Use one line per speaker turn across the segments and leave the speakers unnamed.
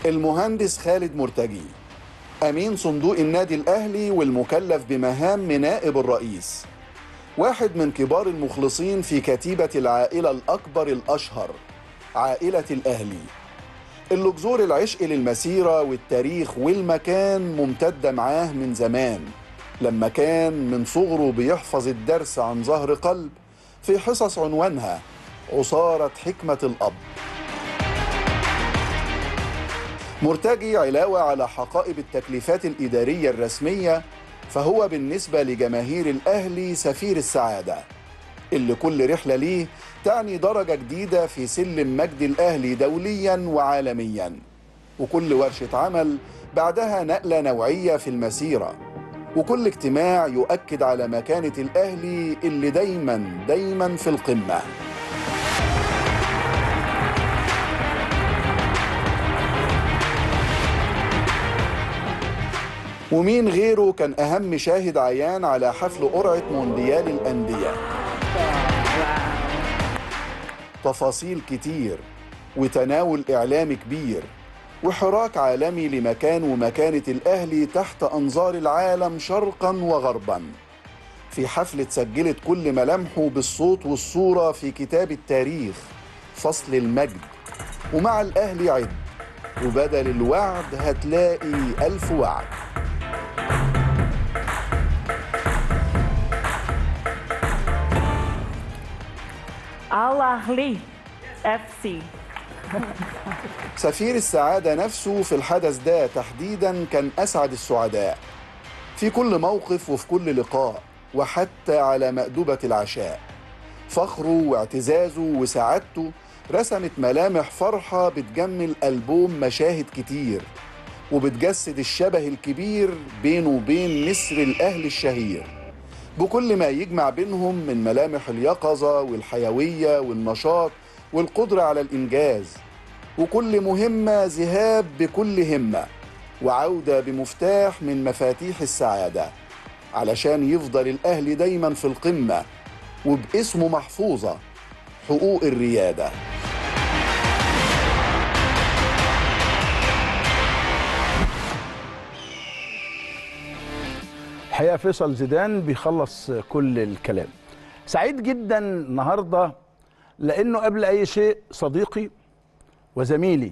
المهندس خالد مرتجي أمين صندوق النادي الأهلي والمكلف بمهام نائب الرئيس واحد من كبار المخلصين في كتيبة العائلة الأكبر الأشهر عائلة الأهلي اللي جذور العشق للمسيرة والتاريخ والمكان ممتدة معاه من زمان لما كان من صغره بيحفظ الدرس عن ظهر قلب في حصص عنوانها عصارة حكمة الأب مرتجي علاوة على حقائب التكليفات الإدارية الرسمية فهو بالنسبة لجماهير الأهلي سفير السعادة اللي كل رحلة ليه تعني درجة جديدة في سلم مجد الأهلي دوليا وعالميا وكل ورشة عمل بعدها نقلة نوعية في المسيرة وكل اجتماع يؤكد على مكانة الأهلي اللي دايما دايما في القمة ومين غيره كان أهم شاهد عيان على حفل قرعة مونديال الأندية تفاصيل كتير وتناول إعلامي كبير وحراك عالمي لمكان ومكانة الأهلي تحت أنظار العالم شرقا وغربا في حفل سجلت كل ملامحه بالصوت والصورة في كتاب التاريخ فصل المجد ومع الأهلي عد وبدل الوعد هتلاقي ألف وعد
Al Ahly FC
سفير السعادة نفسه في الحدث ده تحديدا كان أسعد السعداء في كل موقف وفي كل لقاء وحتى على مأدبة العشاء فخره واعتزازه وسعادته رسمت ملامح فرحة بتجمل ألبوم مشاهد كتير وبتجسد الشبه الكبير بينه وبين نسر الأهل الشهير بكل ما يجمع بينهم من ملامح اليقظة والحيوية والنشاط والقدرة على الإنجاز وكل مهمة ذهاب بكل همة وعودة بمفتاح من مفاتيح السعادة علشان يفضل الأهلي دايما في القمة وباسمه محفوظة حقوق الريادة
الحقيقه فيصل زيدان بيخلص كل الكلام سعيد جدا النهارده لانه قبل اي شيء صديقي وزميلي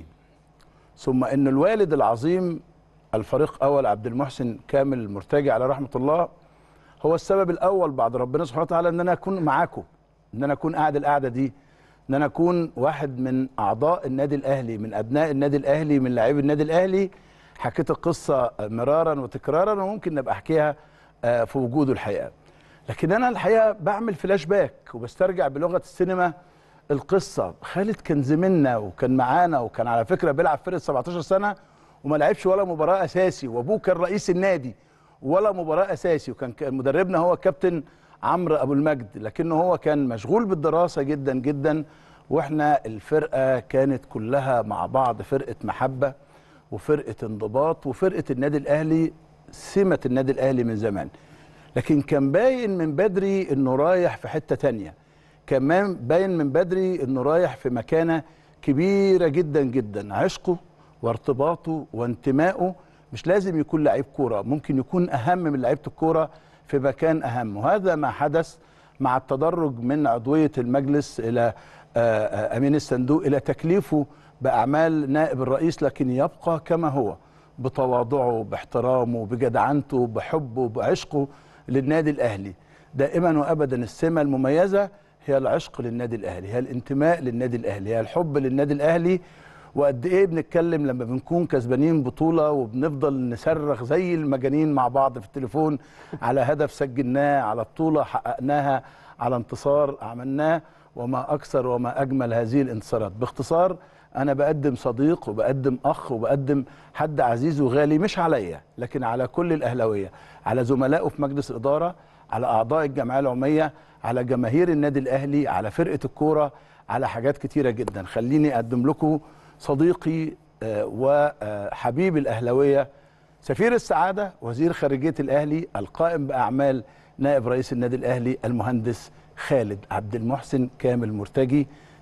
ثم ان الوالد العظيم الفريق اول عبد المحسن كامل المرتجي على رحمه الله هو السبب الاول بعد ربنا سبحانه وتعالى ان انا اكون معاكم ان انا اكون قاعد القعده دي ان انا اكون واحد من اعضاء النادي الاهلي من ابناء النادي الاهلي من لاعبي النادي الاهلي حكيت القصه مرارا وتكرارا وممكن نبقى احكيها آه، في وجوده الحقيقه لكن انا الحقيقه بعمل فلاش باك وبسترجع بلغه السينما القصه خالد كان زميلنا وكان معانا وكان على فكره بيلعب فرقه 17 سنه وما لعبش ولا مباراه اساسي وابوه كان رئيس النادي ولا مباراه اساسي وكان ك- مدربنا هو كابتن عمرو ابو المجد لكنه هو كان مشغول بالدراسه جدا جدا واحنا الفرقه كانت كلها مع بعض فرقه محبه وفرقه انضباط وفرقه النادي الاهلي سمه النادي الاهلي من زمان لكن كان باين من بدري انه رايح في حته تانية كمان باين من بدري انه رايح في مكانه كبيره جدا جدا عشقه وارتباطه وانتمائه مش لازم يكون لعيب كوره ممكن يكون اهم من لعيبه الكوره في مكان اهم وهذا ما حدث مع التدرج من عضويه المجلس الى آه، آه، امين الصندوق الى تكليفه باعمال نائب الرئيس لكن يبقى كما هو بتواضعه باحترامه بجدعنته بحبه بعشقه للنادي الاهلي دائما وابدا السمه المميزه هي العشق للنادي الاهلي هي الانتماء للنادي الاهلي هي الحب للنادي الاهلي وقد ايه بنتكلم لما بنكون كسبانين بطوله وبنفضل نصرخ زي المجانين مع بعض في التليفون على هدف سجلناه على بطوله حققناها على انتصار عملناه وما اكثر وما اجمل هذه الانتصارات باختصار انا بقدم صديق وبقدم اخ وبقدم حد عزيز وغالي مش عليا لكن على كل الاهلاويه على زملائه في مجلس الاداره على اعضاء الجمعيه العموميه على جماهير النادي الاهلي على فرقه الكوره على حاجات كتيره جدا خليني اقدم لكم صديقي آه، وحبيب الاهلاويه سفير السعاده وزير خارجيه الاهلي القائم باعمال نائب رئيس النادي الاهلي المهندس خالد عبد المحسن كامل مرتجي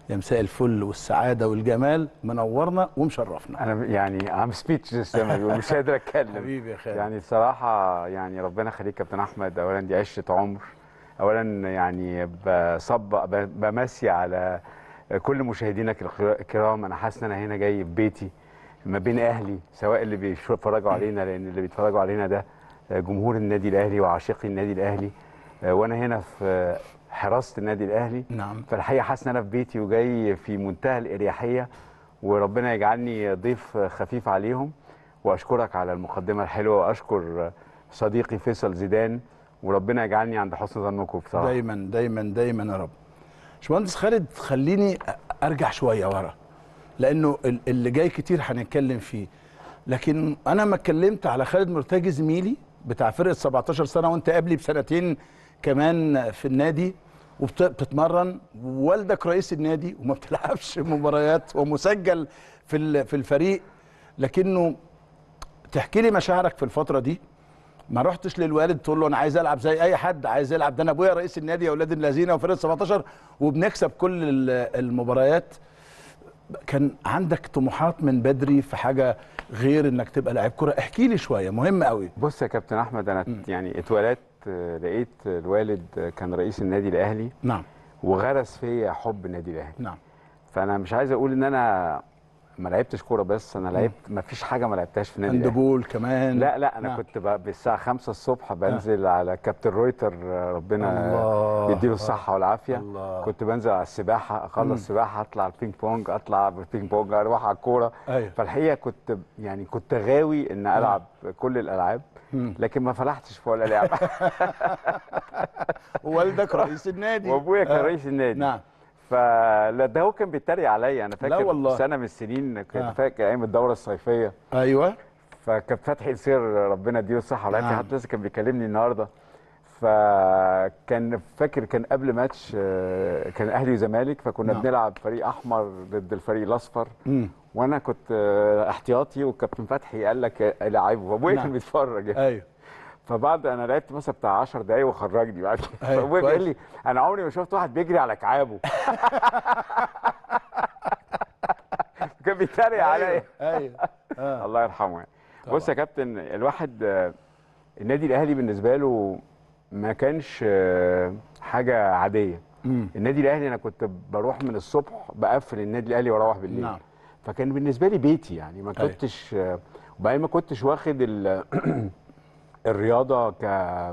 يا مساء الفل والسعاده والجمال منورنا ومشرفنا
انا يعني ام سبيتشلس زي ما بيقولوا مش قادر اتكلم
حبيبي يا خالد
يعني بصراحه يعني ربنا يخليك كابتن احمد اولا دي عشره عمر اولا يعني بصب بمسي على كل مشاهدينك الكرام انا حاسس ان انا هنا جاي في بيتي ما بين اهلي سواء اللي بيتفرجوا علينا لان اللي بيتفرجوا علينا ده جمهور النادي الاهلي وعاشقي النادي الاهلي وانا هنا في حراسه النادي الاهلي
نعم
فالحقيقه حاسس ان انا في بيتي وجاي في منتهى الاريحيه وربنا يجعلني ضيف خفيف عليهم واشكرك على المقدمه الحلوه واشكر صديقي فيصل زيدان وربنا يجعلني عند حسن ظنكم بصراحه
دايما دايما دايما يا رب باشمهندس خالد خليني ارجع شويه ورا لانه اللي جاي كتير هنتكلم فيه لكن انا ما اتكلمت على خالد مرتجي زميلي بتاع فرقه 17 سنه وانت قبلي بسنتين كمان في النادي وبتتمرن ووالدك رئيس النادي وما بتلعبش مباريات ومسجل في في الفريق لكنه تحكي لي مشاعرك في الفتره دي ما رحتش للوالد تقول له انا عايز العب زي اي حد عايز العب ده انا ابويا رئيس النادي يا اولاد الذين وفرقه 17 وبنكسب كل المباريات كان عندك طموحات من بدري في حاجه غير انك تبقى لاعب كره احكي لي شويه مهم قوي
بص يا كابتن احمد انا م. يعني اتولدت لقيت الوالد كان رئيس النادي الاهلي
نعم
وغرس فيا حب النادي الاهلي
نعم
فانا مش عايز اقول ان انا ما لعبتش كوره بس انا لعبت ما فيش حاجه ما لعبتهاش في النادي
هاندبول كمان
لا لا انا
نعم.
كنت بقى بالساعه 5 الصبح بنزل على كابتن رويتر ربنا
الله.
يديله الصحه والعافيه
الله.
كنت بنزل على السباحه اخلص سباحه اطلع البينج بونج اطلع بالبينج بونج اروح على الكوره
أيوة.
فالحقيقه كنت يعني كنت غاوي ان العب كل الالعاب
مم.
لكن ما فلحتش في ولا لعبه
ووالدك رئيس النادي
وابويا كان
آه.
رئيس النادي
نعم
فلا ده هو كان بيتريق عليا انا فاكر
والله.
سنه من السنين كنت
آه.
فاكر ايام الدوره الصيفيه
ايوه
فكان فتحي السير ربنا يديله الصحه والعافيه
نعم.
حتى لسه كان بيكلمني النهارده فكان فاكر كان قبل ماتش آه، كان اهلي وزمالك فكنا
نعم.
بنلعب فريق احمر ضد الفريق الاصفر
مم.
وانا كنت آه، احتياطي والكابتن فتحي قال لك العبه فابويا
نعم.
كان بيتفرج
ايوه
فبعد انا لعبت مثلا بتاع 10 دقايق وخرجني بعد كده
أيوة،
فابويا
كويس.
بيقول لي انا عمري ما شفت واحد بيجري على كعابه كان بيتريق عليا
ايوه آه.
الله يرحمه يعني
طبعا.
بص يا كابتن الواحد آه، النادي الاهلي بالنسبه له ما كانش آه، حاجه عاديه
مم.
النادي الاهلي انا كنت بروح من الصبح بقفل النادي الاهلي واروح بالليل
نعم.
فكان بالنسبه لي بيتي يعني ما
أيوة.
كنتش آه، وبعدين ما كنتش واخد ال- الرياضه ك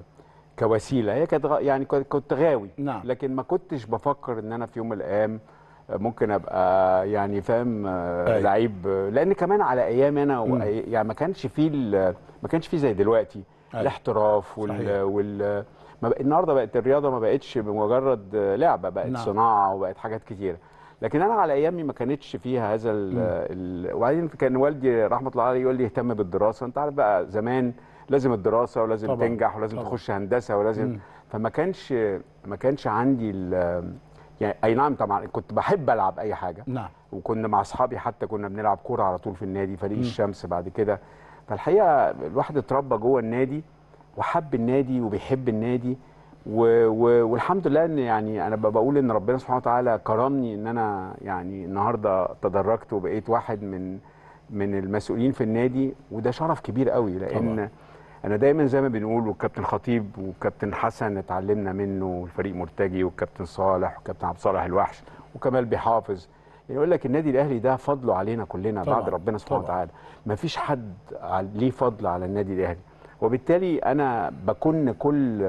كوسيله هي كانت غ- يعني كنت- كنت غاوي
نعم.
لكن ما كنتش بفكر ان انا في يوم من الايام ممكن ابقى يعني فاهم آه،
أيوة.
لعيب لان كمان على ايام انا
مم.
وأي- يعني ما كانش فيه ال- ما كانش فيه زي دلوقتي
أيوة.
الاحتراف وال,
صحيح.
وال ما بق- النهارده بقت الرياضه ما بقتش بمجرد لعبه بقت
نعم.
نعم. صناعه وبقت حاجات كتيره لكن انا على ايامي ما كانتش فيها هذا ال ال وبعدين كان والدي رحمه الله عليه يقول لي اهتم بالدراسه انت عارف بقى زمان لازم الدراسه ولازم
طبعاً.
طبعًا. تنجح ولازم
طبعاً.
طبعًا. تخش هندسه ولازم
مم.
فما كانش ما كانش عندي ال- يعني اي نعم طبعا كنت بحب العب اي حاجه
نعم
وكنا مع اصحابي حتى كنا بنلعب كوره على طول في النادي فريق الشمس بعد كده فالحقيقه الواحد اتربى جوه النادي وحب النادي وبيحب النادي و و والحمد لله ان يعني انا ب- بقول ان ربنا سبحانه وتعالى كرمني ان انا يعني النهارده تدرجت وبقيت واحد من من المسؤولين في النادي وده شرف كبير قوي لان
طبعاً.
انا دايما زي ما بنقول والكابتن خطيب والكابتن حسن اتعلمنا منه والفريق مرتجي والكابتن صالح والكابتن عبد الصالح الوحش وكمال بيحافظ يعني يقول لك النادي الاهلي ده فضله علينا كلنا
طبعاً.
بعد ربنا سبحانه
طبعاً.
وتعالى ما فيش حد ع- ليه فضل على النادي الاهلي وبالتالي انا بكن كل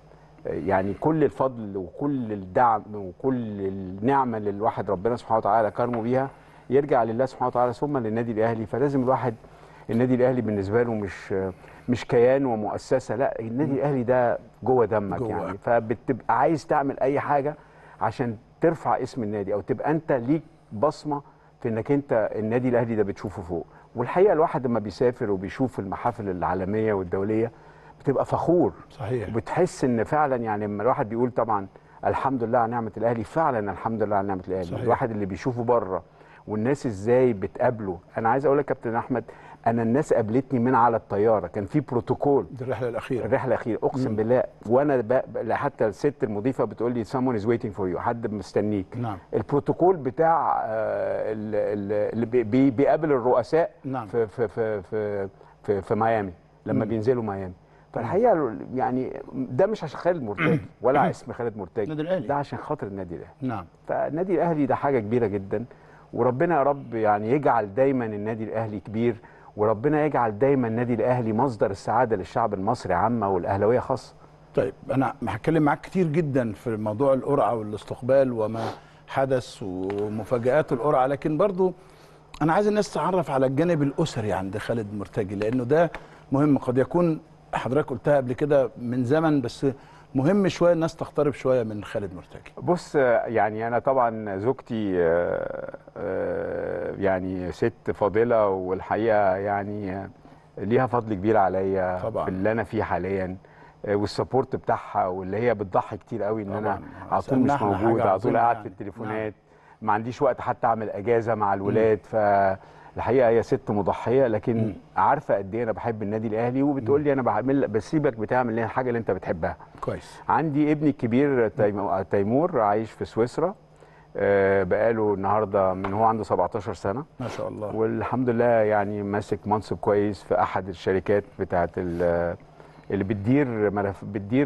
يعني كل الفضل وكل الدعم وكل النعمه اللي الواحد ربنا سبحانه وتعالى كرمه بيها يرجع لله سبحانه وتعالى ثم للنادي الاهلي فلازم الواحد النادي الاهلي بالنسبه له مش مش كيان ومؤسسه لا النادي الاهلي ده جوه دمك
جوه.
يعني فبتبقى عايز تعمل اي حاجه عشان ترفع اسم النادي او تبقى انت ليك بصمه في انك انت النادي الاهلي ده بتشوفه فوق والحقيقه الواحد لما بيسافر وبيشوف المحافل العالميه والدوليه بتبقى فخور
صحيح
وبتحس ان فعلا يعني لما الواحد بيقول طبعا الحمد لله على نعمه الاهلي فعلا الحمد لله على نعمه الاهلي
صحيح.
الواحد اللي بيشوفه بره والناس ازاي بتقابله انا عايز اقول لك يا كابتن احمد انا الناس قابلتني من على الطياره كان في بروتوكول
دي الرحله الاخيره
الرحله الاخيره اقسم بالله وانا ب... ب- حتى الست المضيفه بتقول لي someone is waiting for you حد مستنيك
نعم.
البروتوكول بتاع آه، ال- ال- اللي بي- بي- بيقابل الرؤساء
نعم.
في في في في في, في ميامي لما بينزلوا ميامي فالحقيقه يعني ده مش عشان خالد مرتجي ولا اسم خالد مرتجي
النادي الأهلي.
ده عشان خاطر النادي الاهلي
نعم
فالنادي الاهلي ده حاجه كبيره جدا وربنا يا رب يعني يجعل دايما النادي الاهلي كبير وربنا يجعل دايما النادي الاهلي مصدر السعاده للشعب المصري عامه والاهلاويه خاصه
طيب انا هتكلم معاك كتير جدا في موضوع القرعه والاستقبال وما حدث ومفاجات القرعه لكن برضو انا عايز الناس تعرف على الجانب الاسري عند خالد مرتجي لانه ده مهم قد يكون حضرتك قلتها قبل كده من زمن بس مهم شويه الناس تقترب شويه من خالد مرتجي
بص آه، يعني انا طبعا زوجتي آه، آه، يعني ست فاضله والحقيقه يعني آه، ليها فضل كبير عليا
طبعاً.
في اللي انا فيه حاليا آه، والسبورت بتاعها واللي هي بتضحي كتير قوي ان انا
طبعاً.
على طول مش
سألنا إحنا
موجود
حاجة
على طول
عظيمة
قاعد
يعني.
في التليفونات ما عنديش وقت حتى اعمل اجازه مع الولاد فالحقيقه هي ست مضحيه لكن عارفه قد ايه انا بحب النادي الاهلي وبتقول لي انا بعمل بسيبك بتعمل الحاجه اللي انت بتحبها
كويس
عندي ابني الكبير تيم- تيمور عايش في سويسرا آه، بقاله النهارده من هو عنده 17 سنه
ما شاء الله
والحمد لله يعني ماسك منصب كويس في احد الشركات بتاعت ال- اللي بتدير ملف بتدير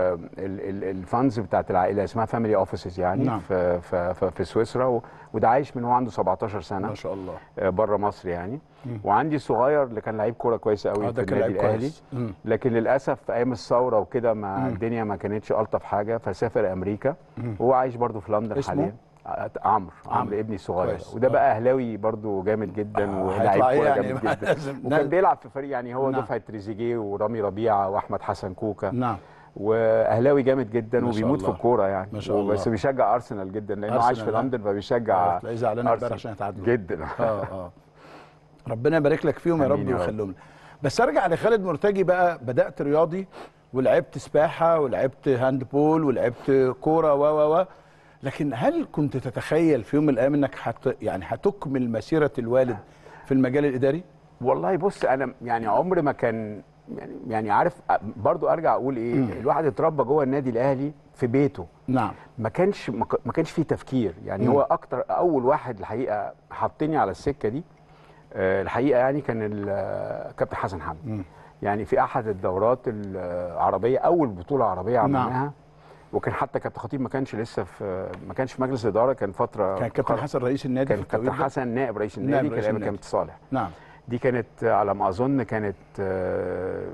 الفانز بتاعت العائله اسمها فاميلي اوفيسز يعني
نعم.
في في في- في سويسرا و- وده عايش من هو عنده 17 سنه
ما شاء الله
بره مصر يعني وعندي الصغير اللي كان لعيب كوره كويس قوي
اه
في
ده كان
النادي
لعيب
الاهلي
كويس مم.
لكن للاسف في ايام الثوره وكده ما الدنيا ما كانتش الطف حاجه فسافر امريكا وهو عايش برضه في لندن
اسمه؟
حاليا ع- عمرو عمرو ابني الصغير
كويس.
وده
آه.
بقى اهلاوي برضه جامد جدا
آه،
ولاعيب
هيطلع إيه
كوره
يعني
جامد
بقى
جدا
لازم-
وكان بيلعب في فريق يعني هو
نعم.
دفعه تريزيجيه ورامي ربيعه واحمد حسن كوكا
نعم
واهلاوي جامد جدا
ما شاء
وبيموت في
الله.
الكوره يعني
ما شاء الله.
بس بيشجع ارسنال جدا لانه عايش في
أرسنال، ها؟
لندن فبيشجع
تلاقيه زعلان امبارح
أرسنال.
عشان يتعادلوا
جدا
اه اه ربنا يبارك لك فيهم يا
آمين
رب
يا رب.
ويخليهم لك. بس ارجع لخالد مرتجي بقى بدات رياضي ولعبت سباحه ولعبت هاند بول ولعبت كوره و و و لكن هل كنت تتخيل في يوم من الايام انك حت يعني هتكمل مسيره الوالد في المجال الاداري؟
والله بص انا يعني عمر ما كان يعني يعني عارف برضو ارجع اقول ايه الواحد اتربى جوه النادي الاهلي في بيته
نعم
ما كانش ما ك- ما كانش فيه تفكير يعني هو اكتر اول واحد الحقيقه حطني على السكه دي آه، الحقيقه يعني كان ال- كابتن حسن حمدي يعني في احد الدورات العربيه اول بطوله عربيه عملناها وكان حتى كابتن خطيب ما كانش لسه في ما كانش في مجلس الاداره كان فتره
كان كابتن
قر-
حسن رئيس النادي
كان
في التوقيت
كابتن
ده؟
حسن نائب رئيس
نائب
النادي
رئيس
كان ايام
النادي.
كابتن صالح
نعم
دي كانت على ما اظن كانت آه،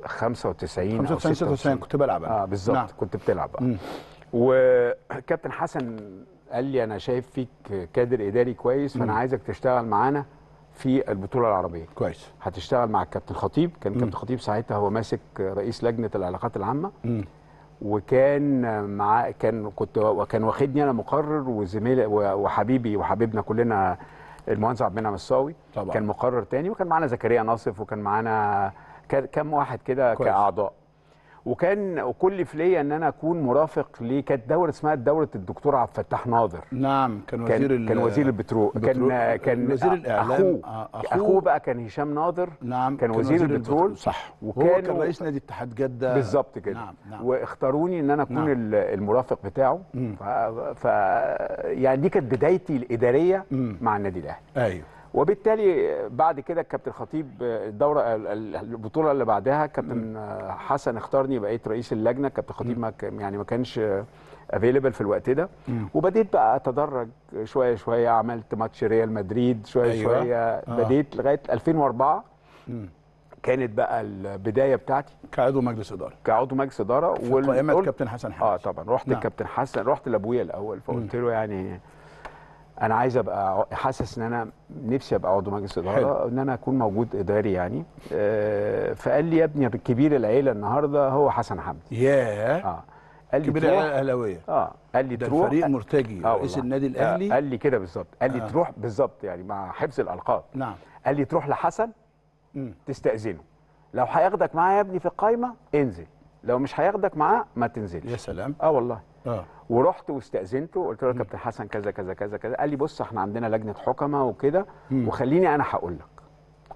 95 أو
95 96 كنت بلعب أنا.
اه بالظبط
نعم.
نعم. كنت بتلعب
مم.
آه. وكابتن حسن قال لي انا شايف فيك كادر اداري كويس فانا عايزك تشتغل معانا في البطوله العربيه
كويس
هتشتغل مع الكابتن خطيب كان كابتن خطيب ساعتها هو ماسك رئيس لجنه العلاقات العامه
مم.
وكان مع كان كنت كان واخدني انا مقرر وزميلي وحبيبي وحبيبنا كلنا المهندس عبد المنعم الصاوي
طبعا.
كان مقرر تاني وكان معانا زكريا ناصف وكان معانا كان- كام واحد كده
كويس.
كاعضاء وكان وكل في ليا ان انا اكون مرافق ليه كانت دوره اسمها دوره الدكتور عبد الفتاح ناظر
نعم كان وزير
كان
ال-
كان وزير البترول
البترول.
كان كان
وزير الإعلام.
اخوه
آه، أخوه.
اخوه بقى كان هشام ناظر
نعم
كان وزير البترول
صح
وكان
وهو كان رئيس نادي اتحاد جده
بالظبط كده
نعم نعم
واختاروني ان انا اكون
نعم.
نعم. المرافق بتاعه
مم.
ف... ف يعني دي كانت بدايتي الاداريه
مم.
مع النادي الاهلي
ايوه
وبالتالي بعد كده الكابتن خطيب الدوره ال- ال- البطوله اللي بعدها كابتن حسن اختارني بقيت رئيس اللجنه كابتن خطيب ما كان- يعني ما كانش افيلبل في الوقت ده
مم.
وبديت بقى اتدرج شويه شويه عملت ماتش ريال مدريد شويه
أيوة.
أيوة. شويه
آه.
بديت لغايه 2004
مم.
كانت بقى البدايه بتاعتي
كعضو مجلس اداره
كعضو مجلس اداره
في
وال-
قائمه
قلت-
كابتن حسن حمدي
اه طبعا رحت
نعم.
نعم. الكابتن حسن رحت لابويا الاول فقلت له يعني انا عايز ابقى ع- حاسس ان انا نفسي ابقى عضو مجلس
حلو.
اداره ان انا اكون موجود اداري يعني آه فقال لي يا ابني كبير العيله النهارده هو حسن حمدي
ياه
اه قال لي
كبير
تروح
العيله الاهلاويه
اه قال لي
ده
تروح
الفريق مرتجي
آه
رئيس
والله.
النادي
آه
الاهلي
قال لي كده بالظبط قال لي
آه.
آه. تروح بالظبط يعني مع حفظ الالقاب
نعم
قال لي تروح لحسن
مم.
تستاذنه لو هياخدك معاه يا ابني في القايمه انزل لو مش هياخدك معاه ما تنزلش
يا سلام
اه والله
اه
ورحت واستاذنته قلت له يا كابتن حسن كذا كذا كذا كذا قال لي بص احنا عندنا لجنه حكمه وكده وخليني انا هقول لك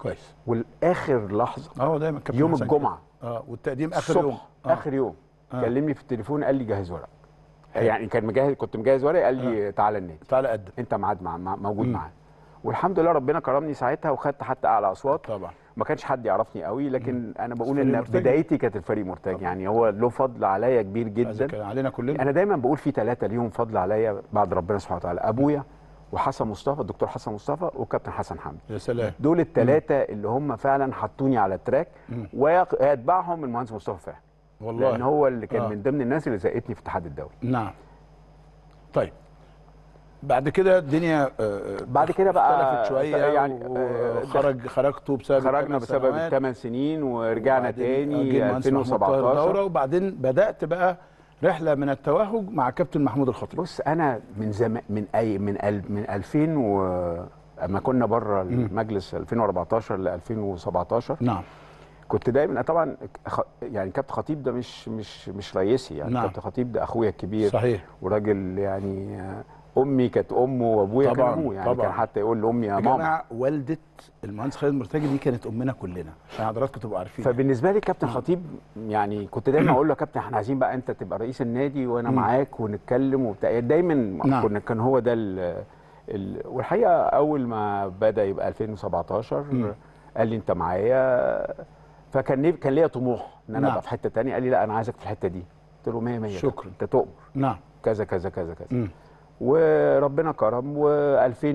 كويس
والاخر لحظه
اه هو دايما كابتن
يوم
حسن
الجمعه
كده. اه والتقديم اخر
الصبح
يوم آه.
اخر يوم
آه.
كلمني في التليفون قال لي جهز ورق يعني كان مجهز كنت مجهز ورق قال لي تعالى النادي
تعالى قدم
انت معاد مع مع- موجود
مم.
معانا والحمد لله ربنا كرمني ساعتها وخدت حتى اعلى اصوات
طبعا
ما كانش حد يعرفني قوي لكن انا بقول
فريق
ان
مرتجي.
بدايتي كانت الفريق مرتجي يعني هو له فضل عليا كبير
هذا
جدا
كان علينا كلنا
انا دايما بقول في ثلاثه ليهم فضل عليا بعد ربنا سبحانه وتعالى ابويا وحسن مصطفى الدكتور حسن مصطفى والكابتن حسن حمدي
يا سلام
دول الثلاثه اللي هم فعلا حطوني على التراك
مم.
ويتبعهم المهندس مصطفى فهمي
والله
لان هو اللي كان
آه.
من ضمن الناس اللي زقتني في الاتحاد الدولي
نعم طيب بعد كده الدنيا آه،
بعد كده بقى
اختلفت شويه
يعني،
يعني
آه،
خرج خرجتوا بسبب
خرجنا
الثمان
بسبب
سنوات.
الثمان سنين ورجعنا
وبعدين
تاني
جه المهندس محمود طاهر الدورة
2017
وبعدين بدات بقى رحله من التوهج مع كابتن محمود الخطيب
بص انا من زمان من اي من ال من 2000 و اما كنا بره المجلس 2014 ل 2017
نعم
كنت دايما طبعا خ... يعني كابتن خطيب ده مش مش مش رئيسي يعني
نعم.
كابتن خطيب ده اخويا الكبير
صحيح
وراجل يعني آه، امي كانت امه وابويا كان
طبعاً،
ابوه يعني
طبعاً.
كان حتى يقول لامي يا
يا
ماما
جماعه والده المهندس خالد مرتجي دي كانت امنا كلنا عشان حضراتكم تبقوا عارفين
فبالنسبه لي كابتن خطيب يعني كنت دايما اقول له يا كابتن احنا عايزين بقى انت تبقى رئيس النادي وانا معاك ونتكلم وبتاع دايما
نعم.
كنا كان هو ده ال ال والحقيقه اول ما بدا يبقى 2017
مم.
قال لي انت معايا فكان نف- كان ليا طموح ان انا
نعم.
ابقى في حته تانية قال لي لا انا عايزك في الحته دي قلت له 100 100
شكراً.
انت تؤمر
نعم
كذا كذا كذا كذا
مم.
وربنا كرم و2000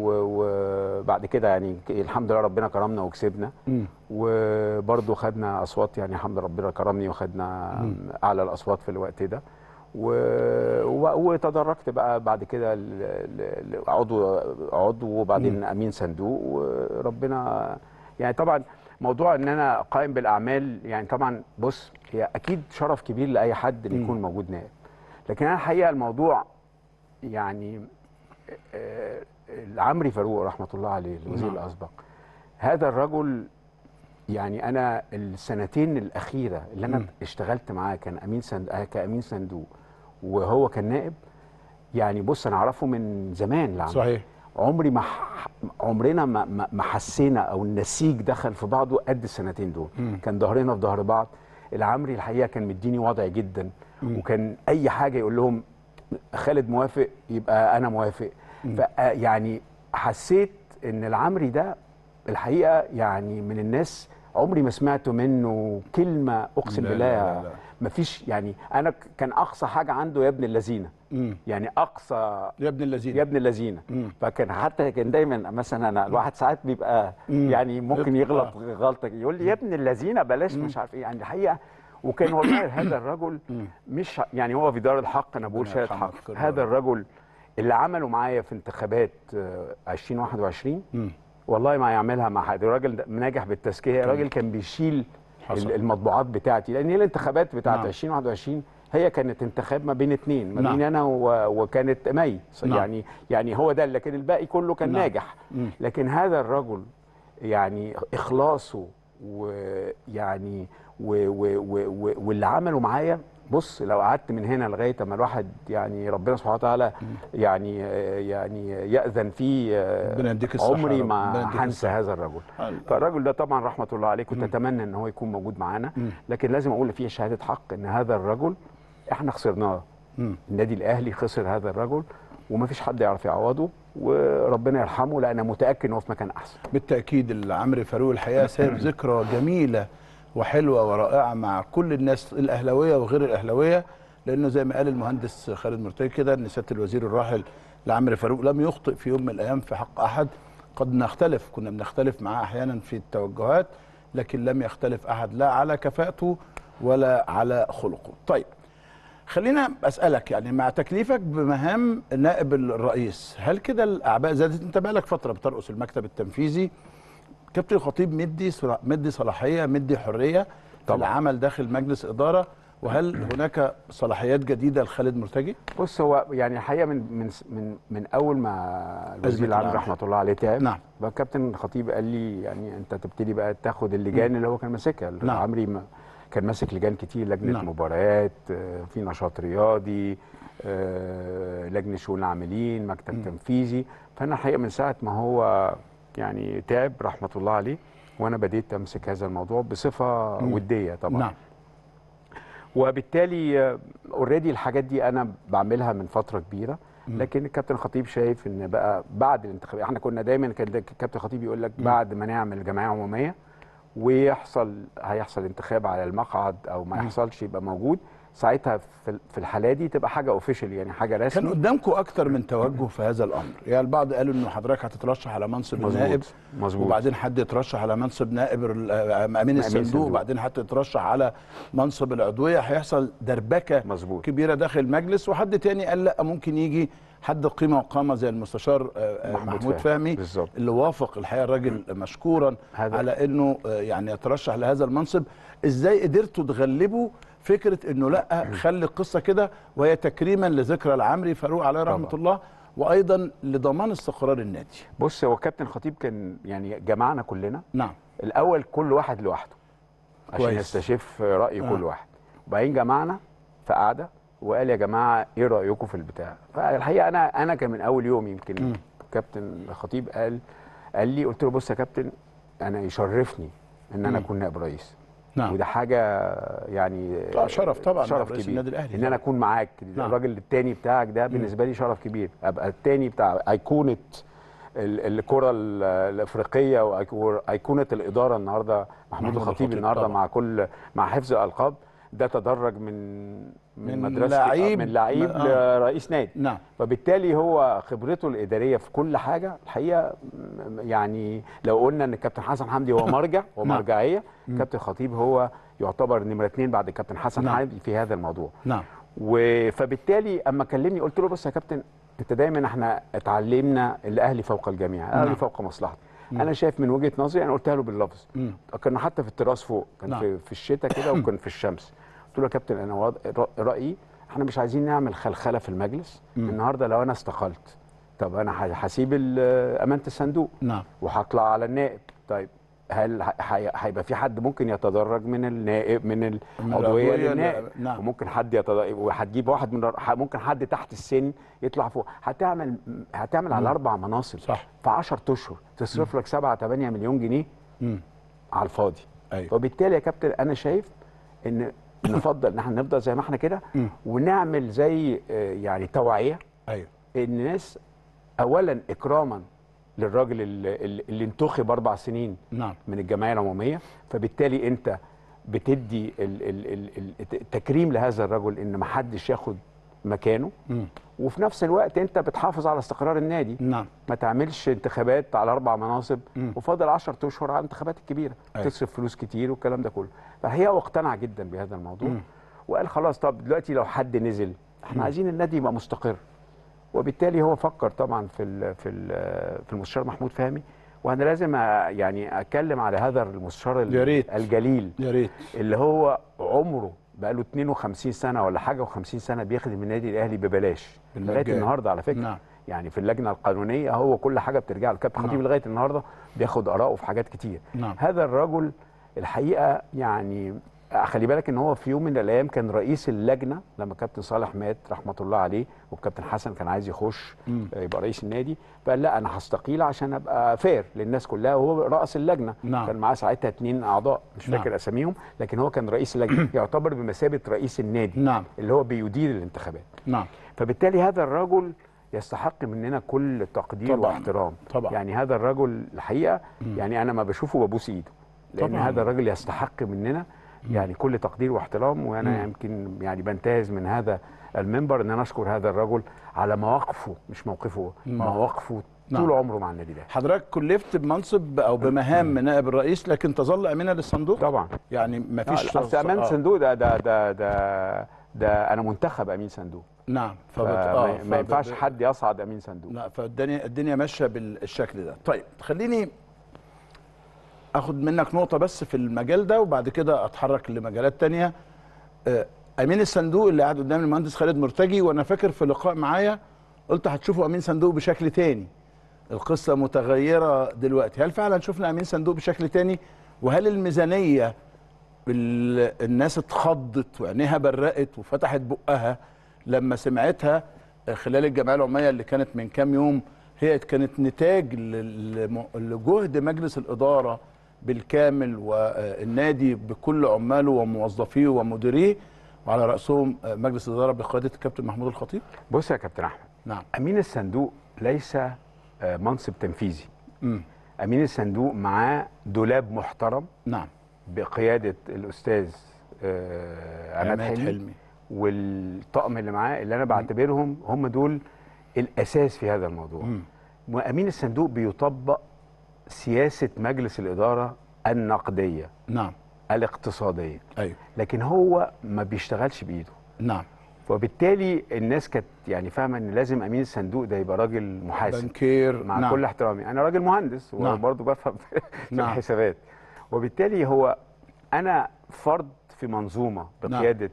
وبعد كده يعني الحمد لله ربنا كرمنا وكسبنا
مم.
وبرضه خدنا اصوات يعني الحمد لله ربنا كرمني وخدنا اعلى الاصوات في الوقت ده و... و... وتدرجت بقى بعد كده ل... ل... ل- عضو عضو وبعدين امين صندوق وربنا يعني طبعا موضوع ان انا قائم بالاعمال يعني طبعا بص هي اكيد شرف كبير لاي حد ان يكون موجود نائب لكن انا الحقيقه الموضوع يعني آه، العمري فاروق رحمه الله عليه الوزير
نعم.
الاسبق هذا الرجل يعني انا السنتين الاخيره اللي انا
مم.
اشتغلت معاه كان امين سند... آه، كامين صندوق وهو كان نائب يعني بص انا اعرفه من زمان العمري
صحيح
عمري ما ح... عمرنا ما ما ما حسينا او النسيج دخل في بعضه قد السنتين دول
مم.
كان ظهرنا في ظهر بعض العمري الحقيقه كان مديني وضع جدا وكان اي حاجه يقول لهم خالد موافق يبقى انا موافق ف يعني حسيت ان العمري ده الحقيقه يعني من الناس عمري ما سمعت منه كلمه اقسم
لا،
بالله
لا، لا، لا.
ما فيش يعني انا ك- كان اقصى حاجه عنده يا ابن اللذينه
مم.
يعني اقصى
يا ابن الذين
يا ابن اللذينه
مم.
فكان حتى كان دايما مثلا انا الواحد ساعات بيبقى
مم.
يعني ممكن يغلط
آه.
غلطه يقول لي يا ابن اللذينه بلاش مش عارف ايه يعني الحقيقه وكان والله هذا الرجل مش يعني هو في دار الحق انا بقول
ربنا
شهاده
يرحمه
حق
ويغفر له.
هذا الرجل اللي عمله معايا في انتخابات آه، 2021
مم.
والله ما يعملها مع حد الراجل ده ناجح بالتزكيه الراجل كان بيشيل
حصل.
ال- المطبوعات بتاعتي لان هي الانتخابات بتاعت
نعم.
2021 هي كانت انتخاب ما بين اثنين ما
نعم.
بين انا و- وكانت مي
نعم.
يعني يعني هو ده لكن الباقي كله كان
نعم.
ناجح
مم.
لكن هذا الرجل يعني اخلاصه ويعني و و و و واللي عمله معايا بص لو قعدت من هنا لغايه اما الواحد يعني ربنا سبحانه وتعالى يعني يعني ياذن فيه
ربنا يديك الصحة
عمري
يا رب. ربنا
ما
يديك
هنسى
الصحة.
هذا الرجل
حلو.
فالرجل ده طبعا رحمه الله عليه كنت اتمنى ان هو يكون موجود معانا لكن لازم اقول فيه شهاده حق ان هذا الرجل احنا خسرناه
مم.
النادي الاهلي خسر هذا الرجل ومفيش حد يعرف يعوضه وربنا يرحمه لان انا متاكد ان هو في مكان احسن
بالتاكيد العمري فاروق الحقيقه سايب ذكرى جميله وحلوه ورائعه مع كل الناس الاهلاويه وغير الاهلاويه لانه زي ما قال المهندس خالد مرتجي كده ان سياده الوزير الراحل العمري فاروق لم يخطئ في يوم من الايام في حق احد قد نختلف كنا بنختلف معاه احيانا في التوجهات لكن لم يختلف احد لا على كفاءته ولا على خلقه طيب خلينا اسالك يعني مع تكليفك بمهام نائب الرئيس هل كده الاعباء زادت انت بقالك فتره بترقص المكتب التنفيذي كابتن الخطيب مدي صلا- مدي صلاحيه مدي حريه في
طبعاً.
العمل داخل مجلس اداره وهل هناك صلاحيات جديده لخالد مرتجي؟
بص هو يعني الحقيقه من من من, من اول ما الوزير
أزمة
العام
العمل.
رحمه الله عليه تعب
نعم.
بقى كابتن الخطيب قال لي يعني انت تبتدي بقى تاخد اللجان اللي هو كان ماسكها
نعم.
عمري ما كان ماسك لجان كتير لجنه
نعم.
مباريات آه، في نشاط رياضي آه، لجنه شؤون العاملين مكتب تنفيذي فانا الحقيقه من ساعه ما هو يعني تعب رحمه الله عليه وانا بديت امسك هذا الموضوع بصفه
مم.
وديه طبعا
نعم
وبالتالي اوريدي الحاجات دي انا بعملها من فتره كبيره
مم.
لكن الكابتن خطيب شايف ان بقى بعد الانتخابات احنا كنا دايما كان الكابتن خطيب يقول لك
مم.
بعد ما نعمل جمعيه عموميه ويحصل هيحصل انتخاب على المقعد او ما
مم.
يحصلش يبقى موجود ساعتها في في الحاله دي تبقى حاجه اوفيشال يعني حاجه
كان
رسمي
قدامكم اكتر من توجه في هذا الامر يعني البعض قالوا انه حضرتك هتترشح على منصب النائب
مظبوط مظبوط
وبعدين حد يترشح على منصب نائب ال- آه، امين
أمين
الصندوق
الصندوق.
وبعدين حد يترشح على منصب العضويه هيحصل دربكه
مظبوط
كبيره داخل المجلس وحد تاني قال لا ممكن يجي حد قيمه وقامه زي المستشار آه، آه،
محمود
محمود
فهمي.
فهمي
بالظبط
اللي وافق الحقيقه الراجل مشكورا
هذا-
على انه آه، يعني يترشح لهذا المنصب ازاي قدرتوا تغلبوا فكره انه لا خلي القصه كده وهي تكريما لذكرى العمري فاروق عليه رحمه
طبعا.
الله وايضا لضمان استقرار النادي
بص هو كابتن خطيب كان يعني جمعنا كلنا
نعم
الاول كل واحد لوحده عشان
كويس.
يستشف راي
آه.
كل واحد وبعدين جمعنا في قعده وقال يا جماعه ايه رايكم في البتاع فالحقيقه انا انا كان من اول يوم يمكن
مم.
كابتن خطيب قال قال لي قلت له بص يا كابتن انا يشرفني ان انا
مم.
اكون نائب رئيس
نعم
وده حاجه يعني
آه، شرف طبعا
شرف
رئيس
كبير
النادي الأهلي
ان
طبعا.
انا اكون معاك
نعم.
الراجل التاني بتاعك ده بالنسبه لي شرف كبير ابقى التاني بتاع ايقونه ال- الكره ال- الافريقيه وايقونه الاداره النهارده محمود
محمود
الخطيب
الخطيب
النهارده
طبعا.
مع كل مع حفظ الالقاب ده تدرج من
من
من مدرسه
لعيب-
من لعيب
آه.
لرئيس نادي
نعم
فبالتالي هو خبرته الاداريه في كل حاجه الحقيقه م- يعني لو قلنا ان الكابتن حسن حمدي هو مرجع ومرجعيه كابتن خطيب هو يعتبر نمره اثنين بعد الكابتن حسن
نعم.
حمدي في هذا الموضوع
نعم
و- فبالتالي اما كلمني قلت له بص يا كابتن انت دايما احنا اتعلمنا الاهلي فوق الجميع الاهلي
نعم.
فوق مصلحتي
مم.
انا شايف من وجهه نظري انا قلتها له باللفظ
مم.
كنا حتى في التراس فوق كان
نعم.
في, في الشتاء كده وكان في الشمس قلت له يا كابتن انا وض... رأ- رايي احنا مش عايزين نعمل خلخله في المجلس
مم.
النهارده لو انا استقلت طب انا ه- هسيب ال- امانه الصندوق
نعم
وهطلع على النائب طيب هل ه- هي- هيبقى في حد ممكن يتدرج من النائب من
من
العضويه
العضوية
للنائب
ل- نعم.
وممكن حد يتدرج وهتجيب واحد من الر- ممكن حد تحت السن يطلع فوق هتعمل هتعمل على اربع مناصب
صح.
في 10 اشهر تصرف لك 7 8 مليون جنيه
مم.
على الفاضي
ايوه
وبالتالي يا كابتن انا شايف ان نفضل ان احنا نفضل زي ما احنا كده
مم.
ونعمل زي آه، يعني توعيه
ايوه
الناس اولا اكراما للراجل اللي, اللي انتخب اربع سنين
نعم
من الجمعيه العموميه فبالتالي انت بتدي ال- ال- ال- ال- التكريم لهذا الرجل ان ما حدش ياخد مكانه
مم.
وفي نفس الوقت انت بتحافظ على استقرار النادي
نعم
ما تعملش انتخابات على اربع مناصب
مم.
وفاضل 10 اشهر على الانتخابات الكبيره
أيوة.
تصرف فلوس كتير والكلام ده كله فهي هو اقتنع جدا بهذا الموضوع
مم.
وقال خلاص طب دلوقتي لو حد نزل احنا عايزين النادي يبقى مستقر وبالتالي هو فكر طبعا في ال في ال في المستشار محمود فهمي وانا لازم أ- يعني اتكلم على هذا المستشار ال-
يا ريت.
الجليل
يا ريت
اللي هو عمره بقى له 52 سنه ولا حاجه و50 سنه بيخدم النادي الاهلي ببلاش لغايه
بالمجان.
النهارده على فكره
نعم.
يعني في اللجنه القانونيه هو كل حاجه بترجع له كابتن خطيب
نعم.
لغايه النهارده بياخد اراءه في حاجات كتير
نعم.
هذا الرجل الحقيقه يعني خلي بالك ان هو في يوم من الايام كان رئيس اللجنه لما كابتن صالح مات رحمه الله عليه والكابتن حسن كان عايز يخش
مم.
يبقى رئيس النادي فقال لا انا هستقيل عشان ابقى فير للناس كلها وهو راس اللجنه
نعم.
كان معاه ساعتها اثنين اعضاء مش
نعم.
فاكر اساميهم لكن هو كان رئيس اللجنه يعتبر بمثابه رئيس النادي
نعم
اللي هو بيدير الانتخابات
نعم
فبالتالي هذا الرجل يستحق مننا كل تقدير
طبعاً.
واحترام
طبعاً.
يعني هذا الرجل الحقيقه يعني انا ما بشوفه ببوس ايده لان
طبعاً.
هذا الرجل يستحق مننا يعني كل تقدير واحترام وانا يمكن يعني بنتهز من هذا المنبر ان انا اشكر هذا الرجل على مواقفه مش موقفه
نعم.
مواقفه
نعم.
طول عمره مع النادي الاهلي
حضرتك كلفت بمنصب او بمهام نائب الرئيس لكن تظل امينا للصندوق
طبعا
يعني ما فيش
اصل امان صندوق ده ده ده ده ده انا منتخب امين صندوق
نعم
فبت...
فبت...
ما ينفعش
فب-
حد يصعد امين صندوق
لا فالدنيا الدنيا ماشيه بالشكل ده طيب خليني اخد منك نقطه بس في المجال ده وبعد كده اتحرك لمجالات تانية آه، امين الصندوق اللي قاعد قدام المهندس خالد مرتجي وانا فاكر في لقاء معايا قلت هتشوفوا امين صندوق بشكل تاني القصه متغيره دلوقتي هل فعلا شفنا امين صندوق بشكل تاني وهل الميزانيه ال- الناس اتخضت وعينيها برقت وفتحت بقها لما سمعتها خلال الجمعيه العموميه اللي كانت من كام يوم هي كانت نتاج لل- لجهد مجلس الاداره بالكامل والنادي بكل عماله وموظفيه ومديريه وعلى راسهم آه، مجلس الاداره بقياده الكابتن محمود الخطيب
بص يا كابتن احمد
نعم
امين الصندوق ليس آه، منصب تنفيذي
مم.
امين الصندوق معاه دولاب محترم
نعم
بقياده الاستاذ آه، عماد
عماد
حلمي,
حلمي.
والطقم اللي معاه اللي انا بعتبرهم هم دول الاساس في هذا الموضوع
مم.
وامين الصندوق بيطبق سياسه مجلس الاداره النقديه
نعم
الاقتصاديه
ايوه
لكن هو ما بيشتغلش بايده
نعم
وبالتالي الناس كانت يعني فاهمه ان لازم امين الصندوق ده يبقى راجل محاسب
بنكير
مع
نعم.
كل احترامي انا راجل مهندس
نعم.
وبرضه بفهم في
نعم.
الحسابات وبالتالي هو انا فرد في منظومه بقياده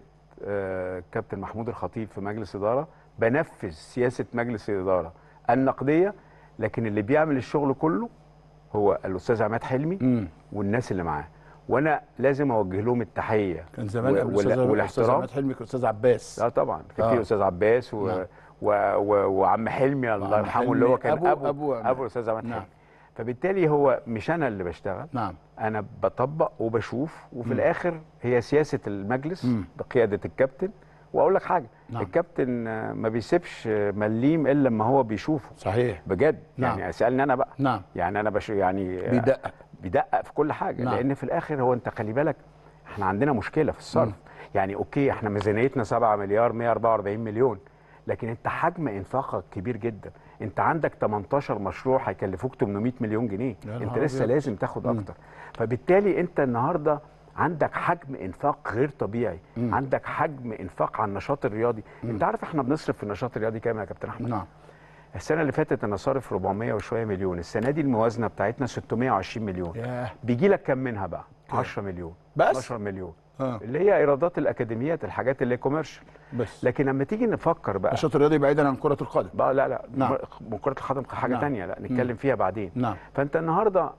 آه كابتن محمود الخطيب في مجلس اداره بنفذ سياسه مجلس الاداره النقديه لكن اللي بيعمل الشغل كله هو الاستاذ عماد حلمي
مم.
والناس اللي معاه وانا لازم اوجه لهم التحيه
كان زمان
و-
قبل
وال-
الأستاذ- الاستاذ
والاحترام
عماد حلمي كان الاستاذ عباس
اه طبعا كان
آه.
في استاذ عباس و...
نعم.
و... و... وعم حلمي الله
وعم
يرحمه اللي هو
حلمي
كان
أبو-
ابو
أبو عماد.
ابو الاستاذ عماد
نعم.
حلمي فبالتالي هو مش انا اللي بشتغل
نعم
انا بطبق وبشوف وفي الاخر هي سياسه المجلس
مم.
بقياده الكابتن واقول لك حاجه
نعم.
الكابتن آه، ما بيسيبش آه، مليم الا لما هو بيشوفه
صحيح
بجد
نعم.
يعني اسالني انا بقى
نعم
يعني انا بش يعني آه،
بيدقق
بيدقق في كل حاجه
نعم.
لان في الاخر هو انت خلي بالك احنا عندنا مشكله في الصرف
مم.
يعني اوكي احنا ميزانيتنا 7 مليار 144 مليون لكن انت حجم انفاقك كبير جدا انت عندك 18 مشروع هيكلفوك 800 مليون جنيه
يا
انت
نهار
لسه
أبيض.
لازم تاخد
مم.
اكتر فبالتالي انت النهارده عندك حجم انفاق غير طبيعي
مم.
عندك حجم انفاق على النشاط الرياضي انت عارف احنا بنصرف في النشاط الرياضي كام يا كابتن احمد
نعم
السنه اللي فاتت انا صارف 400 وشويه مليون السنه دي الموازنه بتاعتنا 620 مليون
ياه
بيجي لك كام منها بقى
كام؟
10 مليون
بس
12 مليون
اه
اللي هي ايرادات الاكاديميات الحاجات اللي كوميرشال
بس
لكن لما تيجي نفكر بقى
النشاط الرياضي بعيدا عن كره القدم
بقى لا لا
نعم.
م- كره القدم حاجه
نعم.
تانية لا نتكلم فيها بعدين
نعم
فانت النهارده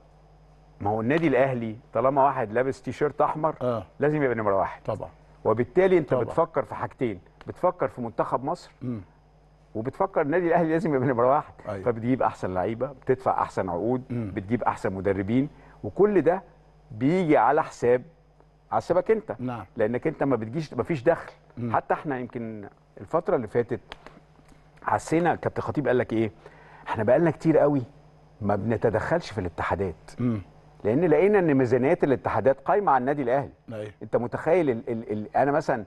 ما هو النادي الاهلي طالما واحد لابس تي شيرت احمر
اه
لازم يبقى نمره واحد
طبعا
وبالتالي انت
طبعا.
بتفكر في حاجتين بتفكر في منتخب مصر
مم.
وبتفكر النادي الاهلي لازم يبقى نمره واحد
أيوة.
فبتجيب احسن لعيبه بتدفع احسن عقود
مم.
بتجيب احسن مدربين وكل ده بيجي على حساب على حسابك انت
نعم
لانك انت ما بتجيش ما فيش دخل
مم.
حتى احنا يمكن الفتره اللي فاتت حسينا كابتن خطيب قال لك ايه احنا بقالنا كتير قوي ما بنتدخلش في الاتحادات
امم
لان لقينا ان ميزانيات الاتحادات قايمه على النادي الاهلي
ايوه
انت متخيل ال ال ال انا مثلا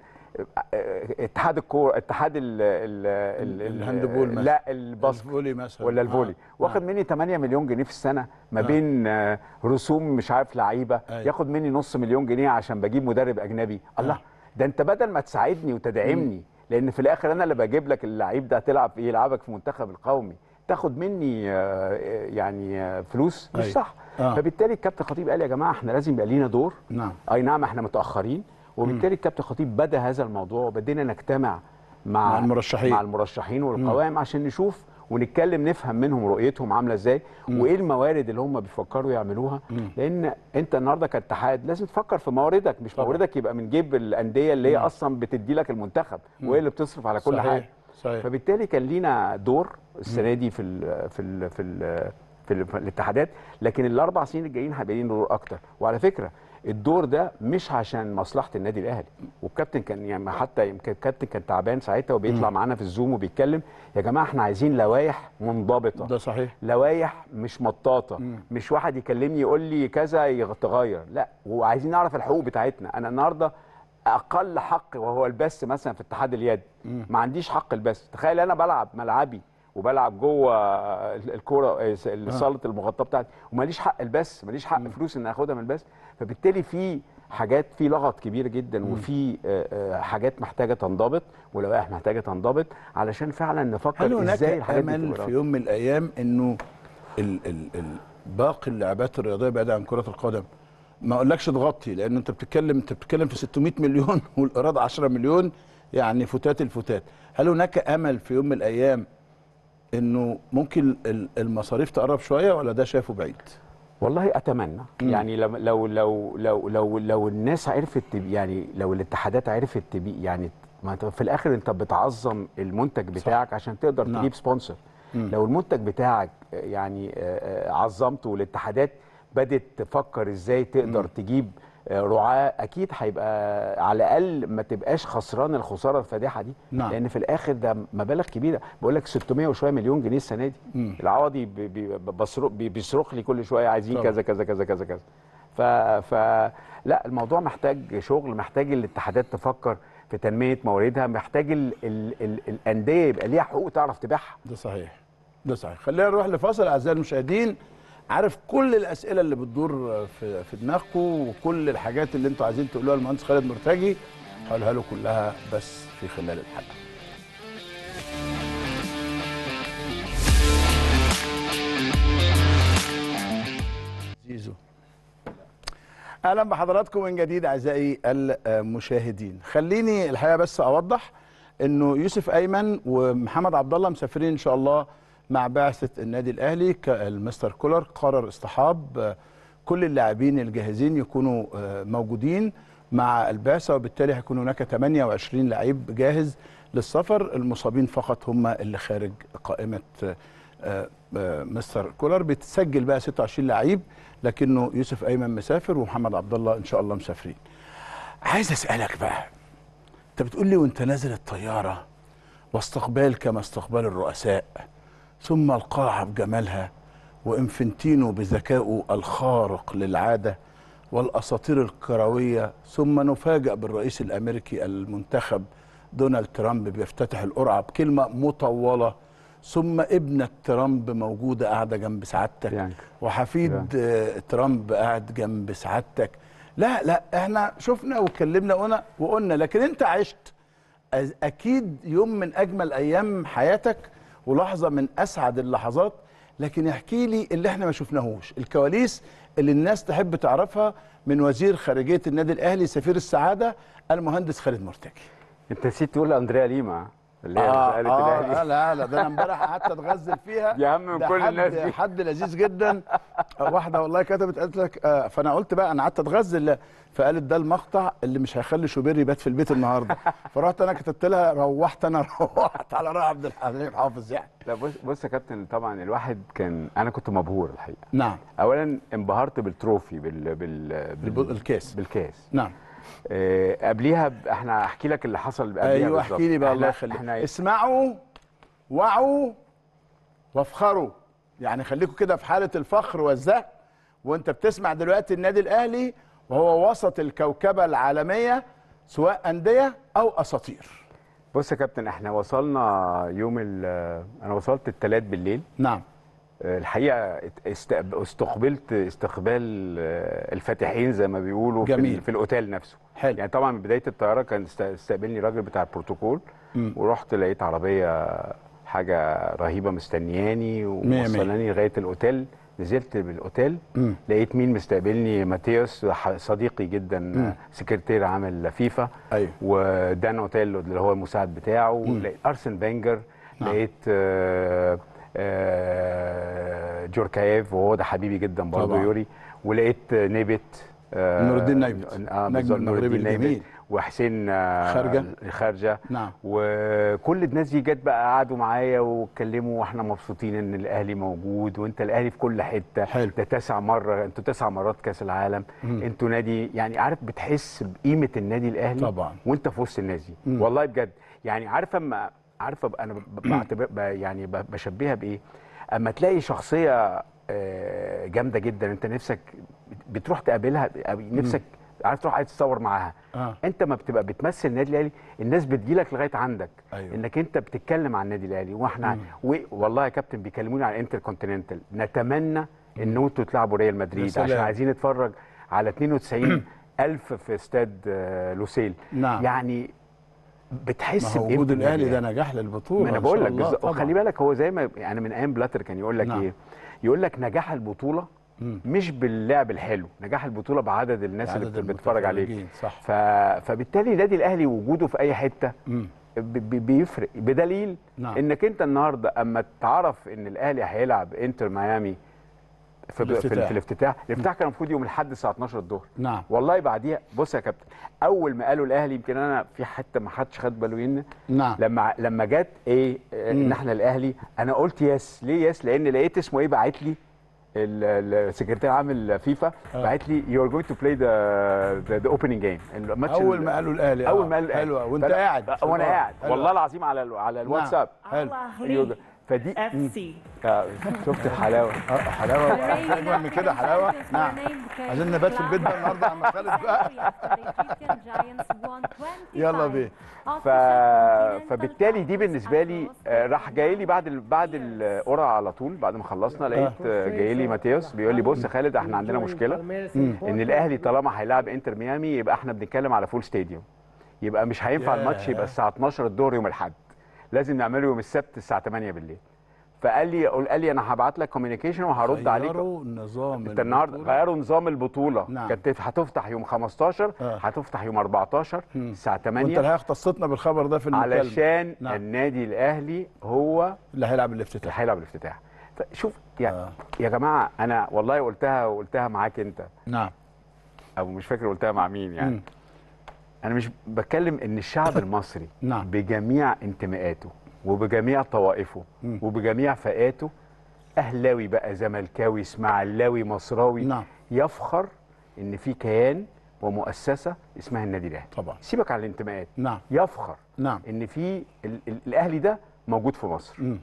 اتحاد الكوره اتحاد ال ال ال
الهاندبول مثلا.
لا الباسكت
الفولي مثلا
ولا الفولي
آه.
واخد
آه.
مني 8 مليون جنيه في السنه ما
آه.
بين آه، رسوم مش عارف لعيبه
أيوة.
ياخد مني نص مليون جنيه عشان بجيب مدرب اجنبي الله ده انت بدل ما تساعدني وتدعمني لان في الاخر انا اللي بجيب لك اللعيب ده تلعب في يلعبك في منتخب القومي تاخد مني آه، يعني آه، فلوس مش
أيوة.
صح
آه.
فبالتالي الكابتن خطيب قال يا جماعه احنا لازم يبقى لينا دور
نعم
اي نعم احنا متاخرين وبالتالي الكابتن خطيب بدا هذا الموضوع وبدينا نجتمع مع
مع المرشحين.
مع المرشحين والقوائم عشان نشوف ونتكلم نفهم منهم رؤيتهم عامله ازاي وايه الموارد اللي هم بيفكروا يعملوها لان انت النهارده كاتحاد لازم تفكر في مواردك مش
طبعا.
مواردك يبقى من جيب الانديه اللي هي
نعم.
اصلا بتدي لك المنتخب وهي اللي بتصرف على كل
صحيح.
حاجه
صحيح
فبالتالي كان لينا دور السنه دي في ال في ال في ال في, ال في الاتحادات لكن الاربع سنين الجايين هيبقى لينا دور اكتر وعلى فكره الدور ده مش عشان مصلحه النادي الاهلي والكابتن كان يعني حتى يمكن الكابتن كان تعبان ساعتها وبيطلع معانا في الزوم وبيتكلم يا جماعه احنا عايزين لوائح منضبطه
ده صحيح
لوائح مش مطاطه مش واحد يكلمني يقول لي كذا يغ- تغير لا وعايزين نعرف الحقوق بتاعتنا انا النهارده اقل حق وهو البث مثلا في اتحاد اليد ما عنديش حق البث تخيل انا بلعب ملعبي وبلعب جوه ال- الكوره آه، صاله المغطاه بتاعتي وماليش حق البث ماليش حق فلوس ان اخدها من البث فبالتالي في حاجات في لغط كبير جدا وفي آه، آه، حاجات محتاجه تنضبط ولوائح محتاجه تنضبط علشان فعلا
هل
نفكر
هناك
ازاي الحاجات دي
امل
تبقى
في يوم من الايام انه ال ال ال باقي اللعبات الرياضيه بعيد عن كره القدم ما اقولكش تغطي لان انت بتتكلم انت بتتكلم في 600 مليون والايراد 10 مليون يعني فتات الفتات هل هناك امل في يوم من الايام انه ممكن ال- المصاريف تقرب شويه ولا ده شايفه بعيد
والله اتمنى يعني لو لو لو لو لو, لو الناس عرفت تبي يعني لو الاتحادات عرفت تبي يعني ما انت في الاخر انت بتعظم المنتج بتاعك عشان تقدر
نعم.
تجيب سبونسر لو المنتج بتاعك آه، يعني آه، آه، عظمته والاتحادات بدات تفكر ازاي تقدر تجيب آه، رعاه اكيد هيبقى على الاقل ما تبقاش خسران الخساره الفادحه دي
نعم.
لان في الاخر ده مبالغ كبيره بقول لك 600 وشويه مليون جنيه السنه دي
مم.
العوضي بي- بي- بصرخ بي- بيصرخ لي كل شويه عايزين
طبعا.
كذا كذا كذا كذا كذا ف ف لا الموضوع محتاج شغل محتاج الاتحادات تفكر في تنميه مواردها محتاج ال ال ال الانديه يبقى ليها حقوق تعرف تبيعها
ده صحيح ده صحيح خلينا نروح لفاصل اعزائي المشاهدين عارف كل الاسئله اللي بتدور في في دماغكم وكل الحاجات اللي انتوا عايزين تقولوها للمهندس خالد مرتجي هقولها له كلها بس في خلال الحلقه زيزو اهلا بحضراتكم من جديد اعزائي المشاهدين خليني الحقيقه بس اوضح انه يوسف ايمن ومحمد عبد الله مسافرين ان شاء الله مع بعثه النادي الاهلي ك- المستر كولر قرر اصطحاب آه، كل اللاعبين الجاهزين يكونوا آه، موجودين مع البعثه وبالتالي هيكون هناك 28 لعيب جاهز للسفر المصابين فقط هم اللي خارج قائمه آه، آه، آه، مستر كولر بتسجل بقى 26 لعيب لكنه يوسف ايمن مسافر ومحمد عبد الله ان شاء الله مسافرين عايز اسالك بقى انت بتقول لي وانت نازل الطياره واستقبال كما استقبال الرؤساء ثم القاعه بجمالها وانفنتينو بذكائه الخارق للعاده والاساطير الكرويه ثم نفاجأ بالرئيس الامريكي المنتخب دونالد ترامب بيفتتح القرعه بكلمه مطوله ثم ابنه ترامب موجوده قاعده جنب سعادتك
يعني.
وحفيد آه، ترامب قاعد جنب سعادتك لا لا احنا شفنا واتكلمنا وقلنا وقلنا لكن انت عشت أز- اكيد يوم من اجمل ايام حياتك ولحظه من اسعد اللحظات لكن احكي لي اللي احنا ما شفناهوش الكواليس اللي الناس تحب تعرفها من وزير خارجيه النادي الاهلي سفير السعاده المهندس خالد مرتجي
انت نسيت تقول اندريا ليما اللي هي
آه
مسألة
آه
الاهلي
لا لا ده انا امبارح قعدت اتغزل فيها
يا عم من
ده
كل
حد
الناس دي.
حد لذيذ جدا واحده والله كتبت قالت لك آه فانا قلت بقى انا قعدت اتغزل فقالت ده المقطع اللي مش هيخلي شوبير يبات في البيت النهارده فرحت انا كتبت لها روحت انا روحت على رأي عبد الحليم حافظ يعني
لا بص بص يا كابتن طبعا الواحد كان انا كنت مبهور الحقيقه
نعم
اولا انبهرت بالتروفي بال بال,
الب-
بال...
الكاس
بالكاس
نعم
آه قبليها ب... احنا احكي لك اللي حصل قبليها
ايوه
بالظبط.
احكي لي بقى
إحنا-
الله يخليك
احنا
اسمعوا وعوا وافخروا يعني خليكم كده في حاله الفخر والزهق وانت بتسمع دلوقتي النادي الاهلي وهو وسط الكوكبه العالميه سواء انديه او اساطير
بص يا كابتن احنا وصلنا يوم ال... انا وصلت الثلاث بالليل
نعم
آه، الحقيقه است- استقبلت استقبال آه، الفاتحين زي ما بيقولوا في,
جميل.
ال- في الاوتيل نفسه
حلو.
يعني طبعا من بدايه الطياره كان است- استقبلني راجل بتاع البروتوكول
مم.
ورحت لقيت عربيه حاجه رهيبه مستنياني
مية مية.
ووصلاني لغايه الاوتيل نزلت بالاوتيل
مم.
لقيت مين مستقبلني ماتيوس ح- صديقي جدا سكرتير عامل فيفا
ايوه
ودان اوتيلو اللي هو المساعد بتاعه لقيت ارسن فينجر
نعم.
لقيت آه، آه، جوركايف وهو ده حبيبي جدا برضه
طبعا.
يوري ولقيت نيبت آه،
نور الدين نيبت.
آه
نجم
بالظبط، نور
المغربي
الدين نيبت.
الجميل.
وحسين آه،
خارجة.
خارجه
نعم
وكل الناس دي جت بقى قعدوا معايا واتكلموا واحنا مبسوطين ان الاهلي موجود وانت الاهلي في كل حته
حلو.
ده تسع مره انتوا تسع مرات كاس العالم
مم.
انتوا نادي يعني عارف بتحس بقيمه النادي الاهلي
طبعا.
وانت في وسط الناس دي
مم.
والله بجد يعني عارف اما عارف أبقى انا ب- بعتبر ب- يعني ب- بشبهها بايه اما تلاقي شخصيه آه، جامده جدا انت نفسك بتروح تقابلها أو نفسك عارف تروح عايز تتصور معاها
اه
انت ما بتبقى بتمثل النادي الاهلي الناس بتجيلك لغايه عندك
أيوة.
انك انت بتتكلم عن النادي الاهلي واحنا و... والله يا كابتن بيكلموني عن انتر كونتيننتال نتمنى ان انتوا تلعبوا ريال
يا
مدريد
سلام.
عشان عايزين نتفرج على 92 الف في استاد آه، لوسيل
نعم.
يعني بتحس
ما هو
بقيمة
وجود الاهلي
النادي
ده نجاح للبطوله
ما انا
إن
بقول
شاء
لك
الله
بالظبط
طبعاً.
وخلي بالك هو زي ما يعني من ايام بلاتر كان يقول لك
نعم.
ايه يقول لك نجاح البطوله
مم.
مش باللعب الحلو نجاح البطوله بعدد الناس اللي
عدد
بت- بتتفرج عليك
المتفرجين، صح
ف... فبالتالي النادي الاهلي وجوده في اي حته
مم.
ب... ب... بيفرق بدليل
نعم.
انك انت النهارده اما تعرف ان الاهلي هيلعب انتر ميامي في, في,
الافتتاح.
في الافتتاح الافتتاح كان المفروض يوم الاحد الساعه 12 الظهر
نعم
والله بعديها بص يا كابتن اول ما قالوا الاهلي يمكن انا في حته ما حدش خد باله مني
نعم
لما لما جت ايه آه، ان
مم.
احنا الاهلي انا قلت يس ليه يس لان لقيت اسمه ايه باعت لي ال- السكرتير عام الفيفا بعت لي يو ار جوينج تو بلاي ذا ذا اوبننج جيم الماتش
اول
ال-
ما قالوا الاهلي
اول
آه.
ما قالوا الأهلي.
حلوه وانت
فأنا-
قاعد في
وانا
البار.
قاعد
حلوة.
والله العظيم على ال- على الواتساب
Al Ahly
فدي
FC.
آه، شفت الحلاوه
آه، حلاوه اجمل من كده حلاوه نعم عايزين نبات في البيت بقى النهارده يا عم خالد بقى يلا بيه.
ف... فبالتالي دي بالنسبه لي آه، راح جاي لي بعد ال... بعد القرعه على طول بعد ما خلصنا لقيت آه، جاي لي ماتياس بيقول لي بص يا خالد احنا عندنا مشكله ان الاهلي طالما هيلاعب انتر ميامي يبقى احنا بنتكلم على فول ستاديوم يبقى مش هينفع
ياه.
الماتش يبقى الساعه 12 الظهر يوم الاحد لازم نعمله يوم السبت الساعه 8 بالليل فقال لي قال لي انا هبعت لك كوميونيكيشن وهرد عليك
غيروا نظام
انت النهارده
البطولة.
غيروا نظام البطوله
نعم.
كانت هتفتح يوم 15
آه.
هتفتح يوم 14 الساعه
وانت
8
الحقيقه اختصتنا بالخبر ده في المكالمه
علشان
نعم.
النادي الاهلي هو
اللي هيلعب
اللي
الافتتاح
هيلعب الافتتاح فشوف يعني
آه.
يا جماعه انا والله قلتها وقلتها معاك انت
نعم
او مش فاكر قلتها مع مين يعني
مم.
انا مش بتكلم ان الشعب المصري
نعم.
بجميع انتماءاته وبجميع طوائفه
مم.
وبجميع فئاته اهلاوي بقى زملكاوي اسماعيلاوي مصراوي
نعم.
يفخر ان في كيان ومؤسسه اسمها النادي الاهلي
طبعا
سيبك على الانتماءات
نعم
يفخر
نعم
ان في ال- ال- الاهلي ده موجود في مصر
مم.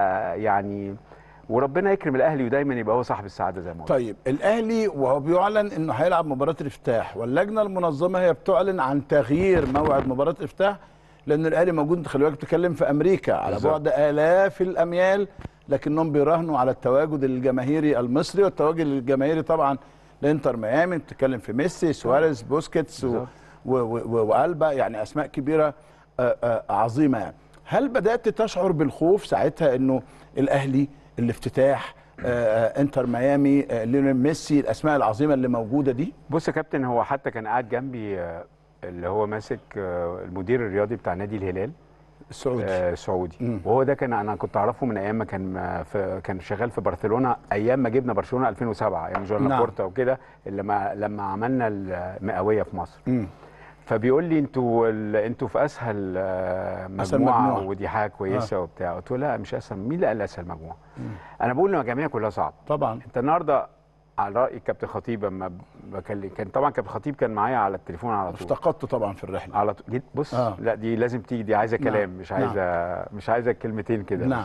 فيعني وربنا يكرم الاهلي ودايما يبقى هو صاحب السعاده زي ما قلت
طيب الاهلي وهو بيعلن انه هيلعب مباراه الافتتاح واللجنه المنظمه هي بتعلن عن تغيير موعد مباراه الافتتاح لان الاهلي موجود خلي بالك بتتكلم في امريكا على
بالظبط.
بعد الاف الاميال لكنهم بيراهنوا على التواجد الجماهيري المصري والتواجد الجماهيري طبعا لانتر ميامي بتتكلم في ميسي سواريز بوسكيتس و...
بالظبط.
و... و... والبا يعني اسماء كبيره آه، آه، عظيمه يعني هل بدات تشعر بالخوف ساعتها انه الاهلي الافتتاح آه، آه، انتر ميامي آه، ليونيل ميسي الاسماء العظيمه اللي موجوده دي
بص يا كابتن هو حتى كان قاعد جنبي آه، اللي هو ماسك آه، المدير الرياضي بتاع نادي الهلال
السعودي
آه، السعودي
مم.
وهو ده كان انا كنت اعرفه من ايام ما كان آه، في كان شغال في برشلونه ايام ما جبنا برشلونه 2007 ايام جون
نعم.
لابورتا وكده لما لما عملنا المئويه في مصر
مم.
فبيقول لي انتوا ال- انتوا في اسهل آه،
أسهل
مجموعه
مجموعة.
ودي حاجه كويسه آه. وبتاع قلت له لا مش اسهل مين اللي قال اسهل مجموعه انا بقول ان الجميع كلها صعب
طبعا
انت النهارده على راي كابتن خطيب لما بكلم كان طبعا كابتن خطيب كان معايا على التليفون على طول
افتقدته طبعا في الرحله
على طول جيت بص
آه.
آه. لا دي لازم تيجي دي عايزه
نعم.
كلام مش
نعم.
عايزه مش عايزه كلمتين كده
نعم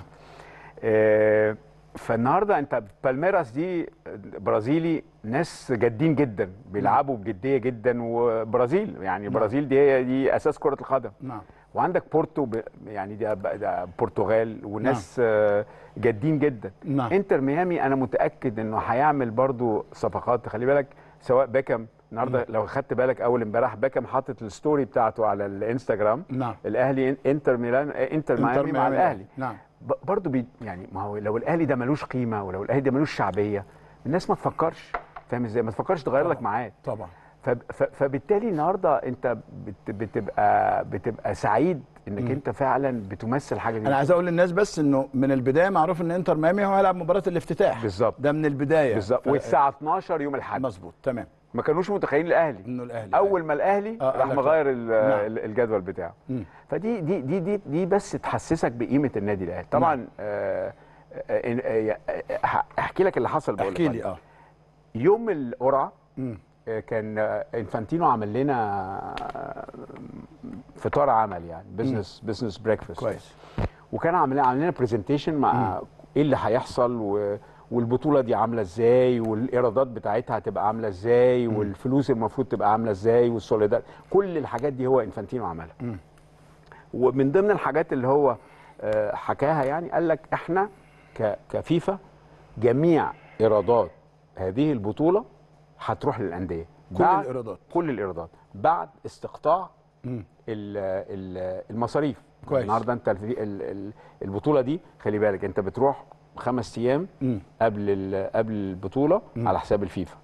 آه فالنهارده انت بالميراس دي برازيلي ناس جادين جدا بيلعبوا بجديه جدا وبرازيل يعني البرازيل دي دي اساس كره القدم
نعم
وعندك بورتو ب... يعني ده, ده برتغال وناس نعم. جادين جدا
نعم.
انتر ميامي انا متاكد انه هيعمل برضو صفقات خلي بالك سواء باكم النهارده لو خدت بالك اول امبارح باكم حاطط الستوري بتاعته على الانستجرام
نعم
الاهلي انتر ميلان انتر ميامي مع
ميامي.
الاهلي
نعم
ب- برضو بي يعني ما هو لو الاهلي ده ملوش قيمه ولو الاهلي ده ملوش شعبيه الناس ما تفكرش فاهم ازاي ما تفكرش تغير لك ميعاد
طبعا
فب- ف- فبالتالي النهارده انت بت- بتبقى بتبقى سعيد انك انت فعلا بتمثل حاجه
انا
دي
عايز اقول للناس بس انه من البدايه معروف ان انتر ميامي هو هيلعب مباراه الافتتاح
بالظبط.
ده من البدايه
بالظبط
ف-
والساعه 12 يوم الاحد
مظبوط تمام
ما كانوش متخيلين الاهلي
انه الاهلي
اول ما الاهلي
آه،
راح
قال لك
مغير ال-
نعم.
ال- الجدول بتاعه
مم.
فدي دي دي دي دي بس تحسسك بقيمه النادي الاهلي طبعا آه، آه، آه، آه، آه، احكي لك اللي حصل بقول لك
احكي لي
بعدين.
اه
يوم القرعه
مم.
آه، كان آه، انفانتينو عمل لنا آه، فطار عمل يعني بزنس بزنس بريكفاست
كويس
وكان عامل عامل لنا برزنتيشن مع ايه اللي هيحصل و والبطوله دي عامله ازاي والايرادات بتاعتها هتبقى عامله ازاي والفلوس المفروض تبقى عامله ازاي والسوليدار كل الحاجات دي هو انفانتينو عملها ومن ضمن الحاجات اللي هو آه، حكاها يعني قال لك احنا ك- كفيفا جميع ايرادات هذه البطوله هتروح للانديه
كل
بعد-
الإيرادات.
كل الايرادات بعد استقطاع
مم.
ال- ال- المصاريف
كويس.
النهارده انت ال- ال- ال- البطوله دي خلي بالك انت بتروح خمس ايام
مم.
قبل ال- قبل البطوله على حساب الفيفا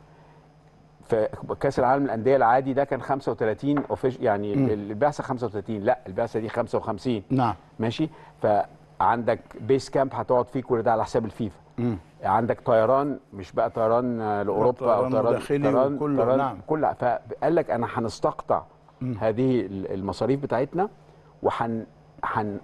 فكاس العالم للانديه العادي ده كان 35 اوفيش يعني البعثه 35 لا البعثه دي 55
نعم
ماشي فعندك بيس كامب هتقعد فيه كل ده على حساب الفيفا
مم.
عندك طيران مش بقى طيران آه، لاوروبا او
طيران
طيران
وداخلي
طيران
وكله،
طيران
نعم.
كل فقال لك انا هنستقطع هذه ال- المصاريف بتاعتنا وهن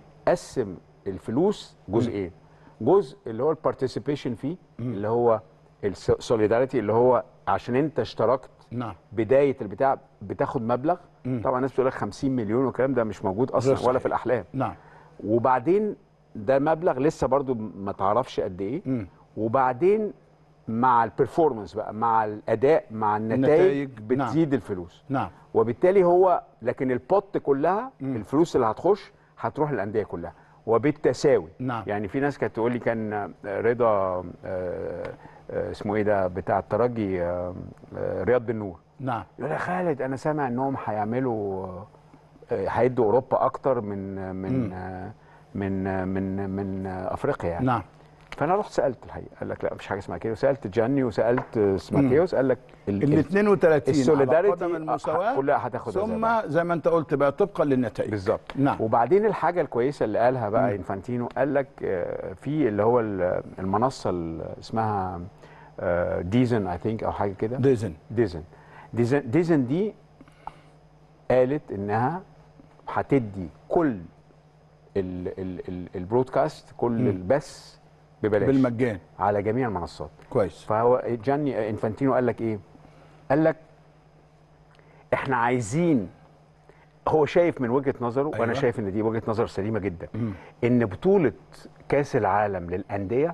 هنقسم الفلوس جزئين جزء اللي هو البارتيسيبيشن فيه اللي هو السوليداريتي اللي هو عشان انت اشتركت
نعم
بدايه البتاع بتاخد مبلغ
مم.
طبعا الناس بتقول لك 50 مليون والكلام ده مش موجود
غير
اصلا
صحيح.
ولا في الاحلام
نعم
وبعدين ده مبلغ لسه برضو ما تعرفش قد ايه
مم.
وبعدين مع البرفورمانس بقى مع الاداء مع النتائج
النتائج، نعم.
بتزيد الفلوس
نعم
وبالتالي هو لكن البوت كلها الفلوس اللي هتخش هتروح للانديه كلها وبالتساوي
نعم.
يعني في ناس كانت تقول لي كان رضا آه، آه، اسمه ايه ده بتاع الترجي آه، آه، رياض بن نور
نعم
يقول يا خالد انا سامع انهم هيعملوا آه، هيدوا اوروبا اكتر من من آه، من آه، من من آه، افريقيا يعني
نعم
فانا رحت سالت الحقيقه قال لك لا مفيش حاجه اسمها كده وسالت جاني وسالت آه، سماتيوس قال لك ال-
ال 32 على
السوليداريتي
قدم المساواة
كلها هتاخد هذا
ثم
الرقم.
زي ما انت قلت بقى طبقا للنتائج
بالظبط
نعم
وبعدين الحاجه الكويسه اللي قالها بقى انفانتينو قال لك آه، في اللي هو ال- المنصه اللي اسمها آه، ديزن اي ثينك او حاجه كده
ديزن
ديزن ديزن ديزن دي قالت انها هتدي كل ال- ال- ال- البرودكاست كل البث ببلاش
بالمجان
على جميع المنصات
كويس
فهو جاني انفانتينو قال لك ايه؟ قال لك احنا عايزين هو شايف من وجهه نظره أيوة. وانا
أيوة.
شايف ان دي وجهه نظر سليمه جدا ان بطوله كاس العالم للانديه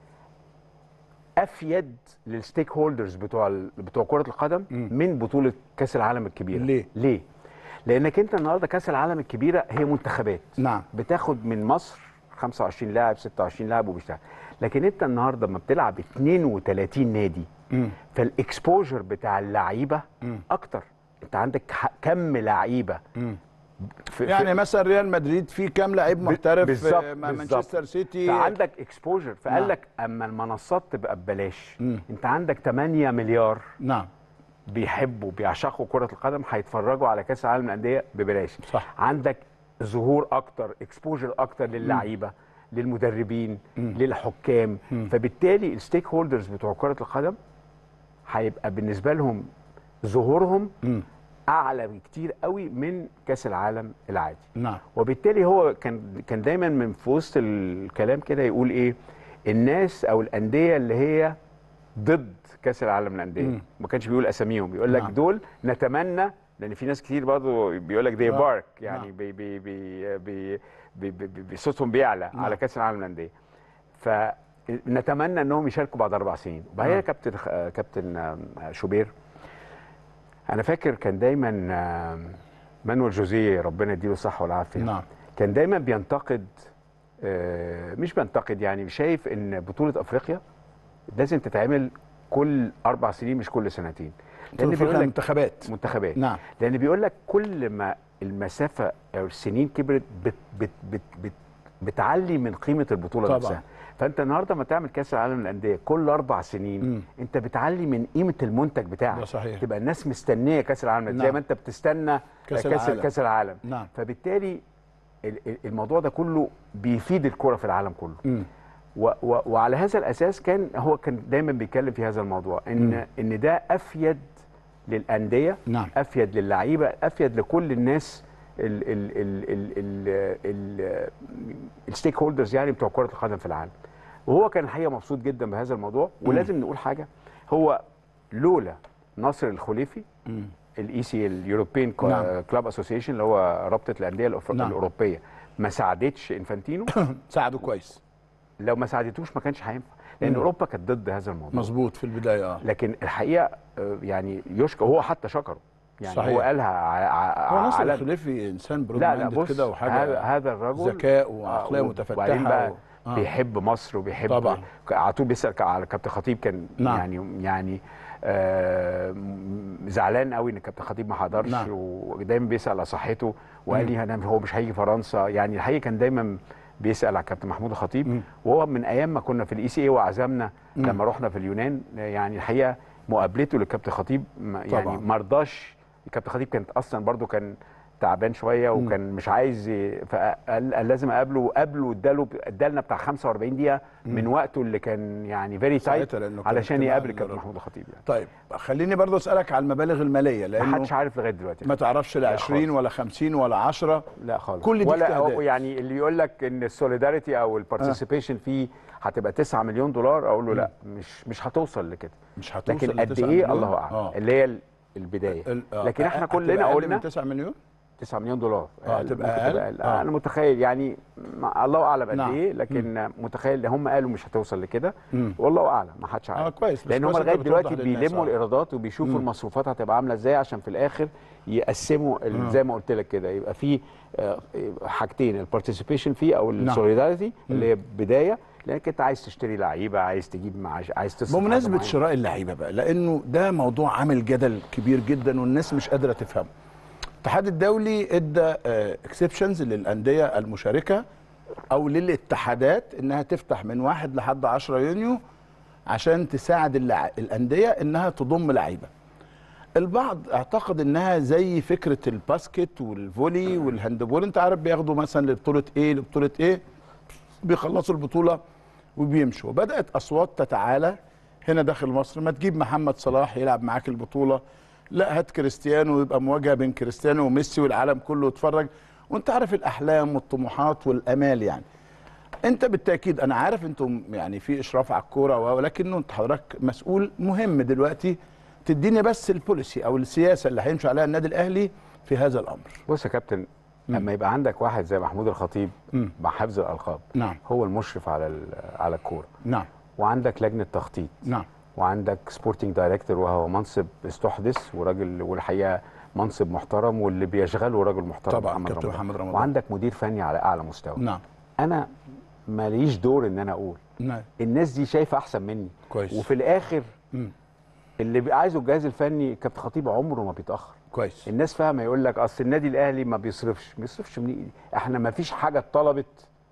افيد للستيك هولدرز بتوع ال- بتوع كره القدم من بطوله كاس العالم الكبيره
ليه؟
ليه لانك انت النهارده كاس العالم الكبيره هي منتخبات
نعم
بتاخد من مصر 25 لاعب 26 لاعب وبيشتغل لكن انت النهارده لما بتلعب 32 نادي
مم.
فالاكسبوجر بتاع اللعيبه اكتر انت عندك ح- كم لعيبه
مم.
في
يعني مثلا ريال مدريد فيه كام لعيب محترف
بالظبط،
آه، مع
بالظبط.
مانشستر سيتي
فعندك اكسبوجر فقال
نعم.
لك اما المنصات تبقى ببلاش
مم.
انت عندك 8 مليار
نعم
بيحبوا بيعشقوا كره القدم هيتفرجوا على كاس العالم للانديه ببلاش
صح.
عندك ظهور اكتر اكسبوجر اكتر للعيبه للمدربين للحكام فبالتالي الستيك هولدرز بتوع كره القدم هيبقى بالنسبه لهم ظهورهم
مم.
اعلى بكتير قوي من كاس العالم العادي
نعم
وبالتالي هو كان كان دايما من في وسط الكلام كده يقول ايه الناس او الانديه اللي هي ضد كاس العالم للانديه
مم.
ما كانش بيقول اساميهم بيقول لك
نعم.
دول نتمنى لان في ناس كتير برضه بيقول لك they
آه.
bark يعني
نعم.
بي بي بي بي بي بي بي صوتهم بيعلى
نعم.
على كاس العالم للانديه فنتمنى انهم يشاركوا بعد اربع سنين وبعدين
نعم.
كابتن آه، كابتن آه، شوبير انا فاكر كان دايما آه، مانويل جوزيه ربنا يديله الصحه والعافيه
نعم
كان دايما بينتقد آه، مش بينتقد يعني شايف ان بطوله افريقيا لازم تتعمل كل اربع سنين مش كل سنتين لان
لان
بيقول لك
منتخبات
منتخبات
نعم
لان بيقول لك كل ما المسافه او السنين كبرت بت بت بت بت بتعلي من قيمه البطوله
طبعاً.
نفسها فانت النهارده لما تعمل كاس العالم للانديه كل اربع سنين
مم.
انت بتعلي من قيمه المنتج بتاعك
ده صحيح.
تبقى الناس مستنيه كاس العالم
نعم.
زي ما انت بتستنى
كأس
كاس
العالم.
كاس العالم
نعم
فبالتالي ال- ال- الموضوع ده كله بيفيد الكره في العالم كله
مم.
و و وعلى هذا الاساس كان هو كان دايما بيتكلم في هذا الموضوع ان
مم.
ان ده افيد للانديه
نعم
افيد للعيبه افيد لكل الناس ال ال ال ال ال ال الستيك هولدرز يعني بتوع كره القدم في العالم وهو كان الحقيقه مبسوط جدا بهذا الموضوع ولازم نقول حاجه هو لولا ناصر الخليفي
مم.
الاي سي اليوروبيان
نعم.
كلاب اسوسيشن اللي هو رابطه الانديه الأفر-
نعم.
الاوروبيه ما ساعدتش انفانتينو
ساعده كويس
لو ما ساعدتوش ما كانش هينفع لان
مم.
اوروبا كانت ضد هذا الموضوع
مظبوط في البدايه اه
لكن الحقيقه آه، يعني يشكر هو حتى شكره يعني
صحيح.
هو قالها ع- ع-
هو ناصر
على
الخليفي انسان برود
لا لا
مايندد
بص
كده
هذا,
وحاجه
هذا الرجل
ذكاء وعقليه
آه،
متفتحه
وبعدين بقى
و... آه.
بيحب مصر وبيحب
طبعاً.
على طول بيسال على كابتن خطيب كان
نعم.
يعني يعني آه م- زعلان قوي ان كابتن خطيب ما حضرش
نعم.
ودايما بيسال على صحته وقال لي انا هو مش هيجي فرنسا يعني الحقيقه كان دايما بيسال على كابتن محمود الخطيب
مم.
وهو من ايام ما كنا في الاي سي اي وعزمنا
مم.
لما رحنا في اليونان يعني الحقيقه مقابلته للكابتن خطيب ما- يعني
طبعاً.
ما رضاش الكابتن خطيب كانت اصلا برضو كان تعبان شويه وكان مش عايز ي- فقال قال لازم اقابله وقابله واداله ادالنا بتاع 45 دقيقه من وقته اللي كان يعني فيري تايت
ساعتها لأنه كان
علشان
اجتماع
يقابل كابتن
الرابطة.
محمود الخطيب يعني
طيب خليني برضه اسالك على المبالغ الماليه
ما
لانه
حدش عارف لغايه دلوقتي
ما تعرفش لا
لا
20
خالص.
ولا 50 ولا 10
لا خالص
كل دي
ولا
اجتهادات.
أو يعني اللي يقول لك ان السوليداريتي او البارتيسيبيشن فيه هتبقى 9 مليون دولار اقول له لا مش مش هتوصل لكده
مش هتوصل
لكن
ل
قد
9
ايه
مليون؟
الله اعلم
آه.
اللي هي ال- البدايه
ال- آه.
لكن احنا
هتبقى
كلنا
أقل
قلنا
من 9 مليون
9 مليون دولار
آه،
أقل،
تبقى
ممكن
أقل؟
أقل.
آه.
انا متخيل يعني ما- الله اعلم قد
نعم.
ايه لكن متخيل هم قالوا مش هتوصل لكده
مم.
والله اعلم ما حدش عارف
آه، كويس، بس
لان هم
كويس أنت
لغايه
بتوضح
دلوقتي
للناس،
بيلموا
آه.
الايرادات وبيشوفوا المصروفات هتبقى عامله ازاي عشان في الاخر يقسموا ال- زي ما قلت لك كده يبقى في آه، حاجتين البارتيسيبيشن فيه او السوليداريتي اللي هي بدايه لانك انت عايز تشتري لعيبه عايز تجيب معاش عايز تصرف على
بمناسبه
معين.
شراء اللعيبه بقى لانه ده موضوع عامل جدل كبير جدا والناس مش قادره تفهمه الاتحاد الدولي ادى اكسبشنز للانديه المشاركه او للاتحادات انها تفتح من واحد لحد 10 يونيو عشان تساعد اللع... الانديه انها تضم لعيبه البعض اعتقد انها زي فكره الباسكت والفولي والهاندبول انت عارف بياخدوا مثلا لبطوله ايه لبطوله ايه بيخلصوا البطوله وبيمشوا وبدات اصوات تتعالى هنا داخل مصر ما تجيب محمد صلاح يلعب معاك البطوله لا هات كريستيانو ويبقى مواجهه بين كريستيانو وميسي والعالم كله يتفرج وانت عارف الاحلام والطموحات والامال يعني انت بالتاكيد انا عارف انتم يعني في اشراف على الكوره ولكنه انت حضرتك مسؤول مهم دلوقتي تديني بس البوليسي او السياسه اللي هيمشي عليها النادي الاهلي في هذا الامر
بص يا كابتن لما يبقى عندك واحد زي محمود الخطيب
مم.
مع حفظ الالقاب
نعم.
هو المشرف على ال- على الكوره
نعم
وعندك لجنه تخطيط
نعم
وعندك سبورتنج دايركتور وهو منصب استحدث وراجل والحقيقه منصب محترم واللي بيشغله راجل محترم
طبعاً،
محمد
كابتن
رمضان.
محمد رمضان.
وعندك مدير فني على اعلى مستوى
نعم
انا ماليش دور ان انا اقول
نعم
الناس دي شايفه احسن مني
كويس.
وفي الاخر
مم.
اللي بي- عايزه الجهاز الفني كابتن خطيب عمره ما بيتاخر
كويس
الناس فاهمه يقول لك اصل النادي الاهلي ما بيصرفش ما بيصرفش منين احنا ما فيش حاجه اتطلبت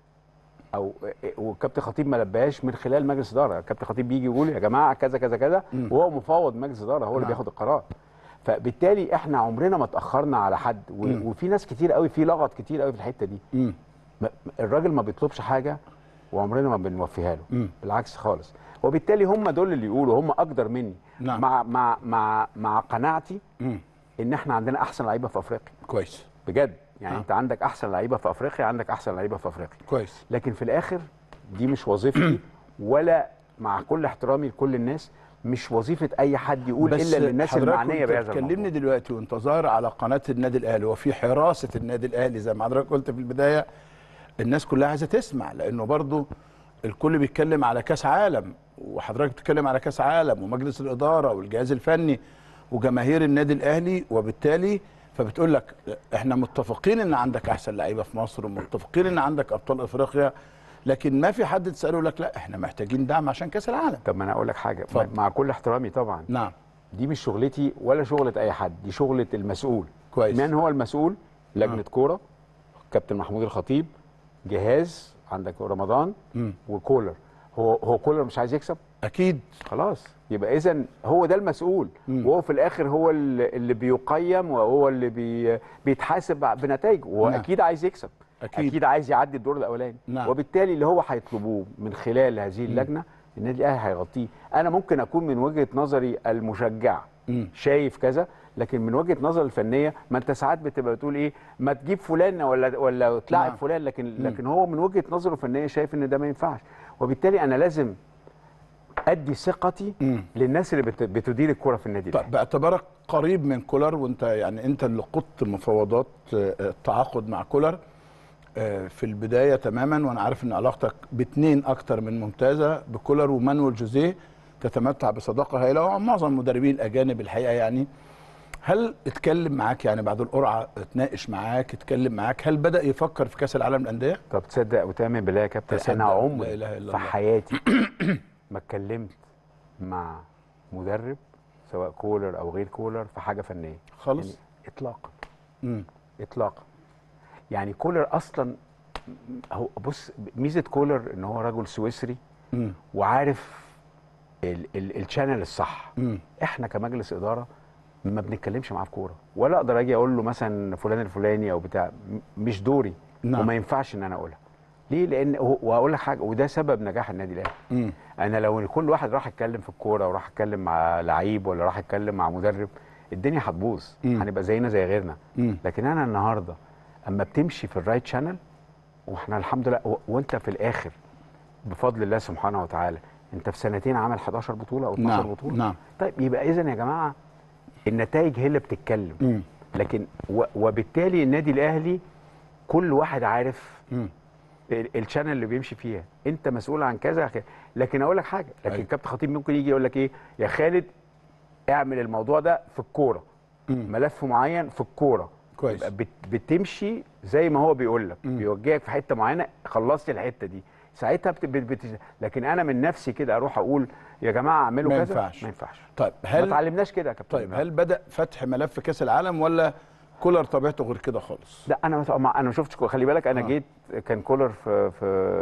او والكابتن خطيب ما لباهاش من خلال مجلس اداره الكابتن خطيب بيجي يقول يا جماعه كذا كذا كذا وهو مفوض مجلس اداره هو اللي
نعم.
بياخد القرار فبالتالي احنا عمرنا ما اتاخرنا على حد و-
مم.
وفي ناس كتير قوي في لغط كتير قوي في الحته دي
مم.
ما- الراجل ما بيطلبش حاجه وعمرنا ما بنوفيها له
مم.
بالعكس خالص وبالتالي هم دول اللي يقولوا هم اقدر مني
نعم.
مع مع مع مع قناعتي
مم.
ان احنا عندنا احسن لعيبه في افريقيا
كويس
بجد يعني
آه.
انت عندك احسن لعيبه في افريقيا عندك احسن لعيبه في افريقيا
كويس
لكن في الاخر دي مش وظيفتي ولا مع كل احترامي لكل الناس مش وظيفه اي حد يقول
بس
الا للناس
حضرتك
المعنيه
وانت
بهذا
بتكلمني
الموضوع
دلوقتي وانت ظاهر على قناه النادي الاهلي وفي حراسه النادي الاهلي زي ما حضرتك قلت في البدايه الناس كلها عايزه تسمع لانه برضو الكل بيتكلم على كاس عالم وحضرتك بتتكلم على كاس عالم ومجلس الاداره والجهاز الفني وجماهير النادي الاهلي وبالتالي فبتقول لك احنا متفقين ان عندك احسن لعيبه في مصر ومتفقين ان عندك ابطال افريقيا لكن ما في حد تساله يقول لك لا احنا محتاجين دعم عشان كاس العالم
طب ما انا اقول لك حاجه
اتفضل.
مع كل احترامي طبعا
نعم
دي مش شغلتي ولا شغله اي حد دي شغله المسؤول
كويس.
من هو المسؤول لجنه
آه.
كوره كابتن محمود الخطيب جهاز عندك رمضان
مم.
وكولر هو هو كولر مش عايز يكسب
اكيد
خلاص يبقى اذا هو ده المسؤول
مم.
وهو في الاخر هو اللي اللي بيقيم وهو اللي بي بيتحاسب بنتائجه وهو
نعم.
اكيد عايز يكسب
أكيد.
اكيد عايز يعدي الدور الاولاني
نعم.
وبالتالي اللي هو هيطلبوه من خلال هذه اللجنه النادي الاهلي هيغطيه انا ممكن اكون من وجهه نظري المشجع
مم.
شايف كذا لكن من وجهه نظر الفنيه ما انت ساعات بتبقى بتقول ايه ما تجيب فلان ولا ولا تلاعب
نعم.
فلان لكن لكن هو من وجهه نظره الفنيه شايف ان ده ما ينفعش وبالتالي انا لازم ادي ثقتي
مم.
للناس اللي بت- بتدير الكره في النادي
طب
الاهلي
باعتبارك قريب من كولر وانت يعني انت اللي قدت مفاوضات آه، التعاقد مع كولر آه، في البدايه تماما وانا عارف ان علاقتك باثنين اكتر من ممتازه بكولر ومانويل جوزيه تتمتع بصداقه هائله ومعظم المدربين الاجانب الحقيقه يعني هل اتكلم معاك يعني بعد القرعه اتناقش معاك اتكلم معاك هل بدا يفكر في كاس العالم للانديه
طب تصدق وتامن بالله يا كابتن
تصدق،
انا
لا
عمري
إله إلا
في
الله.
حياتي ما اتكلمت مع مدرب سواء كولر او غير كولر في حاجه فنيه
خالص؟
يعني اطلاقا
مم.
اطلاقا يعني كولر اصلا هو بص ميزه كولر ان هو رجل سويسري
مم.
وعارف ال- ال- الشانل الصح
مم.
احنا كمجلس اداره ما بنتكلمش معاه في كوره ولا اقدر اجي اقول له مثلا فلان الفلاني او بتاع م- مش دوري
نعم.
وما ينفعش ان انا اقولها ليه لان هو- وهقول لك حاجه وده سبب نجاح النادي الاهلي
مم.
انا لو كل واحد راح يتكلم في الكوره وراح يتكلم مع لعيب ولا راح يتكلم مع مدرب الدنيا هتبوظ
مم.
هنبقى زينا زي غيرنا
مم.
لكن انا النهارده اما بتمشي في الرايت شانل واحنا الحمد لله و- وانت في الاخر بفضل الله سبحانه وتعالى انت في سنتين عمل 11 بطوله او 12
نعم
بطوله
نعم
طيب يبقى اذا يا جماعه النتائج هي اللي بتتكلم
مم.
لكن و- وبالتالي النادي الاهلي كل واحد عارف
مم.
ال- الشانل اللي بيمشي فيها انت مسؤول عن كذا كذا. لكن اقول لك حاجه لكن
أيوة.
كابتن خطيب ممكن يجي يقول لك ايه يا خالد اعمل الموضوع ده في الكوره
مم.
ملف معين في الكوره
كويس.
يبقى بت بتمشي زي ما هو بيقول لك
مم.
بيوجهك في حته معينه خلصت الحته دي ساعتها بت... بت... بت... لكن انا من نفسي كده اروح اقول يا جماعه اعملوا
ما
كذا
ينفعش.
ما ينفعش
طيب
ما
هل
اتعلمناش كده يا كابتن
طيب هل بدا فتح ملف كاس العالم ولا كولر طبيعته غير كده خالص
لا انا ما انا ما شفتش كو- خلي بالك انا
آه.
جيت كان كولر في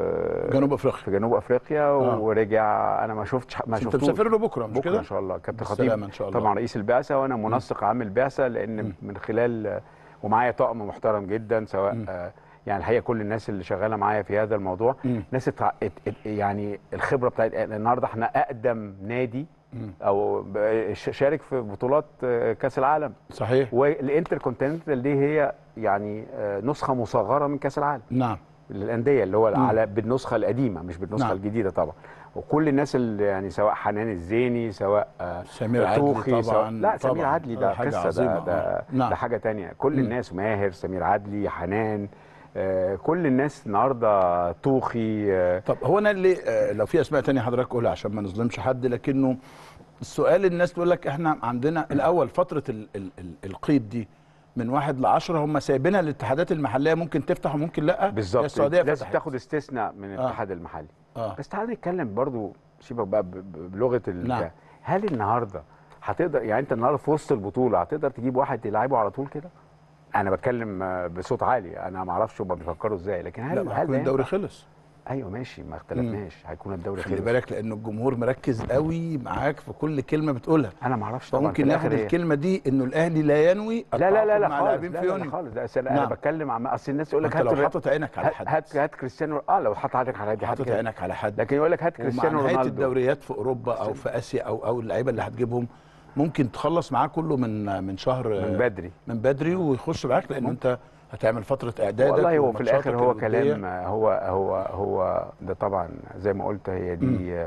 في
جنوب افريقيا
في جنوب افريقيا
آه.
ورجع انا ما شفتش ما
انت
شفتوش
مسافر له بكره مش
بكره
كده
ان شاء الله كابتن
بالسلامة
خطيب
إن شاء الله.
طبعا رئيس البعثه وانا منسق عام البعثه لان من خلال ومعايا طقم محترم جدا سواء آه، يعني الحقيقه كل الناس اللي شغاله معايا في هذا الموضوع
مم.
ناس اتع- ات- ات- يعني الخبره بتاعت النهارده احنا اقدم نادي
مم.
او ب- ش- شارك في بطولات آه، كاس العالم
صحيح
والانتر كونتيننتال دي هي يعني آه، نسخه مصغره من كاس العالم
نعم
للانديه اللي هو
مم.
على بالنسخه القديمه مش بالنسخه
نعم.
الجديده طبعا وكل الناس اللي يعني سواء حنان الزيني سواء آه،
سمير عدلي
توخي
طبعاً،
سواء لا سمير
طبعاً.
عدلي
آه،
ده
حاجة
قصه
عظيمة،
ده ده,
آه. نعم.
ده حاجه تانية كل
مم.
الناس ماهر سمير عدلي حنان آه، كل الناس النهارده توخي آه،
طب هو انا اللي آه، لو في اسماء تانية حضرتك قولها عشان ما نظلمش حد لكنه السؤال الناس تقول لك احنا عندنا الاول فتره ال ال ال القيد دي من واحد لعشرة هم سايبينها للاتحادات المحليه ممكن تفتح وممكن لا هي
بالظبط
السعوديه
لازم
فتحت
تاخد استثناء من
آه.
الاتحاد المحلي
اه
بس تعالى نتكلم برضو سيبك بقى ب- ب- بلغه ال
نعم.
هل النهارده هتقدر يعني انت النهارده في وسط البطوله هتقدر تجيب واحد تلعبه على طول كده؟ انا بتكلم آه، بصوت عالي انا ما اعرفش هم بيفكروا ازاي لكن هل
لا ما
هل
هيكون
ده
الدوري
ينفع؟
خلص
ايوه ماشي ما اختلفناش هيكون الدوري
خلي
خلص.
بالك لان الجمهور مركز قوي معاك في كل كلمه بتقولها
انا ما اعرفش طبعا في
فممكن
الآخر
ناخد
إيه.
الكلمه دي انه الاهلي لا ينوي
لا لا لا
التعاقد
لا
مع
خالص
لاعبين
لا
في
لا, لا
يونيو
خالص ده أصل انا
نعم.
انا بتكلم عن اصل الناس يقول لك
انت لو
هات
حاطط عينك على
هات-
حد
هات هات كريستيانو اه لو حط عينك على دي هات
حاطط
كده.
عينك على حد
لكن يقول لك هات
ومع
كريستيانو
نهايه
رونالدو
الدوريات في اوروبا او في اسيا او او اللعيبه اللي هتجيبهم ممكن تخلص معاه كله من من شهر
من بدري
من بدري ويخش معاك لان انت هتعمل فتره اعدادك
والله هو في
وماتشاتك
الاخر هو
الودية.
كلام هو هو هو ده طبعا زي ما قلت هي دي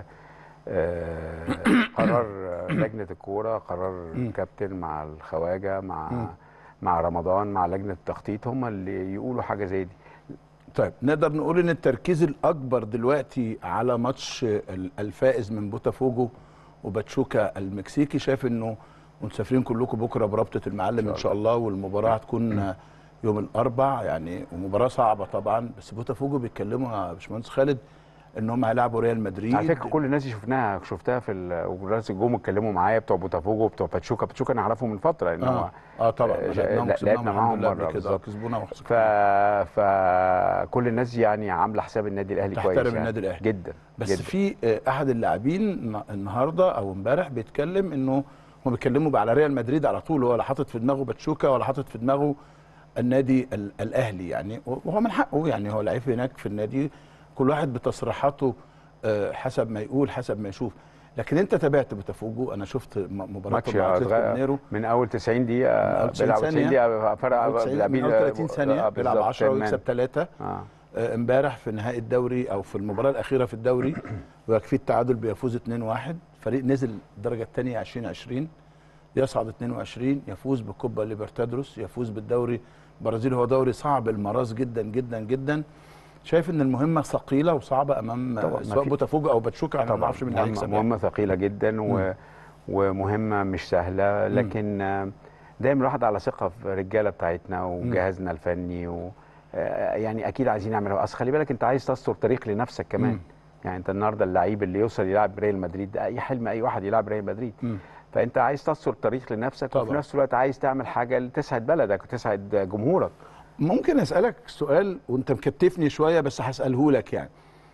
آه، قرار لجنه الكوره قرار الكابتن مع الخواجه مع مع رمضان مع لجنه التخطيط هم اللي يقولوا حاجه زي دي
طيب نقدر نقول ان التركيز الاكبر دلوقتي على ماتش ال- الفائز من بوتافوجو وباتشوكا المكسيكي شايف انه مسافرين كلكم بكره برابطه المعلم ان شاء الله والمباراه هتكون يوم الاربع يعني ومباراه صعبه طبعا بس بوتافوجو بيتكلموا يا باشمهندس خالد ان هم هيلعبوا ريال مدريد
على فكره كل الناس دي شفناها شفتها في ال- والناس جم اتكلموا معايا بتوع بوتافوجو بتوع باتشوكا باتشوكا انا اعرفه من فتره لان هو
اه اه طبعا
آه،
لعبناهم
لا-
وكسبناهم
لعبنا معاهم
الحمد لله
مرة
قبل كده
بالظبط.
كسبونا
ف
وخسرنا
فكل الناس دي يعني عامله حساب النادي الاهلي
تحترم
كويس يعني.
النادي الأهلي.
جدا
بس
جدا.
في آه، احد اللاعبين الن- النهارده او امبارح بيتكلم انه هم بيتكلموا على ريال مدريد على طول هو لا حاطط في دماغه باتشوكا ولا حاطط في دماغه النادي ال- الاهلي يعني وهو من حقه يعني هو لعيب هناك في النادي كل واحد بتصريحاته آه، حسب ما يقول حسب ما يشوف لكن انت تابعت بوتافوجو انا شفت م- مباراه
ماتش
مع اتلتيكو
اتغير-
مينيرو
من اول 90 دقيقه
من أول 90
بيلعب 90
ثانية.
دقيقه فرق
أول 90
لاعبين-
من أول 30 ثانيه
آه،
بيلعب
بالظبط،
10
كان
ويكسب
مان.
3
اه
آه، امبارح في نهائي الدوري او في المباراه الاخيره في الدوري ويكفي التعادل بيفوز 2-1 فريق نزل الدرجه الثانيه 2020 يصعد 22 يفوز بكوبا ليبرتادروس يفوز بالدوري البرازيلي هو دوري صعب المراس جدا جدا جدا شايف ان المهمه ثقيله وصعبه امام
طبعاً،
آه،
ما
سواء
في-
بوتافوجو او باتشوكا احنا ما
طبعا
نعرفش مين اللي
مهمة,
هيكسب يعني.
مهمة ثقيلة جدا و... ومهمة مش سهلة لكن آه، دايما الواحد على ثقة في الرجالة بتاعتنا وجهازنا الفني و... آه، يعني أكيد عايزين نعملها أصل خلي بالك أنت عايز تستر طريق لنفسك كمان
مم.
يعني أنت النهاردة اللعيب اللي يوصل يلعب ريال مدريد ده أي حلم أي واحد يلعب ريال مدريد
مم.
فأنت عايز تستر طريق لنفسك وفي
طبعاً.
نفس الوقت عايز تعمل حاجة اللي تسعد بلدك وتسعد جمهورك
ممكن اسالك سؤال وانت مكتفني شويه بس هساله لك يعني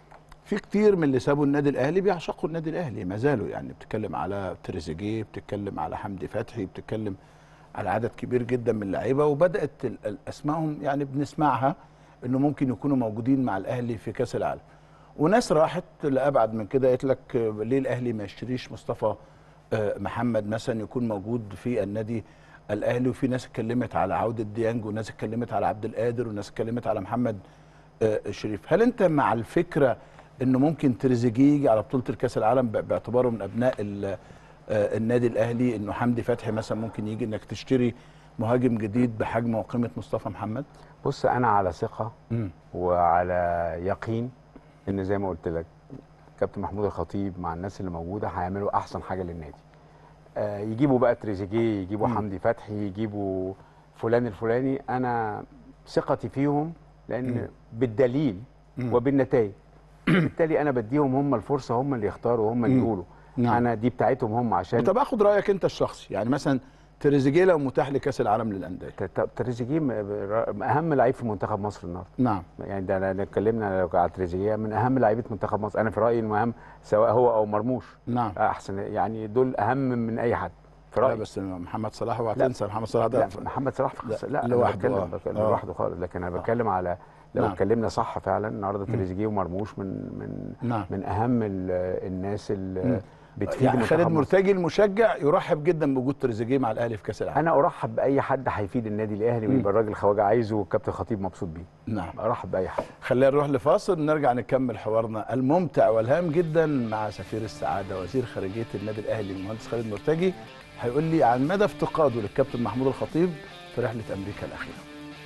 في كتير من اللي سابوا النادي الاهلي بيعشقوا النادي الاهلي ما زالوا يعني بتتكلم على تريزيجيه بتتكلم على حمدي فتحي بتتكلم على عدد كبير جدا من اللعيبه وبدات ال- ال- اسمائهم يعني بنسمعها انه ممكن يكونوا موجودين مع الاهلي في كاس العالم وناس راحت لابعد من كده قالت لك آه، ليه الاهلي ما يشتريش مصطفى آه، محمد مثلا يكون موجود في النادي الاهلي وفي ناس اتكلمت على عوده ديانج وناس اتكلمت على عبد القادر وناس اتكلمت على محمد آه، شريف هل انت مع الفكره انه ممكن تريزيجيه يجي على بطوله الكاس العالم ب- باعتباره من ابناء ال- آه، النادي الاهلي انه حمدي فتحي مثلا ممكن يجي انك تشتري مهاجم جديد بحجم وقيمه مصطفى محمد
بص انا على ثقه وعلى يقين ان زي ما قلت لك كابتن محمود الخطيب مع الناس اللي موجوده هيعملوا احسن حاجه للنادي آه يجيبوا بقى تريزيجيه يجيبوا
مم.
حمدي فتحي يجيبوا فلان الفلاني انا ثقتي فيهم لان
مم.
بالدليل
مم.
وبالنتائج بالتالي انا بديهم هم الفرصه هم اللي يختاروا هم اللي
مم.
يقولوا
نعم.
انا دي بتاعتهم هم عشان
طب اخد رايك انت الشخصي يعني مثلا تريزيجيه لو متاح لكاس العالم للانديه
ت- ت- تريزيجيه م- ب- اهم لعيب في منتخب مصر النهارده
نعم
يعني ده لو اتكلمنا لو على تريزيجيه من اهم لعيبه منتخب مصر انا في رايي انه اهم سواء هو او مرموش
نعم
احسن يعني دول اهم من اي حد في
لا
رايي
بس محمد صلاح اوعى
لا.
تنسى محمد صلاح ده
لا محمد صلاح في قصة- لا,
لوحده،
انا بتكلم
آه.
بتكلم
آه.
لوحده خالص لكن انا بتكلم على لو
نعم.
اتكلمنا صح فعلا النهارده تريزيجيه ومرموش من من
نعم
من اهم ال- الناس
مم.
اللي بتفيد
يعني
منتخب
خالد
مصر.
مرتجي المشجع يرحب جدا بوجود تريزيجيه مع الاهلي في كاس العالم
انا ارحب باي حد هيفيد النادي الاهلي
مم.
ويبقى الراجل خواجه عايزه والكابتن خطيب مبسوط بيه
نعم
ارحب باي حد
خلينا نروح لفاصل نرجع نكمل حوارنا الممتع والهام جدا مع سفير السعاده وزير خارجيه النادي الاهلي المهندس خالد مرتجي هيقول لي عن مدى افتقاده للكابتن محمود الخطيب في رحله امريكا الاخيره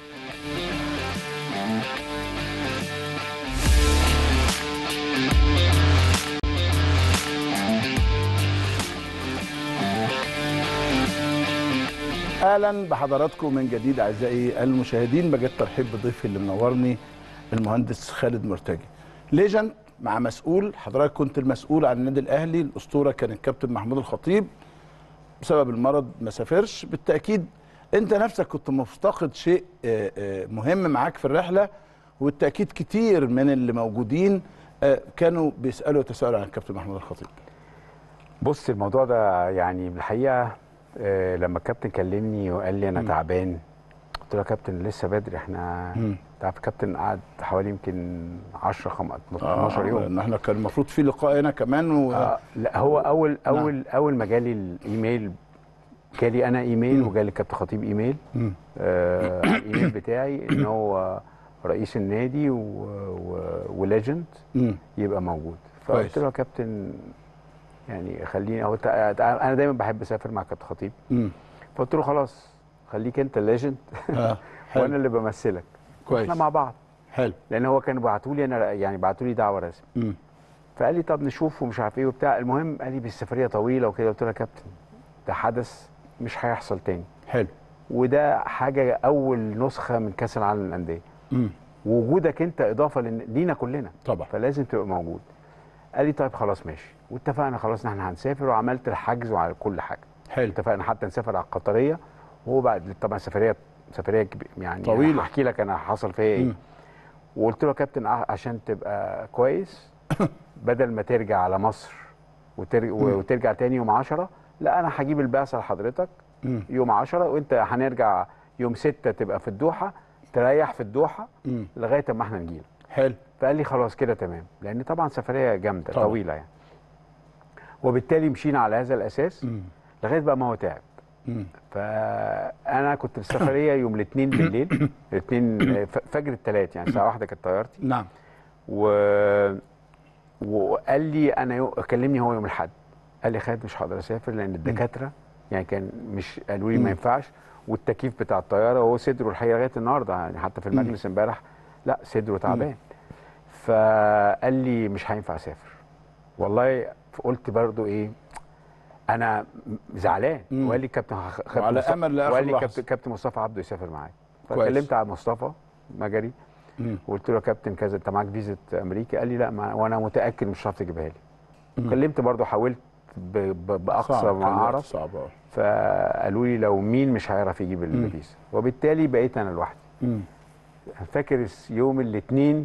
اهلا بحضراتكم من جديد اعزائي المشاهدين بجد ترحيب بضيفي اللي منورني المهندس خالد مرتجي ليجند مع مسؤول حضرتك كنت المسؤول عن النادي الاهلي الاسطوره كان الكابتن محمود الخطيب بسبب المرض ما سافرش بالتاكيد انت نفسك كنت مفتقد شيء آه، آه، مهم معاك في الرحله وبالتاكيد كتير من اللي موجودين آه، كانوا بيسالوا وتساءلوا عن الكابتن محمود الخطيب
بص الموضوع ده يعني بالحقيقه آه، لما الكابتن كلمني وقال لي انا
مم.
تعبان قلت له يا كابتن لسه بدري احنا
مم.
انت عارف الكابتن قعد حوالي يمكن 10 خم- 12 يوم
ان احنا كان المفروض في لقاء هنا كمان و...
آه لا هو اول اول اول ما جالي الايميل جالي انا ايميل
مم.
وجالي الكابتن خطيب ايميل
مم.
آه على الايميل بتاعي ان هو رئيس النادي و... و... وليجند
مم.
يبقى موجود
كويس.
فقلت له يا كابتن يعني خليني هو تع- تع- انا دايما بحب اسافر مع كابتن خطيب
مم.
فقلت له خلاص خليك انت الليجند
آه.
وانا
حلو
اللي بمثلك
كويس
احنا مع بعض
حلو
لان هو كانوا بعتوا لي انا يعني بعتوا لي دعوه رسمي
مم.
فقال لي طب نشوف ومش عارف ايه وبتاع المهم قال لي بالسفريه طويله وكده قلت له يا كابتن ده حدث مش هيحصل تاني
حلو
وده حاجه اول نسخه من كاس العالم للانديه
مم.
ووجودك انت اضافه لن- لينا كلنا
طبعا
فلازم تبقى موجود قال لي طيب خلاص ماشي واتفقنا خلاص ان احنا هنسافر وعملت الحجز وعلى كل حاجه
حلو
اتفقنا حتى نسافر على القطريه وهو بعد طبعا سفريه سفريه كبي- يعني
طويلة.
أنا هحكي لك انا حصل فيا ايه
مم.
وقلت له يا كابتن ع- عشان تبقى كويس بدل ما ترجع على مصر وتر...
مم.
وترجع تاني يوم 10 لا انا هجيب البعثه لحضرتك
مم.
يوم 10 وانت هنرجع يوم 6 تبقى في الدوحه تريح في الدوحه
مم.
لغايه اما احنا نجيلك
حلو
فقال لي خلاص كده تمام لان طبعا سفريه جامده
طبعا.
طويله يعني وبالتالي مشينا على هذا الاساس
مم.
لغايه بقى ما هو تعب
مم.
فانا كنت في السفريه يوم الاثنين بالليل الاثنين ف- فجر الثلاث يعني الساعه واحدة كانت طيارتي
نعم
و... وقال لي انا يو... كلمني هو يوم الاحد قال لي خالد مش هقدر اسافر لان الدكاتره يعني كان مش قالوا لي
مم.
ما ينفعش والتكييف بتاع الطياره وهو صدره الحقيقه لغايه النهارده يعني حتى في المجلس امبارح لا صدره تعبان فقال لي مش هينفع اسافر والله قلت برضو ايه انا زعلان
مم.
وقال لي كابتن خ- كابتن
وعلى
مصطفى-
أمل لآخر
وقال لي
لحظة.
كابتن كابتن مصطفى عبده يسافر معايا
كويس.
فكلمت على مصطفى مجري
مم.
وقلت له يا كابتن كذا انت معاك فيزا امريكا قال لي لا ما وانا متاكد مش هتعرف تجيبها لي
مم.
كلمت برضو حاولت ب... ب... باقصى
صعب،
ما
كان وقت
اعرف
صعب اه
فقالوا لي لو مين مش هيعرف يجيب
مم.
الفيزا وبالتالي بقيت انا لوحدي
مم.
فاكر الس- يوم الاثنين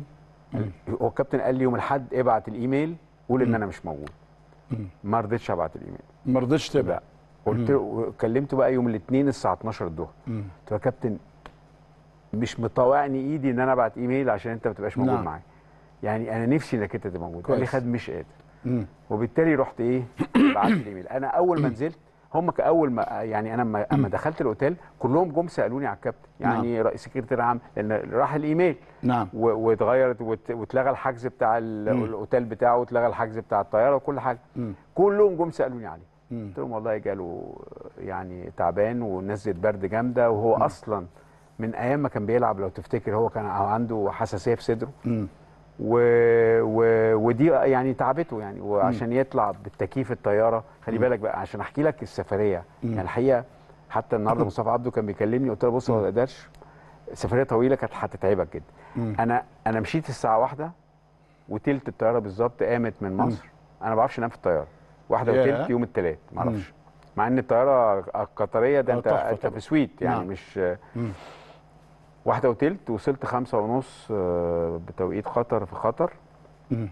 هو الكابتن قال لي يوم الاحد ابعت الايميل قول ان انا مش موجود ما رضيتش ابعت الايميل
ما رضيتش تبقى
لا قلت له كلمته بقى يوم الاثنين الساعه 12 الظهر قلت له يا كابتن مش مطوعني ايدي ان انا ابعت ايميل عشان انت ما تبقاش موجود
نعم.
معايا يعني انا نفسي انك انت تبقى موجود قال لي
كويس.
خد مش قادر
مم.
وبالتالي رحت ايه بعت الايميل انا اول ما نزلت هم كاول ما يعني انا لما اما دخلت الاوتيل كلهم جم سالوني على الكابتن يعني رئيس سكرتير عام لان راح الايميل
نعم
و- واتغيرت وات- واتلغى الحجز بتاع ال- الاوتيل بتاعه واتلغى الحجز بتاع الطياره وكل حاجه
مم.
كلهم جم سالوني عليه
مم.
قلت لهم والله جاله يعني تعبان ونزله برد جامده وهو اصلا من ايام ما كان بيلعب لو تفتكر هو كان عنده حساسيه في صدره
مم.
و... و... ودي يعني تعبته يعني وعشان يطلع بالتكييف الطياره خلي بالك بقى عشان احكي لك السفريه يعني الحقيقه حتى النهارده مصطفى عبده كان بيكلمني قلت له بص هو ما يقدرش سفريه طويله كانت هتتعبك جدا انا انا مشيت الساعه واحدة وتلت الطياره بالظبط قامت من مصر انا ما بعرفش انام في الطياره واحدة
ياه.
وتلت يوم الثلاث ما اعرفش مع ان الطياره القطريه ده
آه،
انت
تحفة
انت
طبعا.
في سويت يعني
نعم.
مش واحدة وتلت وصلت خمسة ونص آه، بتوقيت قطر في قطر
مم.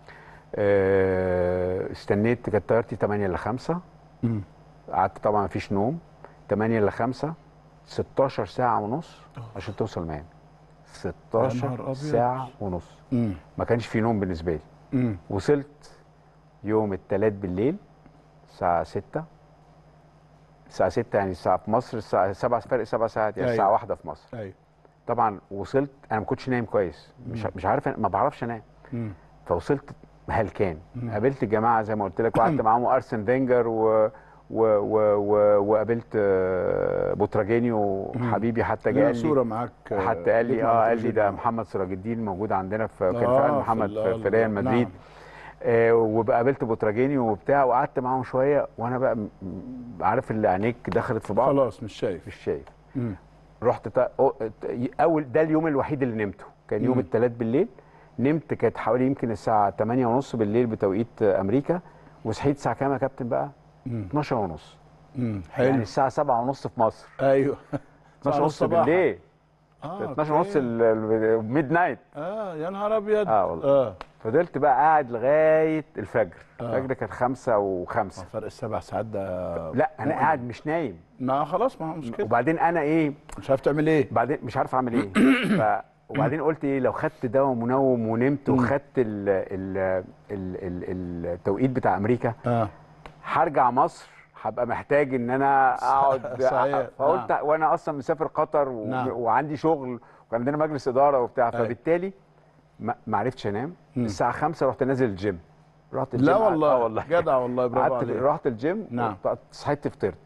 آه، استنيت كانت طيارتي 8 ل 5
مم.
قعدت طبعا مفيش نوم 8 ل 5 16 ساعة ونص عشان توصل ميامي
يا نهار
16
أبيض.
ساعة ونص
مم.
ما كانش في نوم بالنسبة لي
مم.
وصلت يوم الثلاث بالليل الساعة 6 الساعة 6 يعني الساعة في مصر الساعة 7 فرق 7 ساعات يعني
أيوة.
الساعة واحدة في مصر
ايوه
طبعا وصلت انا ما كنتش نايم كويس مش مش عارف ما بعرفش انام
مم.
فوصلت هلكان قابلت الجماعه زي ما قلت لك وقعدت معاهم ارسن فينجر و و و و وقابلت آه، بوتراجينيو حبيبي حتى
لنا
جاء لي
صوره معاك
حتى قال لي
جبنا
اه
على
قال لي ده
التلفزيون.
محمد سراج الدين موجود عندنا في كان
آه،
في
في
محمد
ال-
في, في ريال
نعم.
مدريد آه وقابلت بوتراجينيو وبتاع وقعدت معاهم شويه وانا بقى م- م- عارف اللي عينيك دخلت في بعض
خلاص مش شايف
مش شايف
مم.
رحت تا... أو- ت- اول ده اليوم الوحيد اللي نمته كان يوم
مم.
الثلاث بالليل نمت كانت حوالي يمكن الساعه 8 ونص بالليل بتوقيت امريكا وصحيت الساعه كام يا كابتن بقى
مم.
12 ونص
مم.
يعني
حلو
الساعه 7 ونص في مصر
ايوه
12 ونص
صباحا.
بالليل
اه
12 ونص
أوكي.
ميد نايت
اه يا نهار ابيض
آه والله.
اه
فضلت بقى قاعد لغايه الفجر
آه.
الفجر كانت 5 و5
فرق السبع ساعات ده
لا انا قاعد مش نايم
ما خلاص ما هو مش كده
وبعدين انا ايه
مش عارف تعمل ايه
بعدين مش عارف اعمل ايه ف وبعدين قلت ايه لو خدت دواء منوم ونمت وخدت ال ال ال ال التوقيت بتاع امريكا
اه
هرجع مصر هبقى محتاج ان انا اقعد
صحيح.
فقلت وانا اصلا مسافر قطر و...
نعم.
وعندي شغل وكان عندنا مجلس اداره وبتاع
أيوة.
فبالتالي ما ما عرفتش انام الساعه 5 رحت نازل الجيم رحت الجيم
لا
قعدت-
والله
اه والله
جدع والله برافو
قعدت
عليك
رحت الجيم
نعم.
وط- صحيت فطرت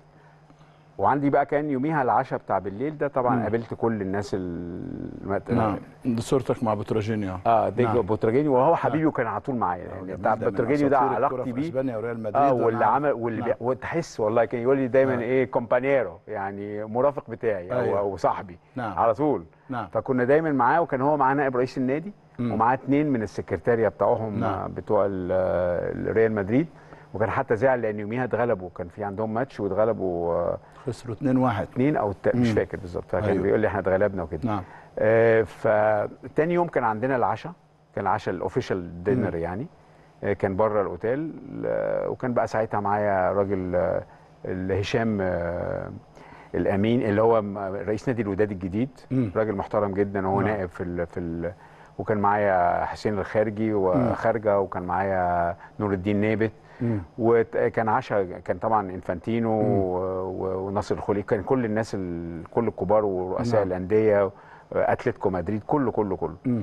وعندي بقى كان يوميها العشاء بتاع بالليل ده طبعا قابلت كل الناس ال...
نعم دي صورتك مع بوتراجينيو
اه دي
نعم.
نعم. بوتراجيني وهو حبيبي وكان على طول معايا يعني بتاع بوتراجيني ده علاقتي بيه
اسبانيا وريال مدريد
اه
أنا
واللي
عارف.
عمل واللي
نعم.
نعم. وتحس والله كان يقول لي دايما
آه.
ايه كومبانيرو يعني مرافق بتاعي او,
أيوة.
أو صاحبي
نعم.
على طول
نعم.
فكنا دايما معاه وكان هو معاه نائب رئيس النادي ومعاه اتنين من السكرتاريا بتوعهم
نعم.
نعم. بتوع ال- الريال مدريد وكان حتى زعل لان يوميها اتغلبوا كان في عندهم ماتش واتغلبوا آه،
خسروا 2 1
اتنين او الت... مش فاكر بالظبط فكان
أيوة.
أيوة. بيقول لي احنا اتغلبنا وكده
نعم
آه، فتاني يوم كان عندنا العشاء كان العشاء الاوفيشال دينر يعني آه، كان بره الاوتيل آه، وكان بقى ساعتها معايا راجل آه، اللي هشام آه، الامين اللي هو م- رئيس نادي الوداد الجديد
مم.
راجل محترم جدا وهو
نعم.
نائب في ال في ال وكان معايا حسين الخارجي وخارجه وكان معايا نور الدين نابت
مم.
وكان عشاء كان طبعا انفانتينو و- و- وناصر الخولي كان كل الناس ال- كل الكبار ورؤساء
نعم.
الانديه اتلتيكو مدريد كله كله كله
مم.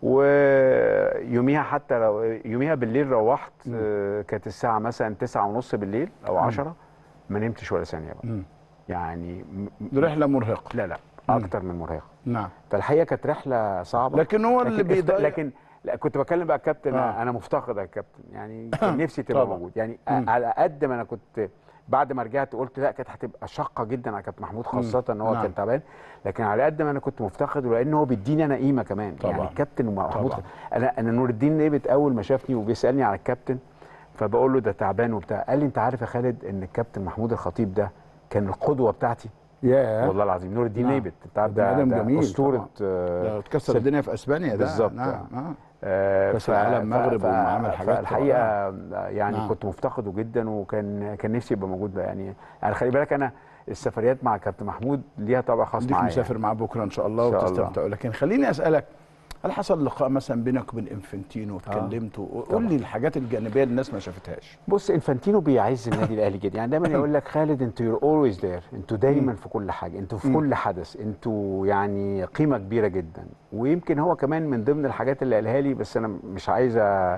ويوميها حتى لو يوميها بالليل روحت آه، كانت الساعه مثلا تسعة ونص بالليل او عشرة ما نمتش ولا ثانيه بقى
مم.
يعني م-
دي رحله مرهقه
لا لا اكتر من مرهقه
نعم
فالحقيقه كانت رحله صعبه
لكن هو اللي
لكن, افت-
بيضيع
لكن لا كنت بكلم بقى الكابتن
آه.
آه. انا مفتقد يا كابتن يعني كان نفسي تبقى
طبعا.
موجود يعني
مم.
على قد ما انا كنت بعد ما رجعت قلت لا كانت هتبقى شاقه جدا على كابتن محمود خاصه ان هو
نعم.
كان تعبان لكن على قد ما انا كنت مفتقد ولان هو بيديني انا قيمه كمان
طبعا.
يعني الكابتن محمود
طبعا.
انا انا نور الدين نيبت اول ما شافني وبيسالني على الكابتن فبقول له ده تعبان وبتاع قال لي انت عارف يا خالد ان الكابتن محمود الخطيب ده كان القدوه بتاعتي
ياه
والله العظيم نور الدين
نعم.
نيبت انت عارف
بني
ده,
آدم
ده
جميل
اسطوره
طبعاً.
آه،
ده اتكسر
سب-
الدنيا في اسبانيا ده
بالظبط.
نعم آه.
آه،
كأس
ف-
العالم
ف-
مغرب
ف-
وعمل حاجات
فالحقيقه يعني
نعم.
كنت مفتقده جدا وكان كان نفسي يبقى موجود بقى يعني يعني خلي بالك انا السفريات مع كابتن محمود ليها طابع خاص
ديك
معايا
مسافر معاه بكره ان شاء الله
إن شاء الله.
وتستمتعوا لكن خليني اسالك هل حصل لقاء مثلا بينك وبين انفنتينو واتكلمتوا قول
طبعاً.
لي الحاجات الجانبيه اللي الناس ما شافتهاش
بص انفانتينو بيعز النادي الاهلي جدا يعني دايما يقول لك خالد انتوا يور اولويز ذير انتوا دايما في كل حاجه انتوا في كل حدث انتوا يعني قيمه كبيره جدا ويمكن هو كمان من ضمن الحاجات اللي قالها لي بس انا مش عايز أ-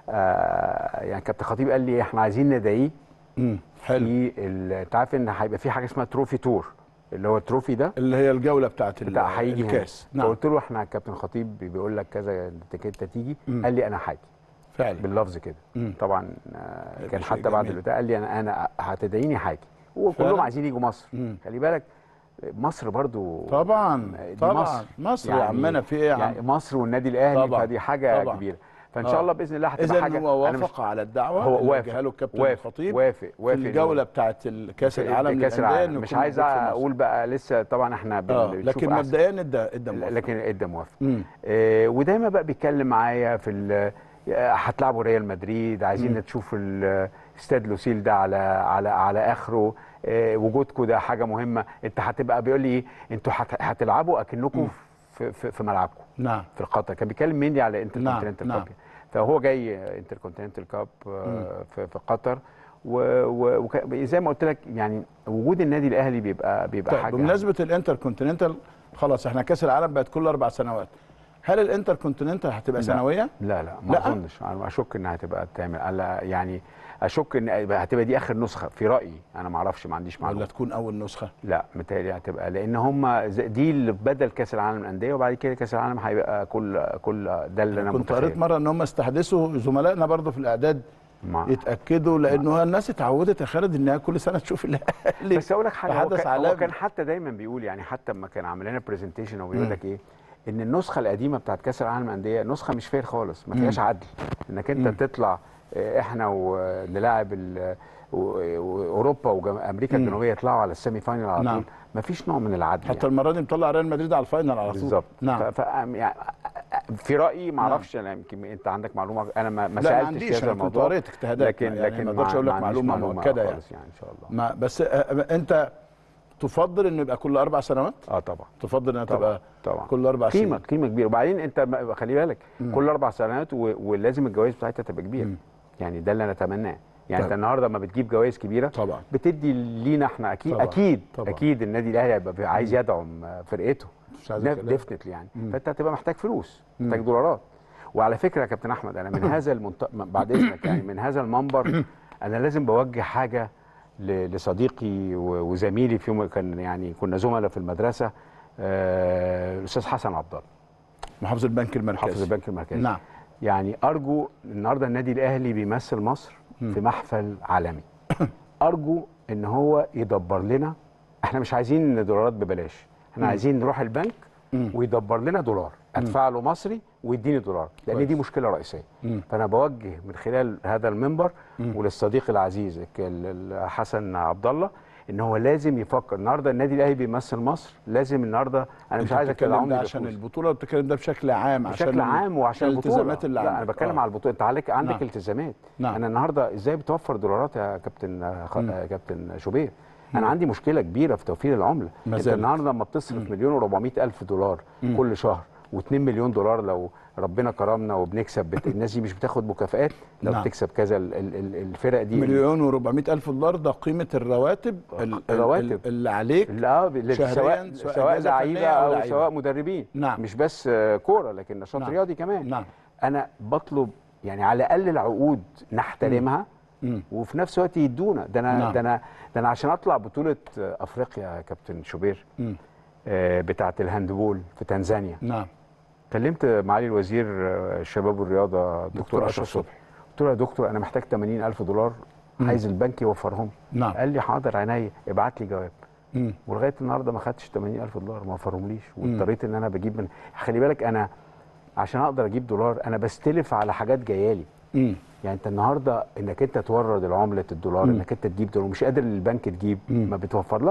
آه، يعني كابتن خطيب قال لي احنا عايزين ندعيه
امم حلو
في ال- انت عارف ان هيبقى في حاجه اسمها تروفي تور اللي هو التروفي ده
اللي هي الجوله بتاعت ال-
بتاع هيجي هنا.
الكاس نعم
فقلت له احنا كابتن خطيب بيقول لك كذا انت انت تيجي
مم.
قال لي انا حاجي
فعلا
باللفظ كده
مم.
طبعا آه،
هيبقى
كان
شيء
حتى بعد
جميل.
البتاع قال لي انا انا هتدعيني حاجي وكلهم
فعلا؟
عايزين يجوا مصر
مم.
خلي بالك مصر برضو
طبعا
دي
طبعا
مصر.
مصر يا عمنا في ايه يا عم
يعني مصر والنادي الاهلي
طبعا.
فدي حاجه
طبعا.
كبيره فان
آه.
شاء الله باذن الله هتبقى
اذا
حاجه
هو
أنا مش-
وافق على الدعوه
هو
اللي
وافق
وجهها له الكابتن
وافق
الخطيب
وافق وافق
في الجوله بتاعت كاس العالم
كاس
للأندية
العالم
إنه
مش
يكون
عايز
موجود في مصر.
اقول بقى لسه طبعا احنا بن-
اه
بنشوف
لكن
أحسن.
مبدئيا ادى ادى موافقة.
لكن ادى موافق
مم.
آه، ودايما بقى بيتكلم معايا في ال- آه، هتلعبوا ريال مدريد عايزين تشوفوا ال- استاد لوسيل ده على على على اخره آه، وجودكم ده حاجه مهمه انت هتبقى بيقول لي ايه انتوا هت- هتلعبوا اكنكم في, في, في ملعبكم
نعم
في القطر كان بيتكلم مني على انتر
نعم،
كونتيننتال
نعم.
كاب فهو جاي انتر كونتيننتال كاب آه، في, في قطر و- و- وك- زي ما قلت لك يعني وجود النادي الاهلي بيبقى بيبقى
طيب
حاجه
بمناسبه الانتر كونتيننتال خلاص احنا كاس العالم بقت كل اربع سنوات هل الانتر كونتيننتال هتبقى
لا.
سنويه؟
لا لا ما
لا؟
اظنش انا اشك انها هتبقى تعمل ألا يعني اشك ان هتبقى دي اخر نسخه في رايي انا ما اعرفش ما عنديش
ولا
معلومه
تكون اول نسخه؟
لا متهيألي هتبقى لان هم زي- دي اللي بدل كاس العالم للانديه وبعد كده كاس العالم هيبقى كل كل ده اللي انا
كنت قريت
متخيل
مره ان هم استحدثوا زملائنا برضه في الاعداد
ما-
يتاكدوا لانه الناس اتعودت يا خالد انها كل سنه تشوف الاهلي
بس اقول لك حاجه هو
حدث
كان, هو
عالمي.
كان حتى دايما بيقول يعني حتى لما كان عامل لنا برزنتيشن وبيقول
مم.
لك ايه ان النسخه القديمه بتاعت كاس العالم للانديه نسخه مش فير خالص ما فيهاش عدل انك انت
مم.
تطلع آه، احنا ونلاعب ال- و- واوروبا وامريكا
مم.
الجنوبيه يطلعوا على السيمي فاينل على
نعم.
طول ما فيش نوع من العدل
حتى
يعني.
المره دي مطلع ريال مدريد على الفاينل على طول
بالظبط
نعم
ف... ف... يعني في رايي ما اعرفش انا يمكن انت عندك معلومه انا ما, ما
لا ما
سالتش
عنديش
في هذا
انا كنت
الموضوع
قريت اجتهادات
لكن
يعني
لكن
ما اقدرش اقول لك
عنديش
معلومه مؤكده يعني
خالص يعني ان شاء الله
ما بس آه، انت تفضل انه يبقى كل اربع سنوات؟
اه طبعا
تفضل انها
طبعا
تبقى
طبعا
كل اربع
قيمه
سنين
قيمه كبيره وبعدين انت ما- خلي بالك
مم.
كل اربع سنوات و... ولازم الجوائز بتاعتها تبقى كبيره
مم.
يعني ده اللي انا اتمناه يعني
طيب.
انت النهارده لما بتجيب جوائز كبيره
طبعا
بتدي لينا احنا اكيد
طبعا.
اكيد
طبعا.
اكيد النادي الاهلي هيبقى عايز يدعم آه، فرقته
مش عايز كلام.
ديفنتلي يعني
مم.
فانت هتبقى محتاج فلوس
مم.
محتاج دولارات وعلى فكره يا كابتن احمد انا من هذا المنط... بعد اذنك يعني من هذا المنبر انا لازم بوجه حاجه ل... لصديقي و... وزميلي في يوم كان يعني كنا زملاء في المدرسه آه، الاستاذ حسن عبد الله
محافظ البنك المركزي
حافظ البنك المركزي
نعم
يعني ارجو النهارده النادي الاهلي بيمثل مصر
مم.
في محفل عالمي ارجو ان هو يدبر لنا احنا مش عايزين دولارات ببلاش احنا
مم.
عايزين نروح البنك
مم.
ويدبر لنا دولار ادفع له مصري ويديني دولار لان
كويس.
دي مشكله رئيسيه
مم.
فانا بوجه من خلال هذا المنبر
مم.
وللصديق العزيز ال- ال- حسن عبد الله ان هو لازم يفكر النهارده النادي الاهلي بيمثل مصر لازم النهارده انا مش
أنت
عايزك
بتتكلم
تدعمني
ده عشان
بفلوس.
البطوله ولا بتتكلم ده بشكل عام عشان
بشكل
ال-
عام وعشان البطوله
الالتزامات اللي
لا
عندك
انا بتكلم
آه.
على البطوله انت عليك عندك
نعم.
التزامات
نعم.
انا النهارده ازاي بتوفر دولارات يا كابتن خ...
مم.
آه، كابتن شوبير انا عندي مشكله كبيره في توفير العمله
ما
انت
زالت.
النهارده لما بتصرف مليون و400 الف دولار
مم.
كل شهر و2 مليون دولار لو ربنا كرمنا وبنكسب بت... الناس دي مش بتاخد مكافآت لو
نعم.
بتكسب كذا ال... ال... ال- الفرق دي
مليون و400 الف دولار ده قيمه الرواتب ال- ال-
الرواتب.
اللي عليك
لا ب-
شهرياً،
سواء
سواء
سواء
أجازة
لعيبه
فنية أو
او
لعيبة.
سواء مدربين
نعم.
مش بس آه، كوره لكن نشاط
نعم.
رياضي كمان
نعم
انا بطلب يعني على الاقل العقود نحترمها
مم.
وفي نفس الوقت يدونا ده انا
نعم.
ده انا ده انا عشان اطلع بطوله آه، افريقيا يا كابتن شوبير
مم.
آه، بتاعه الهاندبول في تنزانيا
نعم
كلمت معالي الوزير آه، الشباب والرياضه
دكتور
دكتور
أشرف
اشرف
صبحي.
صبحي قلت له يا دكتور انا محتاج 80 الف دولار
مم.
عايز البنك يوفرهم
نعم
قال لي حاضر عينيا ابعت لي جواب
مم.
ولغايه النهارده ما خدتش 80 الف دولار ما وفرهمليش واضطريت ان انا بجيب من خلي بالك انا عشان اقدر اجيب دولار انا بستلف على حاجات جايه لي
مم.
يعني انت النهارده انك انت تورد العمله الدولار
مم.
انك انت تجيب دولار مش قادر البنك تجيب
مم.
ما بتوفرلكش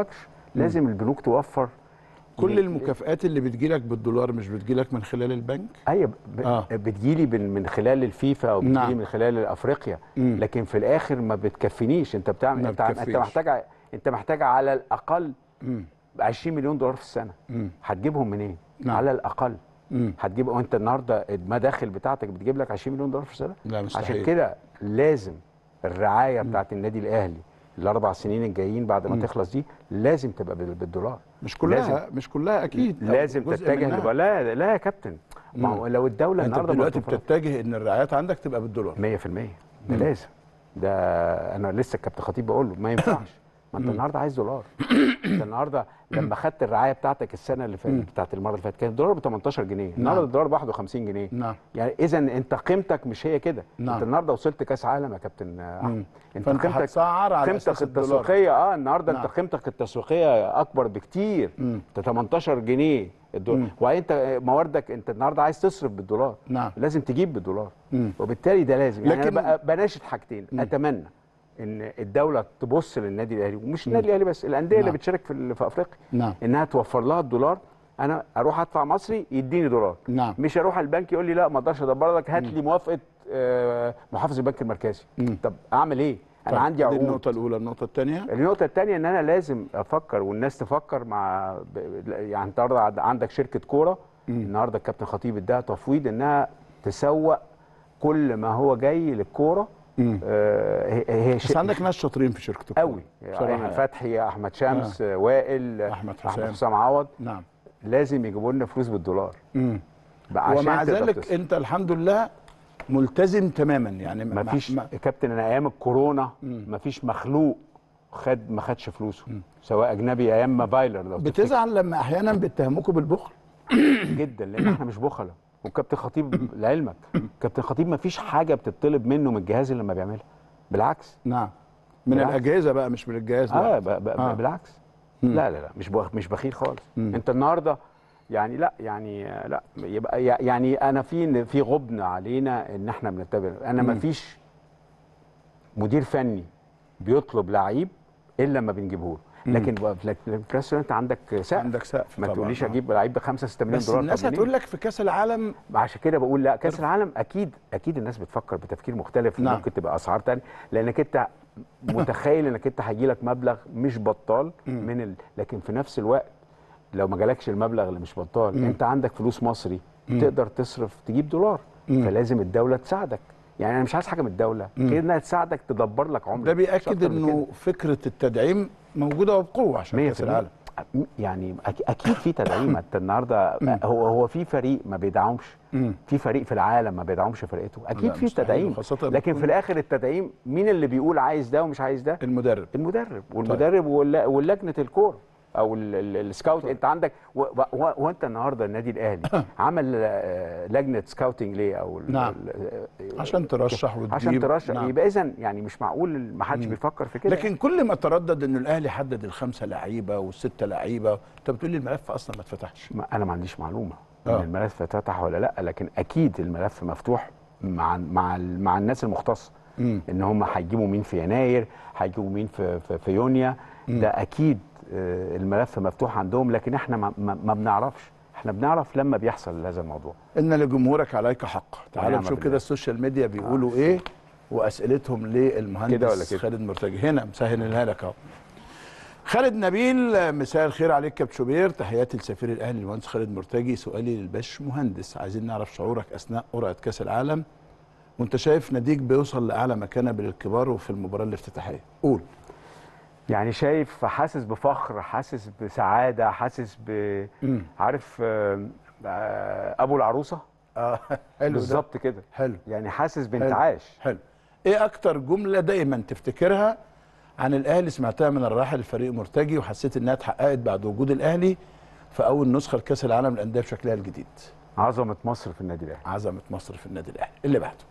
لازم البنوك توفر
كل
ل-
المكافآت اللي بتجيلك بالدولار مش بتجيلك من خلال البنك
ايوه ب...
آه.
آه. بتجيلي من من خلال الفيفا او بتجيلي
نعم.
من خلال افريقيا
مم.
لكن في الاخر ما بتكفينيش انت بتعمل
ما
انت انت
بتكفيش.
محتاج ع- انت محتاج على الاقل
مم.
20 مليون دولار في السنه
مم.
هتجيبهم منين؟
نعم.
على الاقل
مم.
هتجيب وانت النهارده المداخل بتاعتك بتجيب لك 20 مليون دولار في السنه
لا مستحيل
عشان كده لازم الرعايه بتاعت النادي الاهلي الاربع سنين الجايين بعد ما
مم.
تخلص دي لازم تبقى بال- بالدولار
مش كلها
لازم.
مش كلها اكيد أو
لازم
جزء
تتجه
منها.
لبقى لا لا يا كابتن ما هو لو الدوله
انت
النهارده
دلوقتي
مرتفعة-
بتتجه ان الرعايات عندك تبقى بالدولار
100% ده لازم ده انا لسه الكابتن خطيب بقول له ما ينفعش ما انت النهارده عايز دولار انت النهارده لما خدت الرعايه بتاعتك السنه اللي فاتت بتاعت المره اللي فاتت كان الدولار ب 18 جنيه النهارده الدولار ب 51 جنيه
نعم
يعني اذا انت قيمتك مش هي كده
نعم.
انت النهارده وصلت كاس عالم يا كابتن احمد انت
فانت
قيمتك
هتسعر على
قيمتك
اساس الدولار
التسويقيه اه النهارده
نعم.
انت قيمتك التسويقيه اكبر بكتير
مم.
انت 18 جنيه الدولار
مم.
وبعدين انت مواردك انت النهارده عايز تصرف بالدولار
نعم
لازم تجيب بالدولار
مم.
وبالتالي ده لازم يعني
لكن-
انا بقى- بناشد حاجتين اتمنى ان الدوله تبص للنادي الاهلي ومش النادي الاهلي بس الانديه اللي
نعم.
بتشارك في ال- في افريقيا
نعم
انها توفر لها الدولار انا اروح ادفع مصري يديني دولار
نعم
مش اروح البنك يقول لي لا ما اقدرش ادبر لك هات لي موافقه آه، محافظ البنك المركزي
مم.
طب اعمل ايه انا
طيب،
عندي
دي
عقود
النقطة الأولى النقطة الثانية
النقطة الثانية إن أنا لازم أفكر والناس تفكر مع ب- يعني أنت النهارده عند- عندك شركة كورة النهارده الكابتن خطيب اداها تفويض إنها تسوق كل ما هو جاي للكورة
مم.
آه، هي هي
بس
شيء
عندك ناس شاطرين في شركة الكورة.
قوي
بصراحة
ايمن
يعني.
فتحي احمد شمس آه. وائل
أحمد
احمد
حسام.
حسام عوض
نعم
لازم يجيبوا لنا فلوس بالدولار
مم.
بقى عشان
ومع
تقدر
ذلك
تصرف.
انت الحمد لله ملتزم تماما يعني ما-
ما فيش
ما-
يا كابتن انا ايام الكورونا
مم.
ما فيش مخلوق خد ما خدش فلوسه سواء اجنبي ايام ما بايلر لو تفتكر.
بتزعل لما احيانا بيتهموكوا بالبخل
جدا لان احنا مش بخله وكابتن خطيب لعلمك كابتن خطيب ما فيش حاجه بتطلب منه من الجهاز اللي لما بيعملها بالعكس
نعم من
بالعكس.
الاجهزه بقى مش من الجهاز
اه
لا.
ب ب
آه.
آه. بالعكس
مم.
لا لا لا مش بخ مش بخيل خالص
مم.
انت النهارده يعني لا يعني آه، لا يبقى يع- يعني انا في في غبن علينا ان احنا بنتبع انا ما
مم.
فيش مدير فني بيطلب لعيب الا لما بنجيبه له لكن بقى في في نفس الوقت انت عندك سقف
عندك سقف
ما
طبعاً.
تقوليش
آه.
اجيب لعيب ب 5 6 مليون
بس
دولار
الناس
طب منين؟
هتقول لك في كاس العالم
عشان كده بقول لا كاس العالم اكيد اكيد الناس بتفكر بتفكير مختلف
نعم.
ممكن تبقى اسعار تانية لانك انت متخيل انك انت هيجي لك مبلغ مش بطال من ال... لكن في نفس الوقت لو ما جالكش المبلغ اللي مش بطال
مم.
انت عندك فلوس مصري تقدر تصرف تجيب دولار
مم.
فلازم الدوله تساعدك يعني انا مش عايز حاجه من الدوله
مم.
غير انها تساعدك تدبر لك عمرك
ده
مش
بياكد
أكتر من
انه فكره التدعيم موجوده وبقوه عشان كاس
100%
العالم
يعني أك- اكيد في تدعيم انت النهارده هو هو في فريق ما بيدعمش
مم.
في فريق في العالم ما بيدعمش فرقته
لا،
اكيد في
مستحيل،
تدعيم
وخاصة لما
لكن
يكون-
في الاخر التدعيم مين اللي بيقول عايز ده ومش عايز ده
المدرب
المدرب والمدرب والل- واللجنه الكوره او ال- ال- السكاوت انت عندك و- و- و- وانت النهارده النادي الاهلي عمل آه، لجنه سكاوتنج ليه او ال-
نعم.
ال-
عشان ترشح وتجيب
عشان ترشح
نعم.
يبقى اذا يعني مش معقول ما حدش بيفكر في كده
لكن كل ما تردد انه الاهلي حدد الخمسه لعيبه والسته لعيبه انت بتقول لي الملف اصلا ما اتفتحش
ما انا ما عنديش معلومه
آه.
ان الملف اتفتح ولا لا لكن اكيد الملف مفتوح مع مع ال- مع الناس المختصه
مم.
ان هم هيجيبوا مين في يناير هيجيبوا مين في في, في يونيو ده اكيد آه، الملف مفتوح عندهم لكن احنا ما, ما, ما بنعرفش احنا بنعرف لما بيحصل هذا الموضوع
ان لجمهورك عليك حق تعال
ونعم
نشوف
بالله.
كده السوشيال ميديا بيقولوا ايه واسئلتهم
كده ولا
للمهندس
كده؟
خالد مرتجي هنا مسهلها لك اهو خالد نبيل مساء الخير عليك كابتن شوبير تحياتي لسفير الاهلي المهندس خالد مرتجي سؤالي للباش مهندس عايزين نعرف شعورك اثناء قرعه كاس العالم وانت شايف ناديك بيوصل لاعلى مكانه بين الكبار وفي المباراه الافتتاحيه قول
يعني شايف حاسس بفخر حاسس بسعاده حاسس ب
مم.
عارف آه، آه، ابو العروسه
اه حلو ده.
بالظبط كده
حلو
يعني حاسس
حلو.
بانتعاش
حلو ايه اكتر جمله دايما تفتكرها عن الاهلي سمعتها من الراحل الفريق مرتجي وحسيت انها اتحققت بعد وجود الاهلي في اول نسخه لكاس العالم للانديه بشكلها الجديد
عظمه مصر في النادي الاهلي
عظمه مصر في النادي الاهلي اللي بعده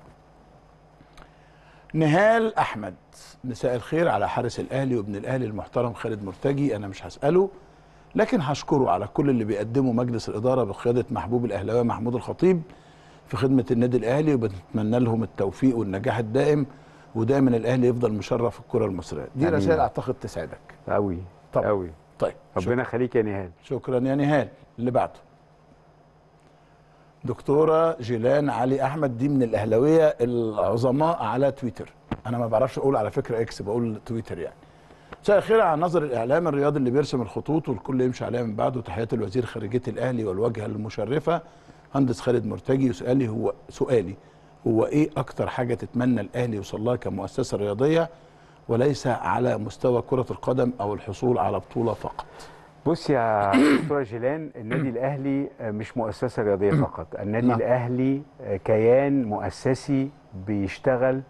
نهال احمد مساء الخير على حارس الاهلي وابن الاهلي المحترم خالد مرتجي انا مش هساله لكن هشكره على كل اللي بيقدمه مجلس الاداره بقياده محبوب الاهلاوي محمود الخطيب في خدمه النادي الاهلي وبنتمنى لهم التوفيق والنجاح الدائم ودايما الاهلي يفضل مشرف الكره المصريه دي
آمين.
رسائل اعتقد تسعدك
قوي
طبعا.
قوي
طيب
ربنا يخليك يا نهال
شكرا يا نهال اللي بعده دكتورة جيلان علي أحمد دي من الأهلاوية العظماء على تويتر أنا ما بعرفش أقول على فكرة إكس بقول تويتر يعني مساء الخير على نظر الإعلام الرياضي اللي بيرسم الخطوط والكل يمشي عليها من بعده تحيات الوزير خارجية الأهلي والواجهة المشرفة مهندس خالد مرتجي سؤالي هو سؤالي هو إيه أكتر حاجة تتمنى الأهلي يوصل لها كمؤسسة رياضية وليس على مستوى كرة القدم أو الحصول على بطولة فقط
بص يا دكتوره جيلان النادي الاهلي مش مؤسسه رياضيه فقط النادي
نعم.
الاهلي كيان مؤسسي بيشتغل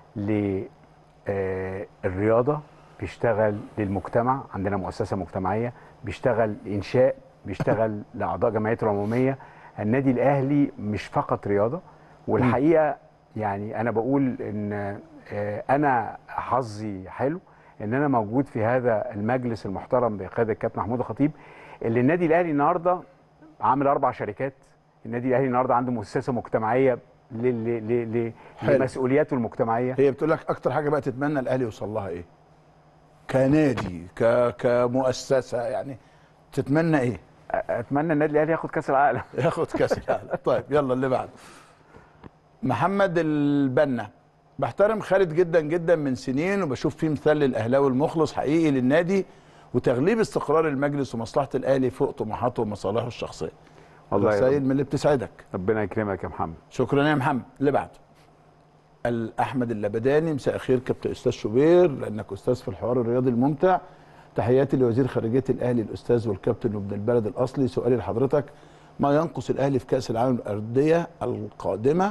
للرياضه بيشتغل للمجتمع عندنا مؤسسه مجتمعيه بيشتغل انشاء بيشتغل لاعضاء جمعيته العموميه النادي الاهلي مش فقط رياضه والحقيقه يعني انا بقول ان آه، انا حظي حلو ان انا موجود في هذا المجلس المحترم بقياده الكابتن محمود الخطيب اللي النادي الاهلي النهارده عامل اربع شركات النادي الاهلي النهارده عنده مؤسسه مجتمعيه ل- ل- ل- ل-
حلو.
لمسؤولياته المجتمعيه
هي بتقول لك اكتر حاجه بقى تتمنى الاهلي يوصل لها ايه كنادي ك... كمؤسسه يعني تتمنى ايه
اتمنى النادي الاهلي ياخد كاس العالم
ياخد كاس العالم طيب يلا اللي بعده محمد البنا بحترم خالد جدا جدا من سنين وبشوف فيه مثال للاهلاوي المخلص حقيقي للنادي وتغليب استقرار المجلس ومصلحه الاهلي فوق طموحاته ومصالحه الشخصيه
والله يا
رسائل
رب.
من اللي بتسعدك
ربنا يكرمك يا محمد
شكرا يا محمد اللي بعده الاحمد اللبداني مساء الخير كابتن استاذ شوبير لانك استاذ في الحوار الرياضي الممتع تحياتي لوزير خارجيه الاهلي الاستاذ والكابتن وابن البلد الاصلي سؤالي لحضرتك ما ينقص الاهلي في كاس العالم الانديه القادمه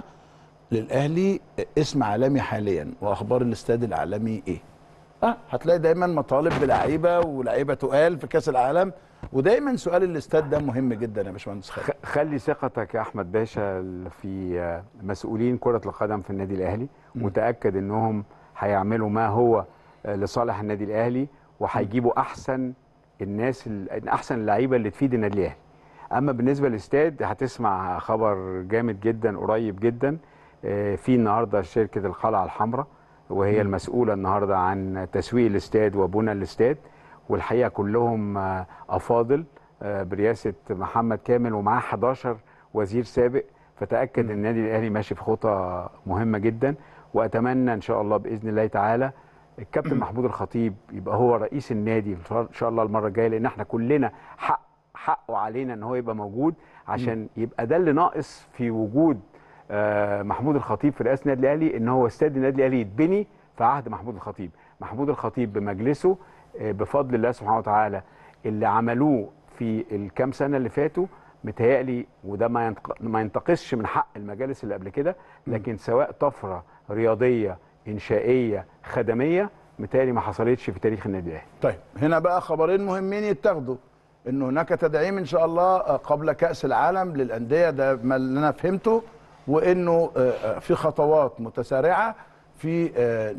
للاهلي اسم عالمي حاليا واخبار الاستاد العالمي ايه اه هتلاقي دايما مطالب بلعيبه ولاعيبه تقال في كاس العالم ودايما سؤال الاستاد ده مهم جدا يا باشمهندس خالد
خ- خلي ثقتك يا احمد باشا في آه، مسؤولين كره القدم في النادي الاهلي متاكد انهم هيعملوا ما هو آه، لصالح النادي الاهلي وهيجيبوا احسن الناس ال- احسن اللعيبه اللي تفيد النادي الاهلي اما بالنسبه للاستاد هتسمع خبر جامد جدا قريب جدا آه، في النهارده شركه القلعه الحمراء وهي المسؤوله النهارده عن تسويق الاستاد وبنى الاستاد والحقيقه كلهم آه، افاضل آه، برئاسه محمد كامل ومعاه 11 وزير سابق فتاكد ان النادي الاهلي ماشي في خطى مهمه جدا واتمنى ان شاء الله باذن الله تعالى الكابتن محمود الخطيب يبقى هو رئيس النادي ان شاء الله المره الجايه لان احنا كلنا حق حقه علينا ان هو يبقى موجود عشان يبقى ده اللي ناقص في وجود آه، محمود الخطيب في رئاسه النادي الاهلي ان هو استاد النادي الاهلي يتبني في عهد محمود الخطيب محمود الخطيب بمجلسه آه، بفضل الله سبحانه وتعالى اللي عملوه في الكام سنه اللي فاتوا متهيألي وده ما ينتق- ما ينتقصش من حق المجالس اللي قبل كده لكن سواء طفره رياضيه انشائيه خدميه متهيألي ما حصلتش في تاريخ النادي الاهلي
طيب هنا بقى خبرين مهمين يتاخدوا ان هناك تدعيم ان شاء الله قبل كاس العالم للانديه ده ما اللي انا فهمته وانه آه، في خطوات متسارعه في آه،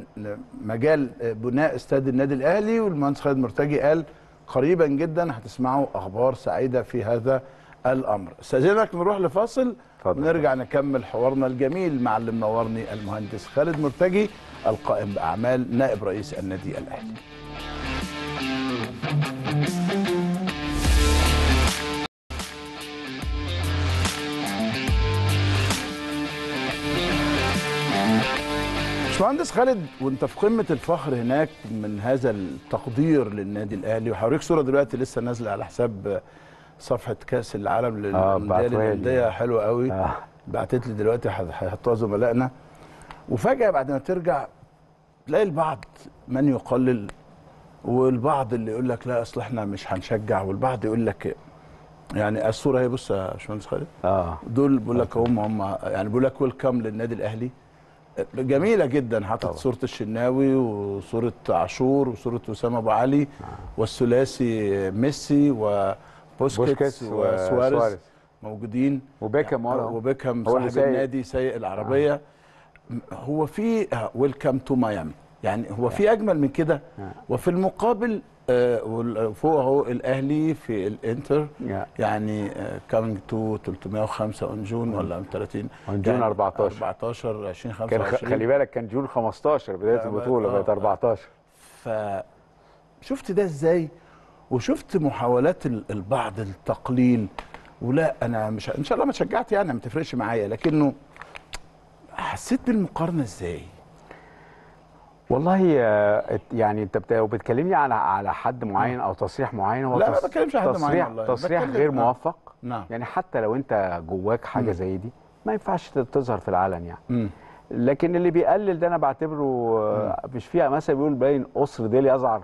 مجال آه، بناء استاد النادي الاهلي والمهندس خالد مرتجي قال قريبا جدا هتسمعوا اخبار سعيده في هذا الامر استاذنك نروح لفاصل
اتفضل.
ونرجع نكمل حوارنا الجميل مع اللي منورني المهندس خالد مرتجي القائم باعمال نائب رئيس النادي الاهلي باشمهندس خالد وانت في قمه الفخر هناك من هذا التقدير للنادي الاهلي وهوريك صوره دلوقتي لسه نازله على حساب صفحه كاس العالم
آه،
للانديه
بعتوها لي.
للانديه حلوه قوي
آه.
بعتت لي دلوقتي هت- هيحطوها زملائنا وفجاه بعد ما ترجع تلاقي البعض من يقلل والبعض اللي يقول لك لا اصل احنا مش هنشجع والبعض يقول لك يعني الصوره هي بص يا باشمهندس خالد
اه
دول بيقول لك هم هم يعني بيقول لك ويلكم للنادي الاهلي جميله جدا حاطط
طبعا.
صوره الشناوي وصوره عاشور وصوره اسامه ابو علي والثلاثي ميسي وبوسكيتس
بوسكيتس
وسواريز
وسواريز.
موجودين
وبيكهام ورا.
وبيكهام
هو اللي
صاحب
سايق.
النادي سايق العربيه هو في ويلكم تو ميامي يعني هو في اجمل من كده وفي المقابل آه، وال- فوق اهو الاهلي في الانتر
يا.
يعني كامينج تو 305 اون جون ولا 30
On June 14.
14 20
كان خ-
25
خلي بالك كان جون 15 بدايه
آه،
البطوله
آه،
بقت
آه.
14
ف شفت ده ازاي وشفت محاولات ال- البعض التقليل ولا انا مش ان شاء الله ما شجعت يعني ما تفرقش معايا لكنه حسيت بالمقارنه ازاي
والله آه، ات- يعني انت بت- بتكلمني على على حد معين او تصريح معين هو
لا، ما
تص-
بتكلمش على حد معين
تصريح
والله.
تصريح
بتكلم-
غير
آه.
موفق
نعم.
يعني حتى لو انت جواك حاجه زي دي ما ينفعش ت- تظهر في العلن يعني
مم.
لكن اللي بيقلل ده انا بعتبره آه، مش فيها مثلا بيقول باين قصر ديل يزعر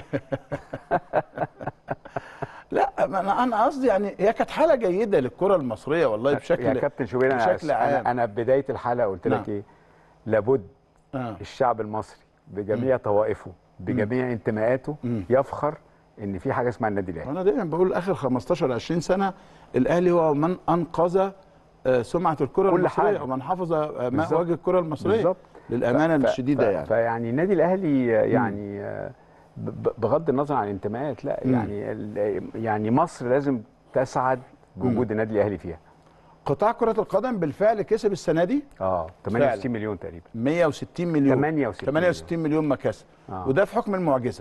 لا ما انا انا قصدي يعني هي كانت حاله جيده للكره المصريه والله بشكل
يا كابتن شوبير انا
بشكل عام
انا, أنا في بدايه الحلقه قلت
نعم.
لك ايه لابد
آه.
الشعب المصري بجميع طوائفه بجميع انتماءاته
مم.
يفخر ان في حاجه اسمها النادي الاهلي
انا دايما بقول اخر 15 20 سنه الاهلي هو من انقذ آه، سمعه الكره
كل
المصريه
حاجة.
ومن حفظ آه، ماء
بالظبط.
وجه الكره المصريه
بالظبط.
للامانه
ف-
الشديده
ف-
يعني
فيعني النادي الاهلي يعني آه، ب- ب- بغض النظر عن الانتماءات لا
مم.
يعني ال- يعني مصر لازم تسعد بوجود النادي الاهلي فيها
قطاع كره القدم بالفعل كسب السنه دي
اه 68 مليون تقريبا
160 مليون
68
68 مليون مكاسب
آه.
وده في حكم المعجزه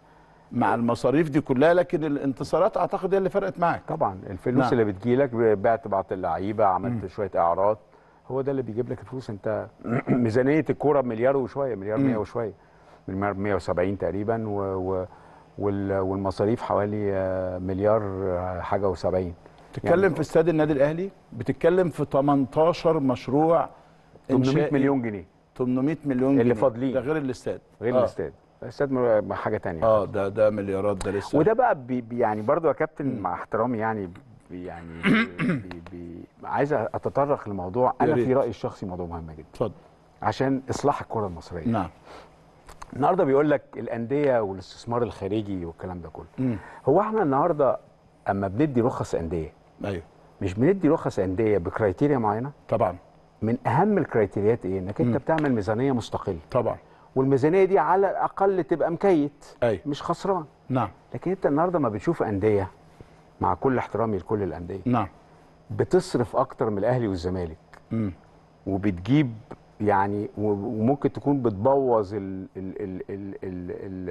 مع المصاريف دي كلها لكن الانتصارات اعتقد هي اللي فرقت معاك
طبعا الفلوس
نعم.
اللي بتجيلك بعت بعض اللعيبه عملت شويه اعراض هو ده اللي بيجيب لك الفلوس انت ميزانيه الكوره بمليار وشويه مليار 100 وشويه مليار 170 تقريبا و و وال- والمصاريف حوالي آه، مليار آه، حاجه و70
بتتكلم في استاد النادي الاهلي بتتكلم في 18 مشروع
800
إنشائي.
مليون جنيه
800 مليون
اللي
جنيه.
فاضلين.
ده غير الاستاد
غير
آه.
الاستاد الاستاد م- حاجه تانية
اه ده ده مليارات ده لسه
وده بقى بي بي- يعني برضو يا كابتن مع احترامي يعني بي يعني بي بي عايز اتطرق لموضوع
يا
انا
ريت.
في رايي الشخصي موضوع مهم جدا
اتفضل
عشان اصلاح الكره المصريه
نعم
النهارده بيقول لك الانديه والاستثمار الخارجي والكلام ده كله
مم.
هو احنا النهارده اما بندي رخص انديه
ايوه
مش بندي رخص انديه بكرايتيريا معينه
طبعا
من اهم الكرايتيريات ايه انك انت بتعمل ميزانيه مستقله
طبعا
والميزانيه دي على الاقل تبقى مكيت
أيوة.
مش خسران
نعم
لكن انت النهارده ما بتشوف انديه مع كل احترامي لكل الانديه
نعم
بتصرف اكتر من الاهلي والزمالك
مم.
وبتجيب يعني و- وممكن تكون بتبوظ ال ال ال ال ال ال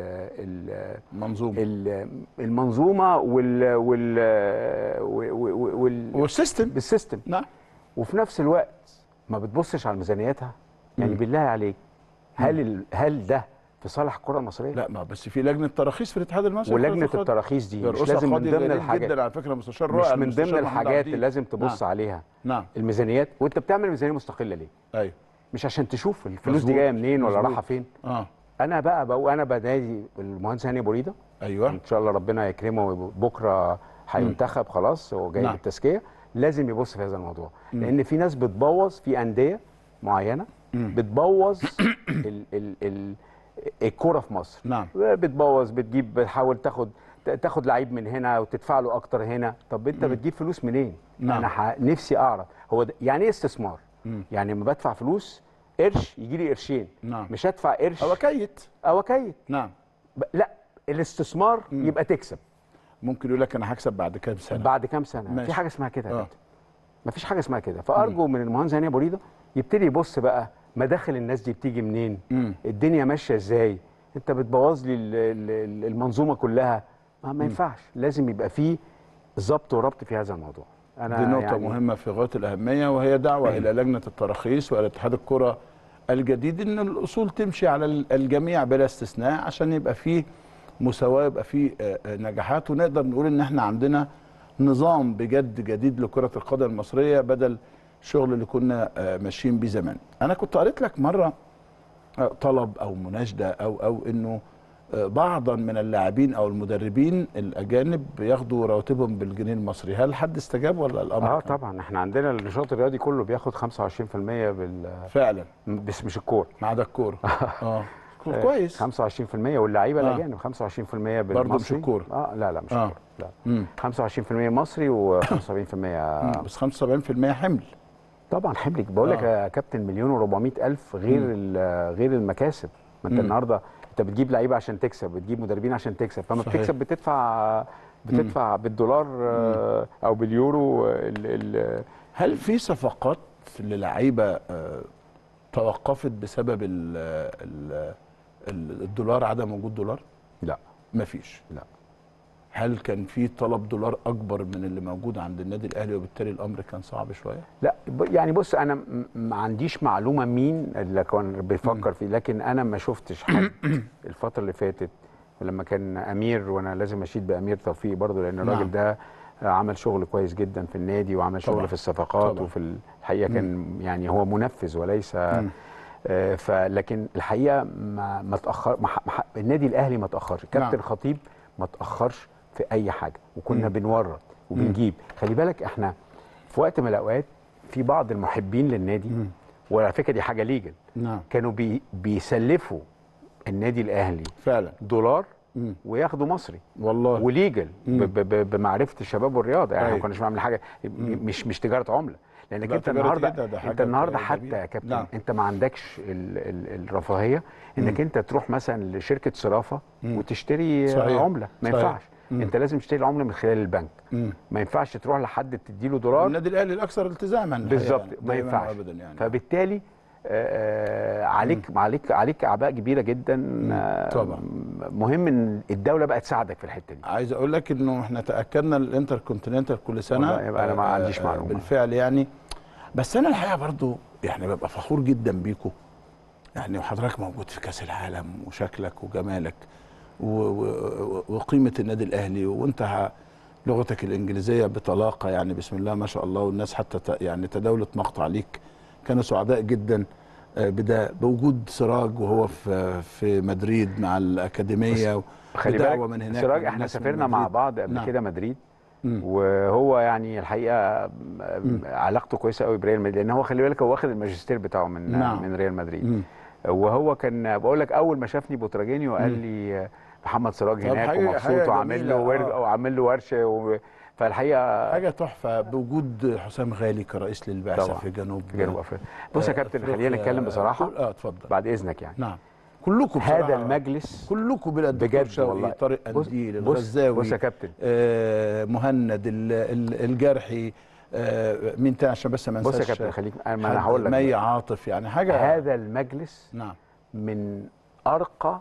ال
منظومه
ال- المنظومه وال وال وال, وال
والسيستم
بالسيستم
نعم
وفي نفس الوقت ما بتبصش على ميزانيتها يعني بالله عليك هل ال- هل ده في صالح الكره المصريه؟
لا ما بس في لجنه تراخيص في الاتحاد المصري
ولجنه
لكرة القدم.
التراخيص دي مش
بيرقصها
لازم من
قاضي
ضمن
جليل
الحاجات
جدا على فكره مستشار
مش
رائع
من
المستشار
ضمن
محمود
الحاجات
عبدين.
اللي لازم تبص
نعم.
عليها
نعم
الميزانيات وانت بتعمل ميزانيه مستقله ليه؟
ايوه
مش عشان تشوف الفلوس دي
مظبوط.
جايه منين ولا
مظبوط.
رايحه فين
اه
انا بقى بقى انا بنادي المهندس هاني بوريده
ايوه
ان شاء الله ربنا يكرمه بكره هينتخب خلاص هو جاي
نعم.
بالتزكيه لازم يبص في هذا الموضوع لان في ناس بتبوظ في انديه معينه بتبوظ ال ال ال الكوره في مصر
نعم.
بتبوظ بتجيب بتحاول تاخد تاخد لعيب من هنا وتدفع له اكتر هنا طب انت بتجيب فلوس منين
نعم.
انا ح... نفسي اعرف هو ده يعني ايه استثمار يعني لما بدفع فلوس قرش يجي لي قرشين
نعم.
مش هدفع قرش
هو كيت
او اكيد
نعم
ب- لا الاستثمار يبقى تكسب
ممكن يقول لك انا هكسب بعد كام سنه
بعد كام سنه
ماشي.
في حاجه اسمها كده يا
آه.
كابتن مفيش حاجه اسمها كده فارجو من المهندس هاني أبو ريده يبتدي يبص بقى مداخل الناس دي بتيجي منين
مم.
الدنيا ماشيه ازاي انت بتبوظ لي ال- ال- ال- المنظومه كلها ما, ما ينفعش لازم يبقى فيه ضبط وربط في هذا الموضوع انا
دي نقطة
يعني
مهمة في غاية الأهمية وهي دعوة إلى لجنة التراخيص وإلى اتحاد الكرة الجديد إن الأصول تمشي على ال- الجميع بلا استثناء عشان يبقى فيه مساواة يبقى فيه آه، آه، نجاحات ونقدر نقول إن إحنا عندنا نظام بجد جديد لكرة القدم المصرية بدل الشغل اللي كنا آه، ماشيين بيه زمان. أنا كنت قريت لك مرة آه، طلب أو مناشدة أو أو إنه آه، بعضا من اللاعبين أو المدربين الأجانب بياخدوا رواتبهم بالجنيه المصري، هل حد استجاب ولا الأمر
اه
كان-
طبعا احنا عندنا النشاط الرياضي كله بياخد 25% بال
فعلا
بس مش الكوره
ما عدا الكوره اه كويس
25% واللعيبه
آه.
الاجانب 25% بالمصري
برضه مش الكورة.
اه لا لا مش
آه.
الكوره لا
مم.
25% مصري و75%
مم. بس 75% حمل
طبعا حملك بقول لك
آه.
يا كابتن مليون و400 الف غير ال- غير المكاسب ما انت
مم.
النهارده انت بتجيب لعيبه عشان تكسب بتجيب مدربين عشان تكسب فما
صحيح.
بتكسب بتدفع بتدفع بالدولار آه، او باليورو ال ال
هل في صفقات للعيبه آه، توقفت بسبب ال ال ال- الدولار عدم وجود دولار؟
لا
مفيش
لا
هل كان في طلب دولار اكبر من اللي موجود عند النادي الاهلي وبالتالي الامر كان صعب شويه
لا ب- يعني بص انا م- ما عنديش معلومه مين اللي كان بيفكر فيه لكن انا ما شفتش حد الفتره اللي فاتت لما كان امير وانا لازم اشيد بامير توفيق برضو لان الراجل
نعم.
ده عمل شغل كويس جدا في النادي وعمل
طبعاً.
شغل في الصفقات
طبعاً.
وفي الحقيقه كان يعني هو منفذ وليس آه، فلكن الحقيقه ما ما تاخر ما ح- ما ح- النادي الاهلي ما تاخرش كابتن
نعم.
خطيب ما تاخرش في اي حاجه وكنا
مم.
بنورط وبنجيب خلي بالك احنا في وقت من الاوقات في بعض المحبين للنادي
مم.
وعلى فكره دي حاجه ليجل
نعم
كانوا بي بيسلفوا النادي الاهلي
فعلا
دولار
مم.
وياخدوا مصري
والله
وليجل
مم.
ب- ب- بمعرفه الشباب والرياضه يعني
أيوة.
ما كناش بنعمل حاجه م- مش مش تجاره عمله لانك
لا،
انت
تجارة
النهارده
إيه ده؟ ده
انت
حاجة
النهارده
جميلة.
حتى يا كابتن
نعم.
انت ما عندكش ال ال الرفاهيه انك انت تروح مثلا لشركه صرافه
مم.
وتشتري
صحيح.
عمله ما
صحيح.
ينفعش
مم.
انت لازم تشتري العمله من خلال البنك
مم.
ما ينفعش تروح لحد تديله دولار
النادي الاهلي الاكثر التزاما الحقيقة
بالظبط
يعني.
ما
دايماً
ينفعش
وابدا يعني
فبالتالي آه، آه، عليك عليك عليك اعباء كبيره جدا آه،
طبعاً.
مهم ان الدوله بقى تساعدك في الحته دي
عايز اقول لك انه احنا تاكدنا الانتر كونتيننتال كل سنه
والله يبقى أنا ما
آه،
عنديش
آه،
معلومة.
بالفعل يعني بس انا الحقيقه برضو يعني ببقى فخور جدا بيكم يعني وحضرتك موجود في كاس العالم وشكلك وجمالك و و وقيمه النادي الاهلي وانت ه- لغتك الانجليزيه بطلاقه يعني بسم الله ما شاء الله والناس حتى ت- يعني تداولت مقطع ليك كانوا سعداء جدا آه، بدا بوجود سراج وهو في في مدريد مع الاكاديميه
خلي
بدعوة
بالك
من هناك
سراج
من
احنا
الناس من
سافرنا مع
مدريد.
بعض قبل
نعم.
كده مدريد
مم.
وهو يعني الحقيقه م- علاقته كويسه قوي بريال مدريد لان هو خلي بالك هو واخد الماجستير بتاعه من
نعم.
من ريال مدريد
مم.
وهو كان بقول لك اول ما شافني بوتراجينيو قال لي محمد سراج
طب
هناك
حاجة-
ومبسوط
حاجة
وعامل
جميلة،
له ورد
آه.
او عامل له ورشه و... فالحقيقه
حاجه تحفه بوجود حسام غالي كرئيس للبعثه
طبعا.
في جنوب
في جنوب افريقيا بص يا
آه،
كابتن
أفريقيا.
خلينا نتكلم بصراحه
كل- اه اتفضل
بعد اذنك يعني
نعم كلكم
هذا
بصراحة
المجلس
كلكم بلا الدكتور
بجد
شوقي
والله.
طارق
بص-
انديل
بص-
الغزاوي
بص يا كابتن.
آه مهند ال- ال- الجرحي آه مين تاني عشان بس ما
بص يا
انساش
كابتن خليك انا ما
حد-
انا هقول لك
مي
دلوقتي.
عاطف يعني حاجه
هذا المجلس
نعم
من ارقى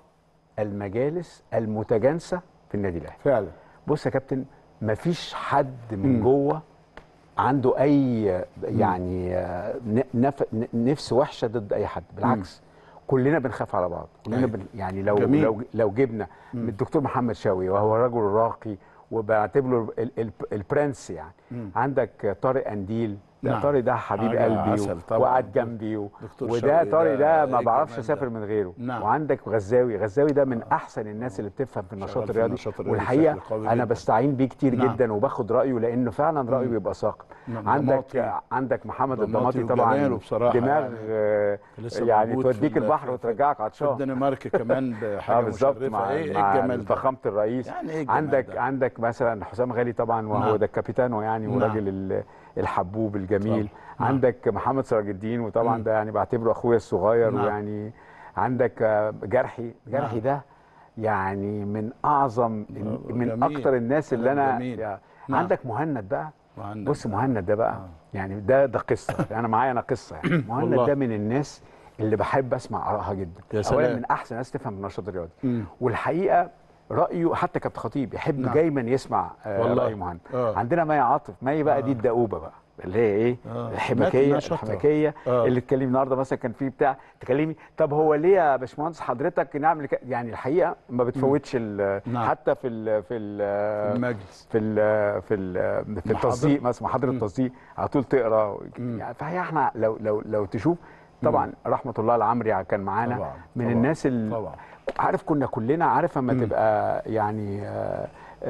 المجالس المتجانسه في النادي الاهلي
فعلا
بص يا كابتن مفيش حد من جوه عنده اي يعني آه، ن- نف... ن- نفس وحشه ضد اي حد بالعكس كلنا بنخاف على بعض كلنا
أيوة.
بن... يعني لو
جميل.
لو لو جبنا من الدكتور محمد شوقي وهو رجل راقي وبعتبره ال... ال... البرنس يعني عندك طارق انديل ده
نعم.
طارق ده حبيب
حاجة
قلبي
عسل
و...
طبعاً.
وقعد جنبي و...
دكتور
وده
شوقي
طارق
ده
ده
إيه
ما بعرفش
الجمال
اسافر
ده؟
من غيره
نعم.
وعندك غزاوي غزاوي ده من احسن الناس اللي بتفهم في النشاط
في
الرياضي
النشاط الرياضي
والحقيقه
بشكل قوي
انا
جداً.
بستعين بيه كتير
نعم.
جدا وباخد رايه لانه فعلا رايه بيبقى ثاقب
نعم،
عندك
ضماطي.
عندك محمد
ضماطي
الضماطي طبعا
وجماله بصراحة
دماغ
يعني.
آه،
لسه
يعني
موجود في
توديك
ال-
البحر
في-
وترجعك
في
عطشان
الدنمارك كمان
اه
بحاجه
بالظبط
مشرفه
مع,
ايه إيه
مع
الجمال ده
فخامه الرئيس
يعني إيه الجمال
عندك
ده؟
عندك مثلا حسام غالي طبعا وهو
نعم.
ده الكابيتانو يعني
نعم.
وراجل ال- الحبوب الجميل
نعم.
عندك محمد سراج الدين وطبعا
مم.
ده يعني بعتبره اخويا الصغير
نعم.
ويعني عندك آه، جرحي جرحي
نعم.
ده يعني من اعظم من
جميل.
اكتر الناس اللي
كلام
انا
جميل.
يعني
نعم.
عندك مهند بقى
وعندك-
بص مهند ده بقى يعني ده ده قصه انا معايا انا قصه يعني مهند
والله.
ده من الناس اللي بحب اسمع ارائها جدا
يا
اولا
سلام.
من احسن ناس تفهم النشاط الرياضي
مم.
والحقيقه رايه حتى كابتن خطيب يحب
نعم.
دايما يسمع آه،
والله.
راي مهند
آه.
عندنا مي عاطف مي بقى دي الدؤوبه بقى اللي هي ايه
آه.
الحماكيه
مات شاطرة.
الحماكيه
آه.
اللي اتكلم النهارده مثلا كان في بتاع تكلمني طب هو ليه يا باشمهندس حضرتك نعمل كده يعني الحقيقه ما بتفوتش ال-
نعم.
حتى في ال في ال
في المجلس
في ال في ال في
محاضرة.
التصديق مثلا محاضره التصديق على طول تقرا يعني فهي احنا لو لو لو تشوف طبعا رحمه الله العمري كان معانا
طبعاً،
من
طبعاً،
الناس اللي
طبعا
عارف كنا كلنا عارف اما تبقى يعني آه،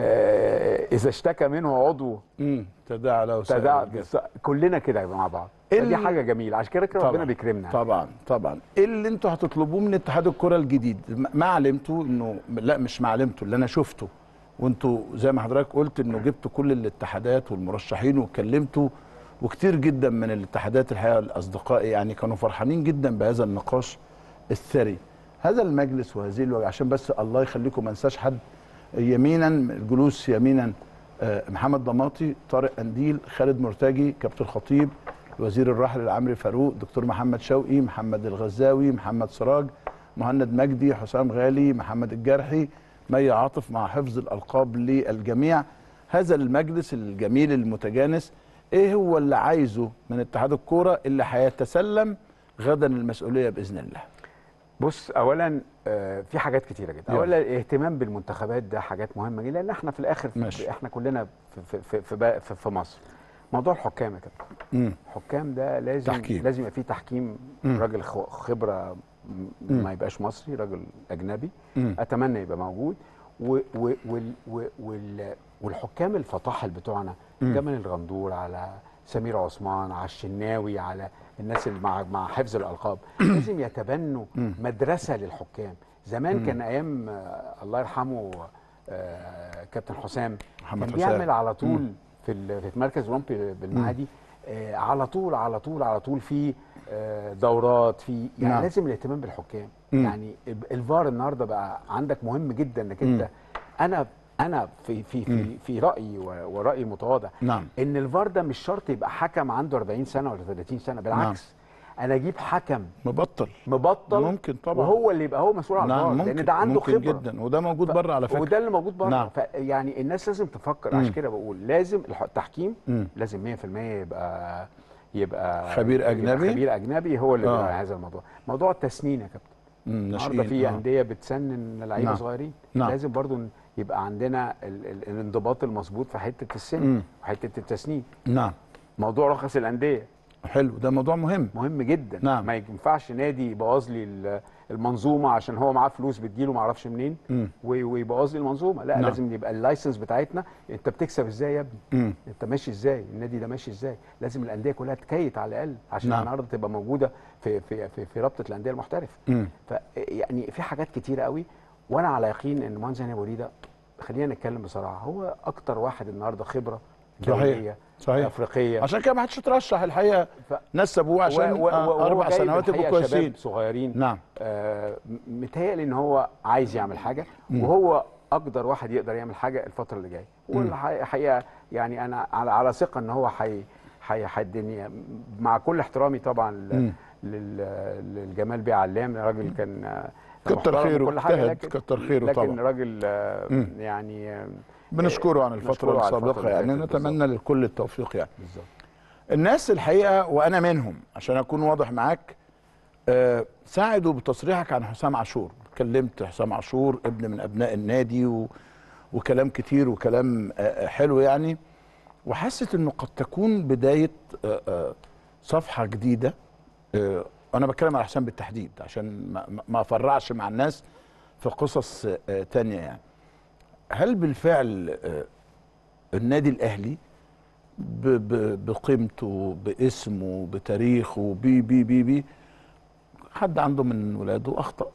آه، اذا اشتكى منه عضو
امم تداعى له سائر
تداعى
الجسد.
كلنا كده مع بعض
ال-
فدي حاجه جميله عشان كده كده ربنا بيكرمنا
طبعا طبعا ايه اللي انتوا هتطلبوه من اتحاد الكره الجديد ما- ما علمتوا انه لا مش ما علمتوا اللي انا شفته وانتوا زي ما حضرتك قلت انه جبتوا كل الاتحادات والمرشحين واتكلمتوا وكتير جدا من الاتحادات الحقيقه الاصدقاء يعني كانوا فرحانين جدا بهذا النقاش الثري هذا المجلس وهذه الوجه عشان بس الله يخليكم ما انساش حد يمينا الجلوس يمينا آه، محمد ضماطي طارق انديل خالد مرتجي كابتن الخطيب الوزير الراحل العمري فاروق دكتور محمد شوقي محمد الغزاوي محمد سراج مهند مجدي حسام غالي محمد الجرحي مي عاطف مع حفظ الالقاب للجميع هذا المجلس الجميل المتجانس ايه هو اللي عايزه من اتحاد الكوره اللي هيتسلم غدا المسؤوليه باذن الله
بص اولا آه، في حاجات كتيره جدا
يلا.
اولا الاهتمام بالمنتخبات ده حاجات مهمه جدا لان احنا في الاخر
ماشي.
احنا كلنا في في في, في, بقى- في, في مصر موضوع الحكام يا كابتن
مم.
الحكام ده لازم
تحكيم.
لازم يبقى فيه تحكيم
مم.
راجل خ- خبره م- ما يبقاش مصري راجل اجنبي
مم.
اتمنى يبقى موجود و و وال و وال والحكام الفطاحل بتوعنا جمال الغندور على سمير عثمان على الشناوي على الناس اللي مع مع حفظ الالقاب لازم يتبنوا مدرسه للحكام زمان كان ايام آه، الله يرحمه آه، كابتن حسام
محمد
كان
حسام.
بيعمل على طول في ال- في مركز اولمبي بالمعادي آه، على طول على طول على طول في آه، دورات في يعني
نعم.
نعم. لازم الاهتمام بالحكام
مم.
يعني ال- الفار النهارده بقى عندك مهم جدا انك انت انا انا في في في, في رايي و- ورايي المتواضع
نعم.
ان الفار ده مش شرط يبقى حكم عنده 40 سنه ولا 30 سنه بالعكس انا اجيب حكم
مبطل
مبطل
ممكن طبعا.
وهو اللي يبقى هو مسؤول عن
نعم
الفار
ممكن
لان ده عنده
ممكن
خبره
جدا وده موجود
ف-
بره على فكره
وده اللي موجود بره
نعم.
فيعني الناس لازم تفكر عشان كده بقول لازم الح- التحكيم
مم.
لازم 100% يبقى يبقى
خبير
يبقى
أجنبي؟
خبير اجنبي هو اللي
آه.
بيراعي هذا الموضوع موضوع التسنين يا كابتن
مم،
النهارده
ناشئين.
في
آه.
انديه بتسنن لعيبه
نعم.
صغيرين
نعم.
لازم برضو ن- يبقى عندنا ال ال الانضباط المظبوط في حته السن
مم.
وحته التسنين
نعم
موضوع رخص الانديه
حلو ده موضوع مهم
مهم جدا
نعم.
ما ينفعش نادي يبوظ لي ال- المنظومه عشان هو معاه فلوس بتجيله ما اعرفش منين
مم.
وي- ويبوظ لي المنظومه لا
نعم.
لازم يبقى اللايسنس بتاعتنا انت بتكسب ازاي يا ابني
مم.
انت ماشي ازاي النادي ده ماشي ازاي لازم الانديه كلها تكيت على الاقل عشان
نعم.
النهارده تبقى موجوده في في في, في رابطه الانديه المحترفه
مم.
ف يعني في حاجات كتيره قوي وانا على يقين ان مهندس هاني أبو ريده خلينا نتكلم بصراحه هو اكتر واحد النهارده خبره
صحيح.
دوليه
صحيح.
افريقيه
عشان كده ما حدش ترشح الحقيقه
ف-
ناس سابوه عشان
و- و-
آه،
وهو
اربع
جايب
سنوات يبقوا
الحقيقة
كويسين
شباب صغيرين
نعم.
آه م- متهيألي ان هو عايز يعمل حاجه وهو اقدر واحد يقدر يعمل حاجه الفتره اللي جايه والحقيقه يعني انا على على ثقه ان هو حي حي حيدني مع كل احترامي طبعا ل- لل- للجمال بيه علام راجل كان آه،
كتر
محترم
خيره،
وكل حاجة،
اجتهد،
لكن-
كتر خيره
لكن
طبعا.
راجل آه، يعني آه،
بنشكره عن الفتره
نشكره على الفترة
السابقه
اللي
يعني
فاتت
نتمنى للكل التوفيق يعني
بالظبط
الناس الحقيقه وانا منهم عشان اكون واضح معاك آه، ساعدوا بتصريحك عن حسام عاشور كلمت حسام عاشور ابن من ابناء النادي و... وكلام كتير وكلام آه، آه، حلو يعني وحست انه قد تكون بدايه آه، آه، صفحه جديده آه، انا بتكلم على حسام بالتحديد عشان ما- ما- ما افرعش مع الناس في قصص آه، تانية يعني هل بالفعل آه، النادي الاهلي ب- ب- بقيمته باسمه بتاريخه بي بي بي بي حد عنده من ولاده اخطا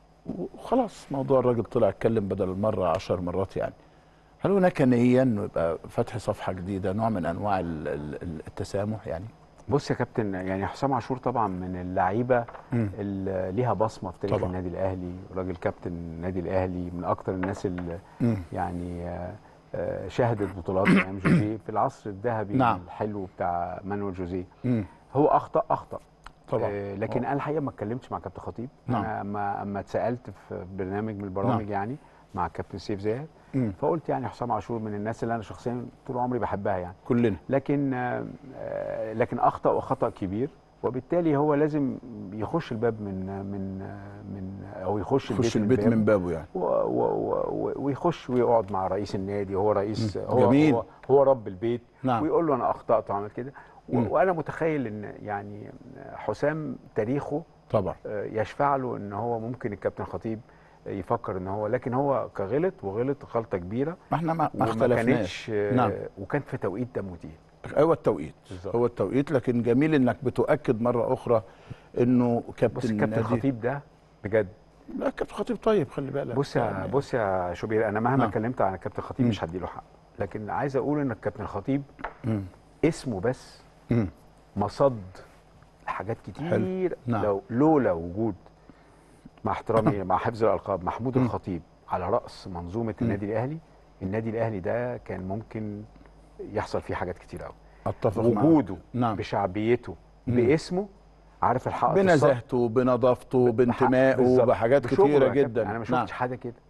وخلاص موضوع الراجل طلع اتكلم بدل المره عشر مرات يعني هل هناك نيه انه يبقى فتح صفحه جديده نوع من انواع ال- ال- التسامح يعني
بص يا كابتن يعني حسام عاشور طبعا من اللعيبه
مم.
اللي ليها بصمه في تاريخ
طبعا.
النادي الاهلي راجل كابتن النادي الاهلي من اكتر الناس اللي
مم.
يعني آه، آه، شهدت بطولات ايام جوزيه في العصر الذهبي
نعم.
الحلو بتاع مانويل جوزيه
مم.
هو اخطا اخطا
طبعا
آه، لكن
آه.
انا الحقيقه ما اتكلمتش مع كابتن خطيب
نعم.
انا اما اما اتسالت في برنامج من البرامج
نعم.
يعني مع كابتن سيف زاهد
مم.
فقلت يعني حسام عاشور من الناس اللي انا شخصيا طول عمري بحبها يعني
كلنا
لكن آه، آه، لكن اخطا وخطا كبير وبالتالي هو لازم يخش الباب من من آه، من او يخش البيت
خش البيت
باب
من بابه يعني
و- و- و- ويخش ويقعد مع رئيس النادي هو رئيس هو
جميل.
هو, هو رب البيت
نعم.
ويقول له انا اخطات وعمل كده و-
مم.
وانا متخيل ان يعني حسام تاريخه
طبعا
آه، يشفع له ان هو ممكن الكابتن خطيب يفكر ان هو لكن هو كغلط وغلط غلطه كبيره
ما احنا ما, ما
وما
اختلفناش
كانتش آه،
نعم
وكان في توقيت دمه تقيل
هو التوقيت
بالظبط.
هو التوقيت لكن جميل انك بتؤكد مره اخرى انه كابتن
بص الكابتن
النادي-
خطيب ده بجد
لا كابتن خطيب طيب خلي بالك
بص يا
يعني
بص يا شوبير انا مهما
نعم.
اتكلمت عن الكابتن خطيب
مم.
مش هديله حق لكن عايز اقول ان الكابتن خطيب
مم.
اسمه بس
مم.
مصد حاجات كتير
نعم.
لو لولا وجود مع احترامي مع حفظ الالقاب محمود الخطيب على راس منظومه النادي الاهلي النادي الاهلي ده كان ممكن يحصل فيه حاجات كتير قوي
اتفق معاك.
وجوده
نعم
بشعبيته
مم.
باسمه عارف الحق
بنزاهته بنظافته بانتمائه
بالظبط.
بحاجات
بشغله
كتيره
يا كابتن.
جدا
انا ما
نعم.
شفتش حاجه كده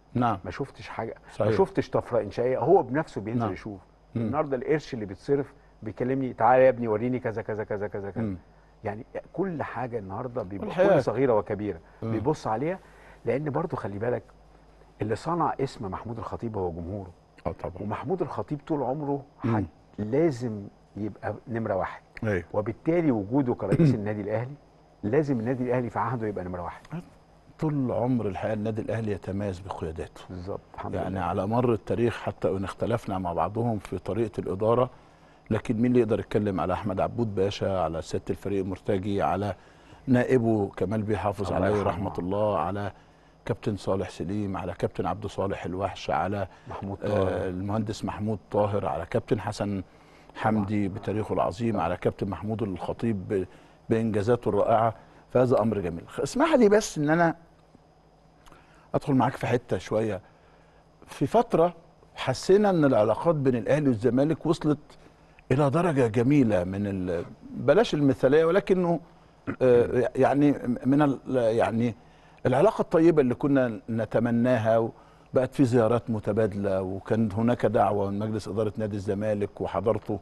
ما شفتش حاجه
صحيح.
ما شفتش طفره انشائيه هو بنفسه بينزل
نعم.
يشوف
مم.
النهارده القرش اللي بيتصرف بيكلمني تعالى يا ابني وريني كذا كذا كذا كذا كذا
مم.
يعني كل حاجه النهارده بيبقى
والحياة.
كل صغيره وكبيره
مم.
بيبص عليها لان برضو خلي بالك اللي صنع اسم محمود الخطيب هو جمهوره
اه طبعا
ومحمود الخطيب طول عمره
مم.
حد لازم يبقى نمره واحد
ايوه
وبالتالي وجوده كرئيس النادي الاهلي لازم النادي الاهلي في عهده يبقى نمره واحد
طول عمر الحقيقه النادي الاهلي يتميز بقياداته
بالظبط الحمد
يعني
لله
على مر التاريخ حتى وان اختلفنا مع بعضهم في طريقه الاداره لكن مين اللي يقدر يتكلم على احمد عبود باشا على سياده الفريق مرتجي على نائبه كمال بيحافظ
الله
عليه
يرحمه.
رحمه الله على كابتن صالح سليم على كابتن عبد صالح الوحش على
محمود
آه
طاهر
المهندس محمود طاهر على كابتن حسن حمدي بتاريخه العظيم على كابتن محمود الخطيب ب- بانجازاته الرائعه فهذا امر جميل اسمح لي بس ان انا ادخل معاك في حته شويه في فتره حسينا ان العلاقات بين الاهلي والزمالك وصلت الى درجه جميله من ال- بلاش المثاليه ولكنه آه، يعني من ال- يعني العلاقه الطيبه اللي كنا نتمناها بقت في زيارات متبادله وكان هناك دعوه من مجلس اداره نادي الزمالك وحضرته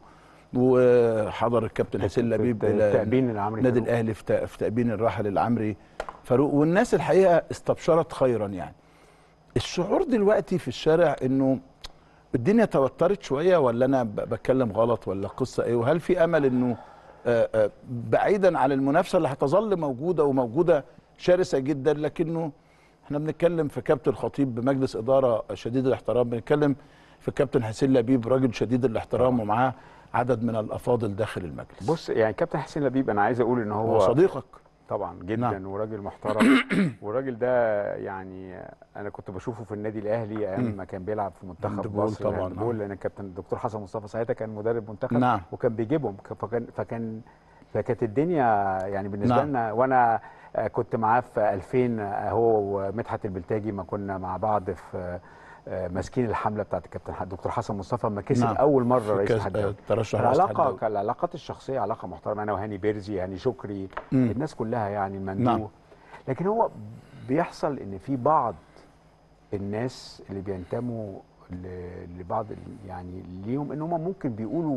وحضر الكابتن حسين لبيب الى
التأبين العمري
النادي
فاروق.
الاهلي في تأ- في تأبين الراحل العمري فاروق والناس الحقيقه استبشرت خيرا يعني الشعور دلوقتي في الشارع انه الدنيا توترت شويه ولا انا ب- بتكلم غلط ولا قصه ايه وهل في امل انه آه، آه، بعيدا عن المنافسه اللي هتظل موجوده وموجوده شرسه جدا لكنه احنا بنتكلم في كابتن خطيب بمجلس اداره شديد الاحترام بنتكلم في كابتن حسين لبيب راجل شديد الاحترام ومعاه عدد من الافاضل داخل المجلس
بص يعني كابتن حسين لبيب انا عايز اقول ان هو
هو صديقك
طبعا جدا
نعم.
نعم. وراجل محترم والراجل ده يعني انا كنت بشوفه في النادي الاهلي ايام
مم.
ما كان بيلعب في منتخب
هاندبول
مصر
طبعاً،
الهاندبول
آه.
لان الكابتن الدكتور حسن مصطفى ساعتها كان مدرب منتخب
نعم.
وكان بيجيبهم ك- فكان فكان فكانت الدنيا يعني بالنسبه
نعم.
لنا وانا آه، كنت معاه في 2000 آه، هو ومدحت البلتاجي ما كنا مع بعض في آه، ماسكين الحمله بتاعت الكابتن ح- الدكتور حسن مصطفى لما كسب
نعم.
اول مره
في
رئيس
كاس-
الاتحاد
آه،
الدولي.
ترشح رئيس الاتحاد
العلاقه
الدولي.
العلاقات الشخصيه علاقه محترمه انا وهاني بيرزي هاني شكري
مم.
الناس كلها يعني المندوب
نعم.
نعم. لكن هو بيحصل ان في بعض الناس اللي بينتموا ل- لبعض ال- يعني ليهم ان هم ممكن بيقولوا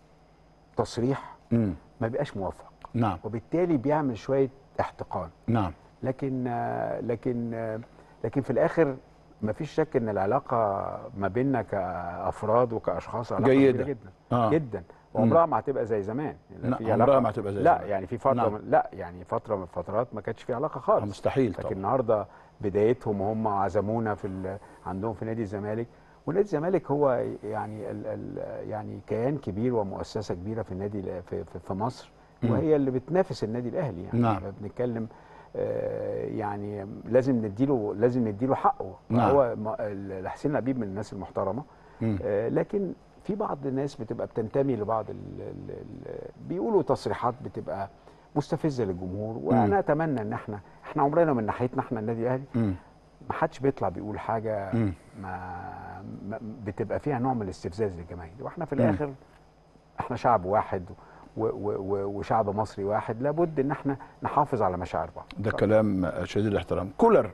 تصريح
مم.
ما بيبقاش موفق
نعم
وبالتالي بيعمل شويه احتقان
نعم
لكن آه، لكن آه، لكن في الاخر ما فيش شك ان العلاقه ما بيننا كافراد وكاشخاص علاقه
جيدة.
كبيرة جدا
آه.
جدا وعمرها ما هتبقى زي زمان
لا،
لا في
عمرها
علاقة-
ما هتبقى زي
لا
زمان.
يعني في فتره
نعم.
من لا يعني فتره من الفترات ما كانش في علاقه
آه،
خالص
مستحيل
لكن
طبعا
النهارده بدايتهم وهم عزمونا في ال- عندهم في نادي الزمالك ونادي الزمالك هو يعني ال ال يعني كيان كبير ومؤسسه كبيره في النادي ال- في, في, في مصر
مم.
وهي اللي بتنافس النادي الاهلي يعني
نعم.
بنتكلم آه، يعني لازم نديله لازم نديله حقه
نعم.
هو م- ال- حسين لبيب من الناس المحترمه
مم.
آه، لكن في بعض الناس بتبقى بتنتمي لبعض ال ال ال بيقولوا تصريحات بتبقى مستفزه للجمهور وانا اتمنى ان احنا احنا عمرنا من ناحيتنا احنا النادي الاهلي
مم.
ما حدش بيطلع بيقول حاجه
مم.
ما, ما بتبقى فيها نوع من الاستفزاز للجماهير واحنا في
مم.
الاخر احنا شعب واحد و و و وشعب مصري واحد لابد ان احنا نحافظ على مشاعر بعض
ده كلام شديد الاحترام كولر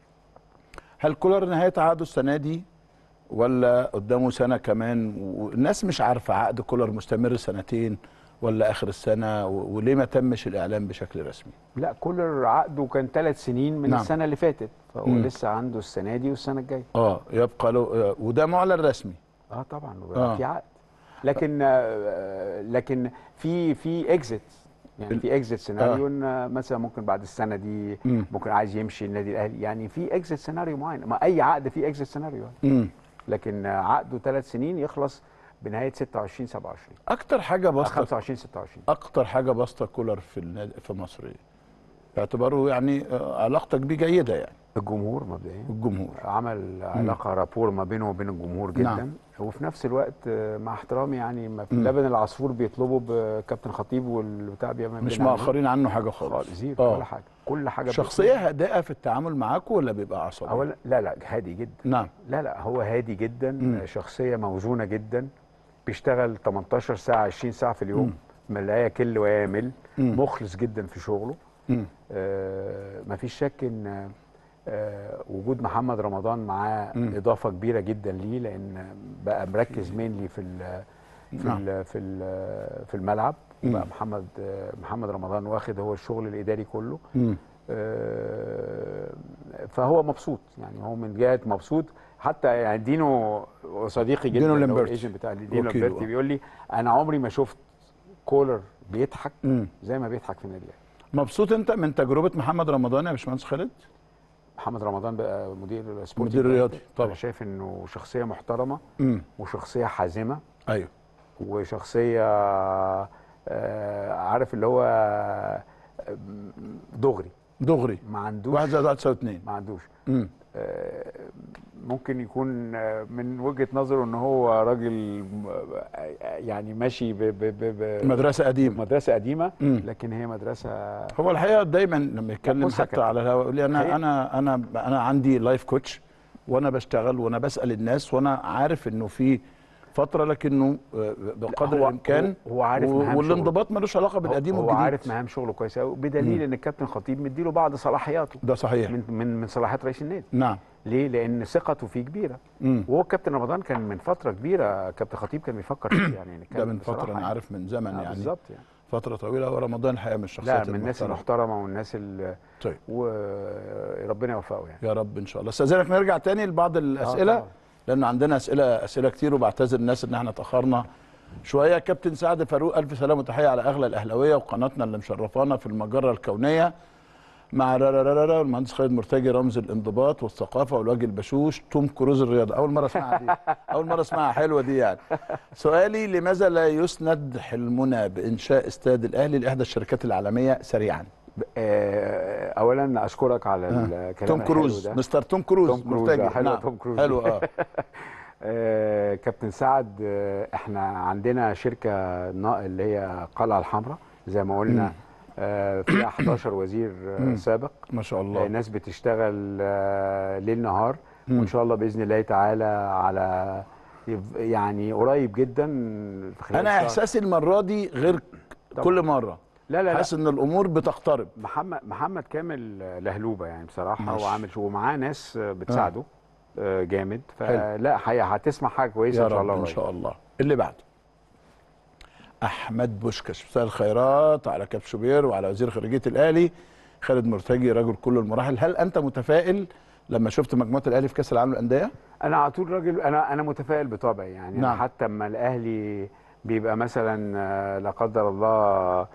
هل كولر نهايه عقده السنه دي ولا قدامه سنه كمان والناس مش عارفه عقد كولر مستمر سنتين ولا اخر السنه و- وليه ما تمش الاعلان بشكل رسمي
لا كولر عقده كان ثلاث سنين من
نعم.
نعم. السنه اللي فاتت فهو
مم.
لسه عنده السنه دي والسنه الجايه
اه يبقى له آه، وده معلن رسمي
اه طبعا
آه.
آه. في عقد لكن آه لكن في في اكزيت يعني
ال-
في اكزيت سيناريو ان مثلا ممكن بعد السنه دي
مم.
ممكن عايز يمشي النادي الاهلي يعني في اكزيت سيناريو معين ما اي عقد فيه اكزيت سيناريو يعني.
امم
لكن آه، عقده ثلاث سنين يخلص بنهايه 26 27
اكتر حاجه
آه،
بسطت
25 26
اكتر حاجه بسطه كولر في النادي في مصر ايه باعتباره يعني آه، علاقتك بيه جيده يعني
الجمهور مبدئيا
الجمهور
عمل علاقه رابور ما بينه وبين الجمهور جدا
نعم.
نعم. وفي نفس الوقت آه، مع احترامي يعني ما في
مم.
لبن العصفور بيطلبوا بكابتن خطيب والبتاع بيعمل
مش
بنعمله.
مؤخرين عنه حاجه خالص
خالص زيرو
آه.
ولا حاجه كل حاجه
شخصيه هادئه في التعامل معاكم ولا بيبقى عصبي
اولا لا لا هادي جدا
نعم
لا لا هو هادي جدا
مم.
شخصيه موزونه جدا بيشتغل 18 ساعه 20 ساعه في اليوم ما لا يكل ويمل
مم.
مخلص جدا في شغله
مم.
آه مفيش شك ان آه، وجود محمد رمضان معاه
مم.
اضافه كبيره جدا ليه لان بقى مركز مينلي في ال في
نعم.
ال في ال في الملعب
مم.
بقى محمد آه، محمد رمضان واخد هو الشغل الاداري كله
مم.
آه، فهو مبسوط يعني هو من جهه مبسوط حتى يعني دينو صديقي جدا
دينو
اللي هو
لامبرتي.
الايجنت بتاع دينو
وكيله.
لامبرتي بيقول لي انا عمري ما شفت كولر بيضحك
مم.
زي ما بيضحك في النادي الاهلي
مبسوط انت من تجربه محمد رمضان يا باشمهندس خالد
محمد رمضان بقى مدير سبورتنج
مدير رياضي
طبعا
طبعا
شايف انه شخصيه محترمه
امم
وشخصيه حازمه
ايوه
وشخصيه آه، عارف اللي هو آه، دغري
دغري
ما عندوش
واحد زائد واحد يساوي اثنين
ما عندوش
امم
آه، ممكن يكون آه، من وجهه نظره ان هو راجل آه، يعني ماشي ب ب ب ب
مدرسه قديمه
مدرسه قديمه
مم.
لكن هي مدرسه
هو الحقيقه دايما لما يتكلم
بص يا
حتى
كابتن.
على الهواء يقول لي انا
حقيقة.
انا انا انا عندي لايف كوتش وانا بشتغل وانا بسال الناس وانا عارف انه في فتره لكنه آه، بقدر
هو-
الامكان
هو- هو عارف
و-
مهام
والانضباط ملوش علاقه بالقديم
هو
والجديد
عارف مهام شغله كويس قوي بدليل ان الكابتن خطيب مديله بعض صلاحياته
ده صحيح
من من من صلاحيات رئيس النادي
نعم
ليه لان ثقته فيه كبيره
امم
وهو كابتن رمضان كان من فتره كبيره كابتن خطيب كان بيفكر فيه يعني
ده
نتكلم
من فتره
بصراحة
انا
يعني.
عارف من زمن
آه،
يعني
بالظبط يعني
فتره طويله ورمضان الحقيقه من الشخصيات
لا من الناس
المحترمة.
المحترمه والناس اللي
طيب
وربنا يوفقه يعني
يا رب ان شاء الله استاذنك نرجع تاني لبعض الاسئله
طبعاً.
لان عندنا اسئله اسئله كتير وبعتذر الناس ان احنا اتاخرنا شويه كابتن سعد فاروق الف سلامه وتحيه على اغلى الاهلاويه وقناتنا اللي مشرفانا في المجره الكونيه مع رارارارا المهندس خالد مرتجي رمز الانضباط والثقافه والوجه البشوش توم كروز الرياضه اول مره اسمعها دي اول مره اسمعها حلوه دي يعني سؤالي لماذا لا يسند حلمنا بانشاء استاد الاهلي لاحدى الشركات العالميه سريعا
آه، اولا اشكرك على الكلام
توم
الحلو
كروز
ده.
مستر توم كروز
توم كروز،
مرتجي
آه، حلوة
نعم.
توم كروز
حلو
دي.
اه
آه، كابتن سعد آه، احنا عندنا شركه نا- اللي هي القلعه الحمراء زي ما قلنا آه، فيها 11 وزير آه، سابق
ما شاء
آه،
الله
ناس بتشتغل آه، ليل نهار
مم.
وان شاء الله باذن الله تعالى على يعني قريب جدا في خلال
انا
شهر.
احساسي المره دي غير
طبعا.
كل مره
لا لا لا
حاسس ان الامور بتقترب
محمد محمد كامل لهلوبه يعني بصراحه
ماشي.
هو عامل شو ومعاه ناس بتساعده آه، جامد
حلو.
فلا حقيقة هتسمع حاجه كويسه
يا
ان شاء
رب
الله
ان
قريب.
شاء الله اللي بعده احمد بوشكش مساء الخيرات على كاب شوبير وعلى وزير خارجيه الاهلي خالد مرتجي رجل كل المراحل هل انت متفائل لما شفت مجموعه الاهلي في كاس العالم للانديه
انا على طول راجل انا انا متفائل بطبعي يعني
نعم.
نعم. حتى اما الاهلي بيبقى مثلا آه، لا قدر الله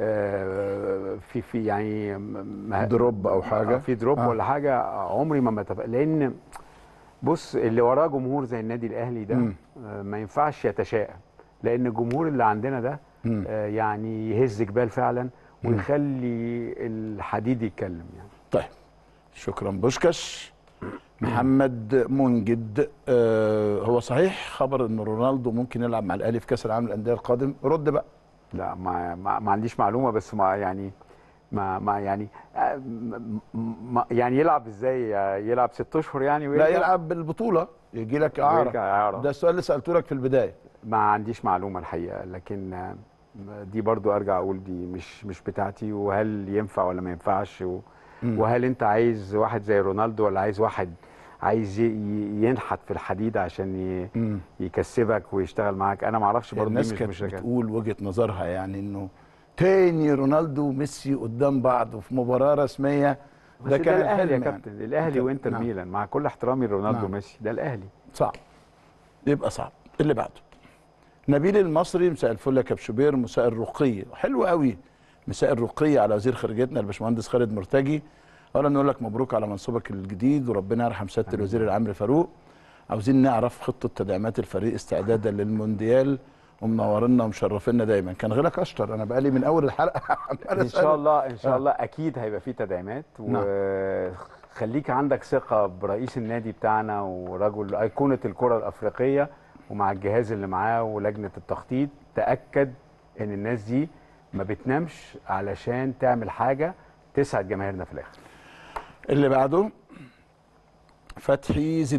آه، في في يعني م- م-
دروب أو حاجة.
في دروب
آه.
ولا حاجه عمري ما بتفائل لان بص اللي وراه جمهور زي النادي الاهلي ده
مم.
آه، ما ينفعش يتشائم لان الجمهور اللي عندنا ده
مم.
آه، يعني يهز جبال فعلا ويخلي الحديد يتكلم يعني
طيب شكرا بوشكش محمد منجد آه هو صحيح خبر ان رونالدو ممكن يلعب مع الاهلي في كاس العالم للانديه القادم رد بقى
لا ما, ما, ما عنديش معلومه بس ما يعني ما ما يعني آه، م- م- ما يعني يلعب ازاي آه، يلعب ست اشهر يعني
لا
ويرجع
يلعب بالبطوله يجي لك اعاره
ويرجع إعارة.
ده السؤال اللي سالته لك في البدايه
ما عنديش معلومه الحقيقه لكن آه، دي برضو ارجع اقول دي مش مش بتاعتي وهل ينفع ولا ما ينفعش و وهل انت عايز واحد زي رونالدو ولا عايز واحد عايز ي- ي- ينحت في الحديد عشان ي-
مم.
يكسبك ويشتغل معاك انا ما اعرفش برضو دي
الناس
مش
كانت
مش رجعت.
بتقول وجهه نظرها يعني انه تاني رونالدو وميسي قدام بعض وفي مباراه رسميه
بس ده,
كان
الاهلي يا
الحلم يعني.
كابتن الاهلي
كان-
وانتر
نعم.
ميلان مع كل احترامي لرونالدو
نعم.
وميسي ده الاهلي
صعب يبقى صعب اللي بعده نبيل المصري مساء الفل يا كبشوبير مساء الرقي حلو قوي مساء الرقي على وزير خارجيتنا الباشمهندس خالد مرتجي اولا نقول لك مبروك على منصبك الجديد وربنا يرحم سياده الوزير العام فاروق عاوزين نعرف خطه تدعيمات الفريق استعدادا للمونديال ومنورنا ومشرفينا دايما كان غيرك اشطر انا بقالي من اول الحلقه عمال
ان
أسألك.
شاء الله ان شاء
آه.
الله اكيد هيبقى فيه تدعيمات
نعم.
وخليك عندك ثقه برئيس النادي بتاعنا ورجل ايقونه الكره الافريقيه ومع الجهاز اللي معاه ولجنه التخطيط تاكد ان الناس دي ما بتنامش علشان تعمل حاجه تسعد جماهيرنا في الاخر
اللي بعده فتحي زيدان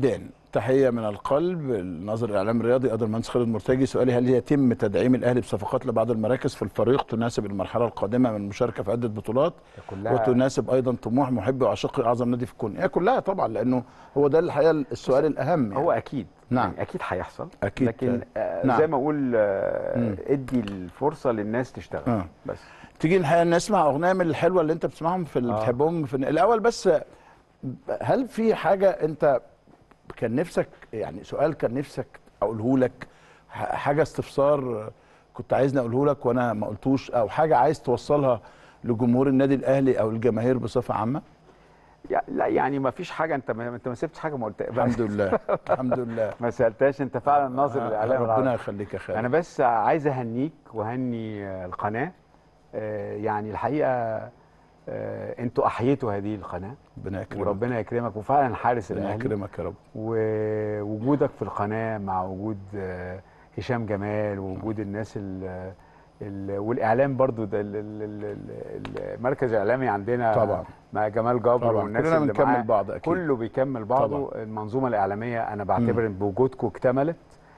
تحيه من القلب الناظر الاعلام الرياضي قدر المهندس خالد مرتجي سؤالي هل يتم تدعيم الاهلي بصفقات لبعض المراكز في الفريق تناسب المرحله القادمه من المشاركه في عده بطولات
كلها
وتناسب ايضا طموح محبي وعشاقي اعظم نادي في الكون هي كلها طبعا لانه هو ده الحقيقه السؤال الاهم يعني.
هو اكيد
نعم.
يعني اكيد هيحصل
أكيد.
لكن آه
نعم.
زي ما اقول آه
مم.
ادي الفرصه للناس تشتغل
آه.
بس
تيجي الحقيقه نسمع اغنيه من الحلوه اللي انت بتسمعهم في اللي
آه.
بتحبهم في الاول بس هل في حاجه انت كان نفسك يعني سؤال كان نفسك اقوله لك ح- حاجه استفسار كنت عايزني اقوله لك وانا ما قلتوش او حاجه عايز توصلها لجمهور النادي الاهلي او الجماهير بصفه عامه
يع- لا يعني ما فيش حاجه انت ما انت ما سبتش حاجه ما قلتها
الحمد لله الحمد لله
ما سالتش انت فعلا ناظر
آه،
الاعلام
ربنا
العربي.
يخليك يا خالد
انا بس عايز اهنيك واهني آه، القناه آه، يعني الحقيقه آه، انتوا احييتوا هذه القناه
ربنا يكرمك
وربنا يكرمك وفعلا حارس
ربنا
الاهلي
يكرمك يا رب
ووجودك في القناه مع وجود آه، هشام جمال ووجود الناس ال ال والاعلام برضو ده ال- ال- ال- ال- المركز الاعلامي عندنا
طبعا.
مع جمال جبر
طبعا
والناس
كلنا
اللي
بنكمل
معاه
بعض اكيد
كله بيكمل بعضه المنظومه الاعلاميه انا بعتبر ان بوجودكم اكتملت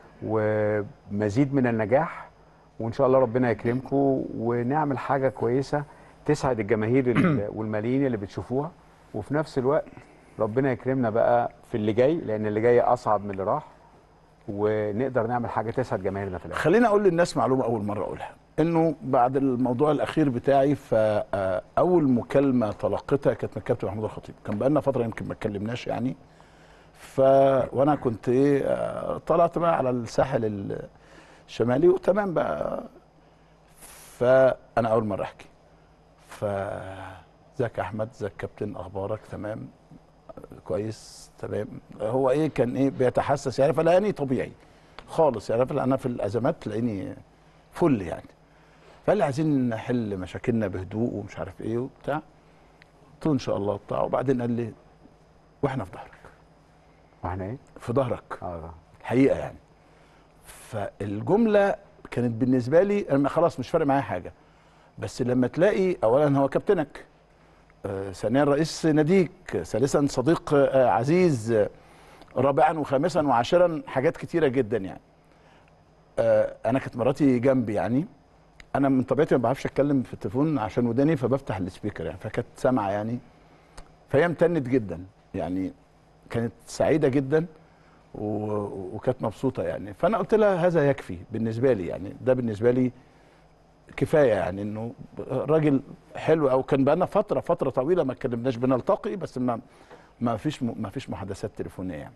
ومزيد من النجاح وان شاء الله ربنا يكرمكم ونعمل حاجه كويسه تسعد الجماهير ال- والملايين اللي بتشوفوها وفي نفس الوقت ربنا يكرمنا بقى في اللي جاي لان اللي جاي اصعب من اللي راح ونقدر نعمل حاجه تسعد جماهيرنا في الاخر
خليني اقول للناس معلومه اول مره اقولها انه بعد الموضوع الاخير بتاعي فاول مكالمه تلقيتها كانت من الكابتن محمود الخطيب كان بقالنا فتره يمكن ما اتكلمناش يعني ف وانا كنت ايه آه، طلعت بقى على الساحل الشمالي وتمام بقى فانا اول مره احكي ف ازيك يا احمد ازيك كابتن اخبارك تمام كويس تمام هو ايه كان ايه بيتحسس يعني فلقاني طبيعي خالص يعني انا في الازمات تلاقيني فل يعني فقال لي عايزين نحل مشاكلنا بهدوء ومش عارف ايه وبتاع قلت له ان شاء الله وبتاع وبعدين قال لي واحنا في ظهرك
واحنا ايه؟
في ظهرك
اه
الحقيقه يعني فالجمله كانت بالنسبه لي انا خلاص مش فارق معايا حاجه بس لما تلاقي اولا هو كابتنك آه، ثانيا رئيس ناديك ثالثا صديق آه، عزيز آه، رابعا وخامسا وعاشرا حاجات كتيره جدا يعني آه، انا كانت مراتي جنبي يعني انا من طبيعتي ما بعرفش اتكلم في التليفون عشان وداني فبفتح السبيكر يعني فكانت سامعه يعني فهي امتنت جدا يعني كانت سعيده جدا و- وكانت مبسوطه يعني فانا قلت لها هذا يكفي بالنسبه لي يعني ده بالنسبه لي كفايه يعني انه راجل حلو او كان بقالنا فتره فتره طويله ما اتكلمناش بنلتقي بس ما ما فيش ما فيش محادثات تليفونيه يعني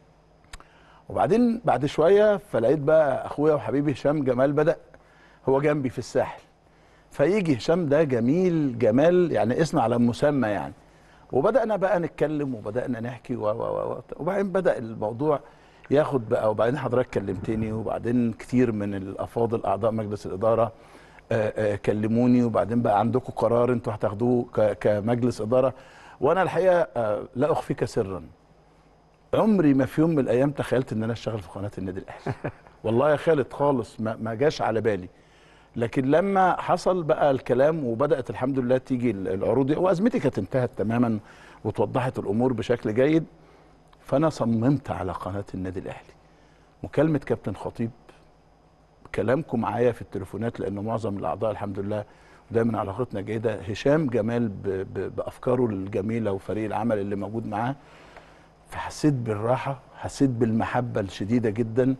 وبعدين بعد شويه فلقيت بقى اخويا وحبيبي هشام جمال بدا هو جنبي في الساحل فيجي هشام ده جميل جمال يعني اسم على مسمى يعني وبدانا بقى نتكلم وبدانا نحكي و و و وبعدين بدا الموضوع ياخد بقى وبعدين حضرتك كلمتني وبعدين كتير من الافاضل اعضاء مجلس الاداره آه، آه، كلموني وبعدين بقى عندكم قرار انتوا هتاخدوه ك- كمجلس اداره وانا الحقيقه آه، لا اخفيك سرا عمري ما في يوم من الايام تخيلت ان انا اشتغل في قناه النادي الاهلي والله يا خالد خالص ما, ما جاش على بالي لكن لما حصل بقى الكلام وبدات الحمد لله تيجي ال- العروض دي وازمتي كانت انتهت تماما وتوضحت الامور بشكل جيد فانا صممت على قناه النادي الاهلي مكالمه كابتن خطيب كلامكم معايا في التليفونات لان معظم الاعضاء الحمد لله دايما علاقتنا جيده هشام جمال ب ب بافكاره الجميله وفريق العمل اللي موجود معاه فحسيت بالراحه حسيت بالمحبه الشديده جدا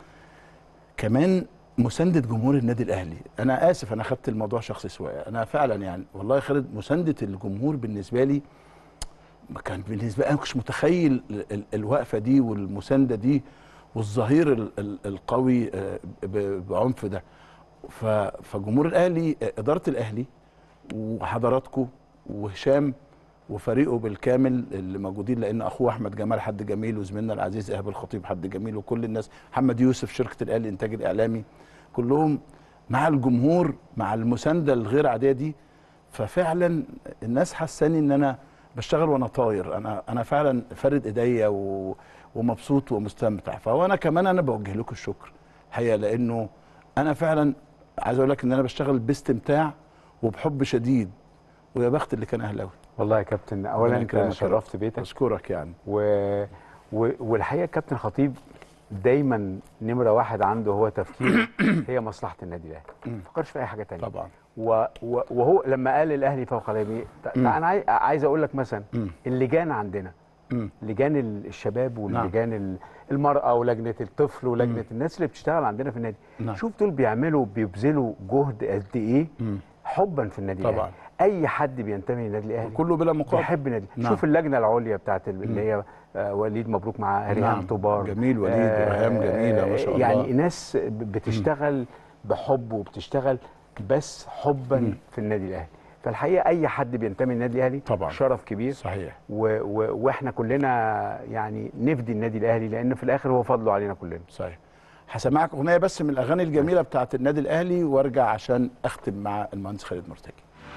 كمان مسانده جمهور النادي الاهلي انا اسف انا خدت الموضوع شخصي شويه انا فعلا يعني والله يا خالد مسانده الجمهور بالنسبه لي ما كان بالنسبه لي انا ما كنتش متخيل ال- ال- الوقفه دي والمسانده دي والظهير ال- ال- القوي آه، ب- بعنف ده ف- فجمهور الاهلي آه، اداره الاهلي وحضراتكم وهشام وفريقه بالكامل اللي موجودين لان اخوه احمد جمال حد جميل وزميلنا العزيز ايهاب الخطيب حد جميل وكل الناس محمد يوسف شركه الاهلي الانتاج الاعلامي كلهم مع الجمهور مع المسانده الغير عاديه دي ففعلا الناس حساني ان انا بشتغل وانا طاير انا انا فعلا فارد ايديا و- ومبسوط ومستمتع فهو انا كمان انا بوجه لكم الشكر الحقيقه لانه انا فعلا عايز اقول لك ان انا بشتغل باستمتاع وبحب شديد ويا بخت اللي كان اهلاوي
والله يا كابتن
ربنا
اولا انت
يكرمك يا رب.
شرفت بيتك
اشكرك يعني
و... و- والحقيقه الكابتن خطيب دايما نمره واحد عنده هو تفكير هي مصلحه النادي الاهلي ما فكرش في اي حاجه تانية
طبعا
و و وهو لما قال الاهلي فوق الجميع تع- انا عاي- عايز اقول لك مثلا اللجان عندنا
مم.
لجان ال- الشباب واللجان ال- المراه ولجنه الطفل ولجنه الناس اللي بتشتغل عندنا في النادي
نعم.
شوف دول بيعملوا بيبذلوا جهد قد ايه حبا في النادي
طبعاً.
الاهلي اي حد بينتمي للنادي الاهلي
كله بلا مقابل
بيحب النادي
نعم.
شوف اللجنه العليا بتاعت ال- اللي هي آه، وليد مبروك مع ريهام
نعم.
طوبار
جميل وليد وريهام جميلة ما شاء الله.
يعني ناس ب- بتشتغل بحب وبتشتغل بس حبا في النادي الاهلي فالحقيقه اي حد بينتمي للنادي الاهلي
طبعاً.
شرف كبير
صحيح
و و واحنا كلنا يعني نفدي النادي الاهلي لان في الاخر هو فضله علينا كلنا
صحيح هسمعك اغنيه بس من الاغاني الجميله بتاعت النادي الاهلي وارجع عشان اختم مع المهندس خالد مرتجي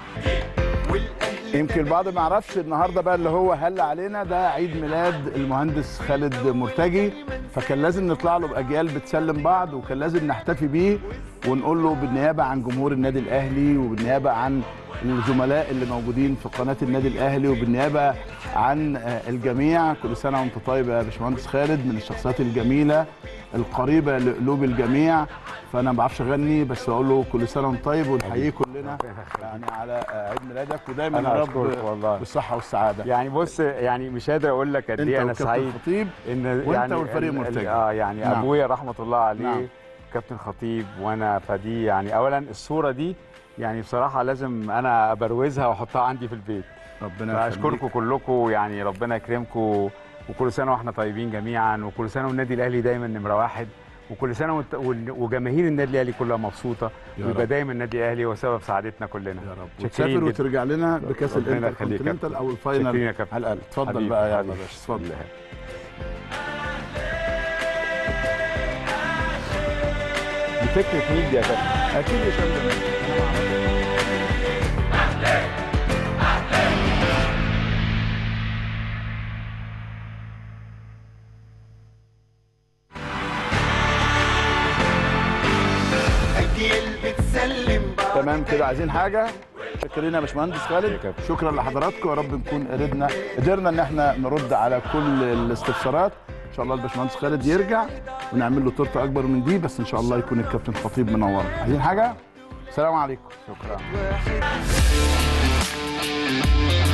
يمكن البعض ما يعرفش النهارده بقى اللي هو هل علينا ده عيد ميلاد المهندس خالد مرتجي فكان لازم نطلع له باجيال بتسلم بعض وكان لازم نحتفي بيه ونقول له بالنيابه عن جمهور النادي الاهلي وبالنيابه عن الزملاء اللي موجودين في قناه النادي الاهلي وبالنيابه عن آه، الجميع كل سنه وانت طيب يا باشمهندس خالد من الشخصيات الجميله القريبه لقلوب الجميع فانا ما بعرفش اغني بس اقول له كل سنه وانت طيب ونحييه كلنا يعني على آه، عيد ميلادك ودايما
أنا
يا رب
أشكرك والله.
بالصحه والسعاده
يعني بص يعني مش قادر اقول لك قد
انت
ايه انا
والكابتن
سعيد
خطيب
ان
وانت
يعني
والفريق
ال- ال-
مرتجي.
اه يعني
نعم.
ابويا رحمه الله عليه
نعم.
كابتن خطيب وانا فدي يعني اولا الصوره دي يعني بصراحه لازم انا ابروزها واحطها عندي في البيت
ربنا
فاشكركم كلكم يعني ربنا يكرمكم وكل سنه واحنا طيبين جميعا وكل سنه والنادي الاهلي دايما نمره واحد وكل سنه وانت- وال- وجماهير النادي الاهلي كلها مبسوطه
يا
ويبقى
رب.
دايما النادي الاهلي هو سبب سعادتنا كلنا
يا رب
شاكرين
وتسافر
جداً.
وترجع لنا بكاس
ربنا
الانتر
يخليك يا
كونتيننتال
كابتن.
او
شاكرين يا
الفاينل
كابتن.
على الاقل اتفضل
حبيبي،
بقى يلا يا
حبيبي.
باشا اتفضل
الله. دي فكره مين دي يا كابتن
اكيد يا شباب
أجيال بتسلم بعض
تمام كده عايزين حاجه شكرين يا باشمهندس خالد
كابتن.
شكرا لحضراتكم يا رب نكون قدرنا قدرنا ان احنا نرد على كل الاستفسارات ان شاء الله الباشمهندس خالد يرجع ونعمل له تورته اكبر من دي بس ان شاء الله يكون الكابتن خطيب منورنا عايزين حاجه السلام عليكم
شكرا
واحد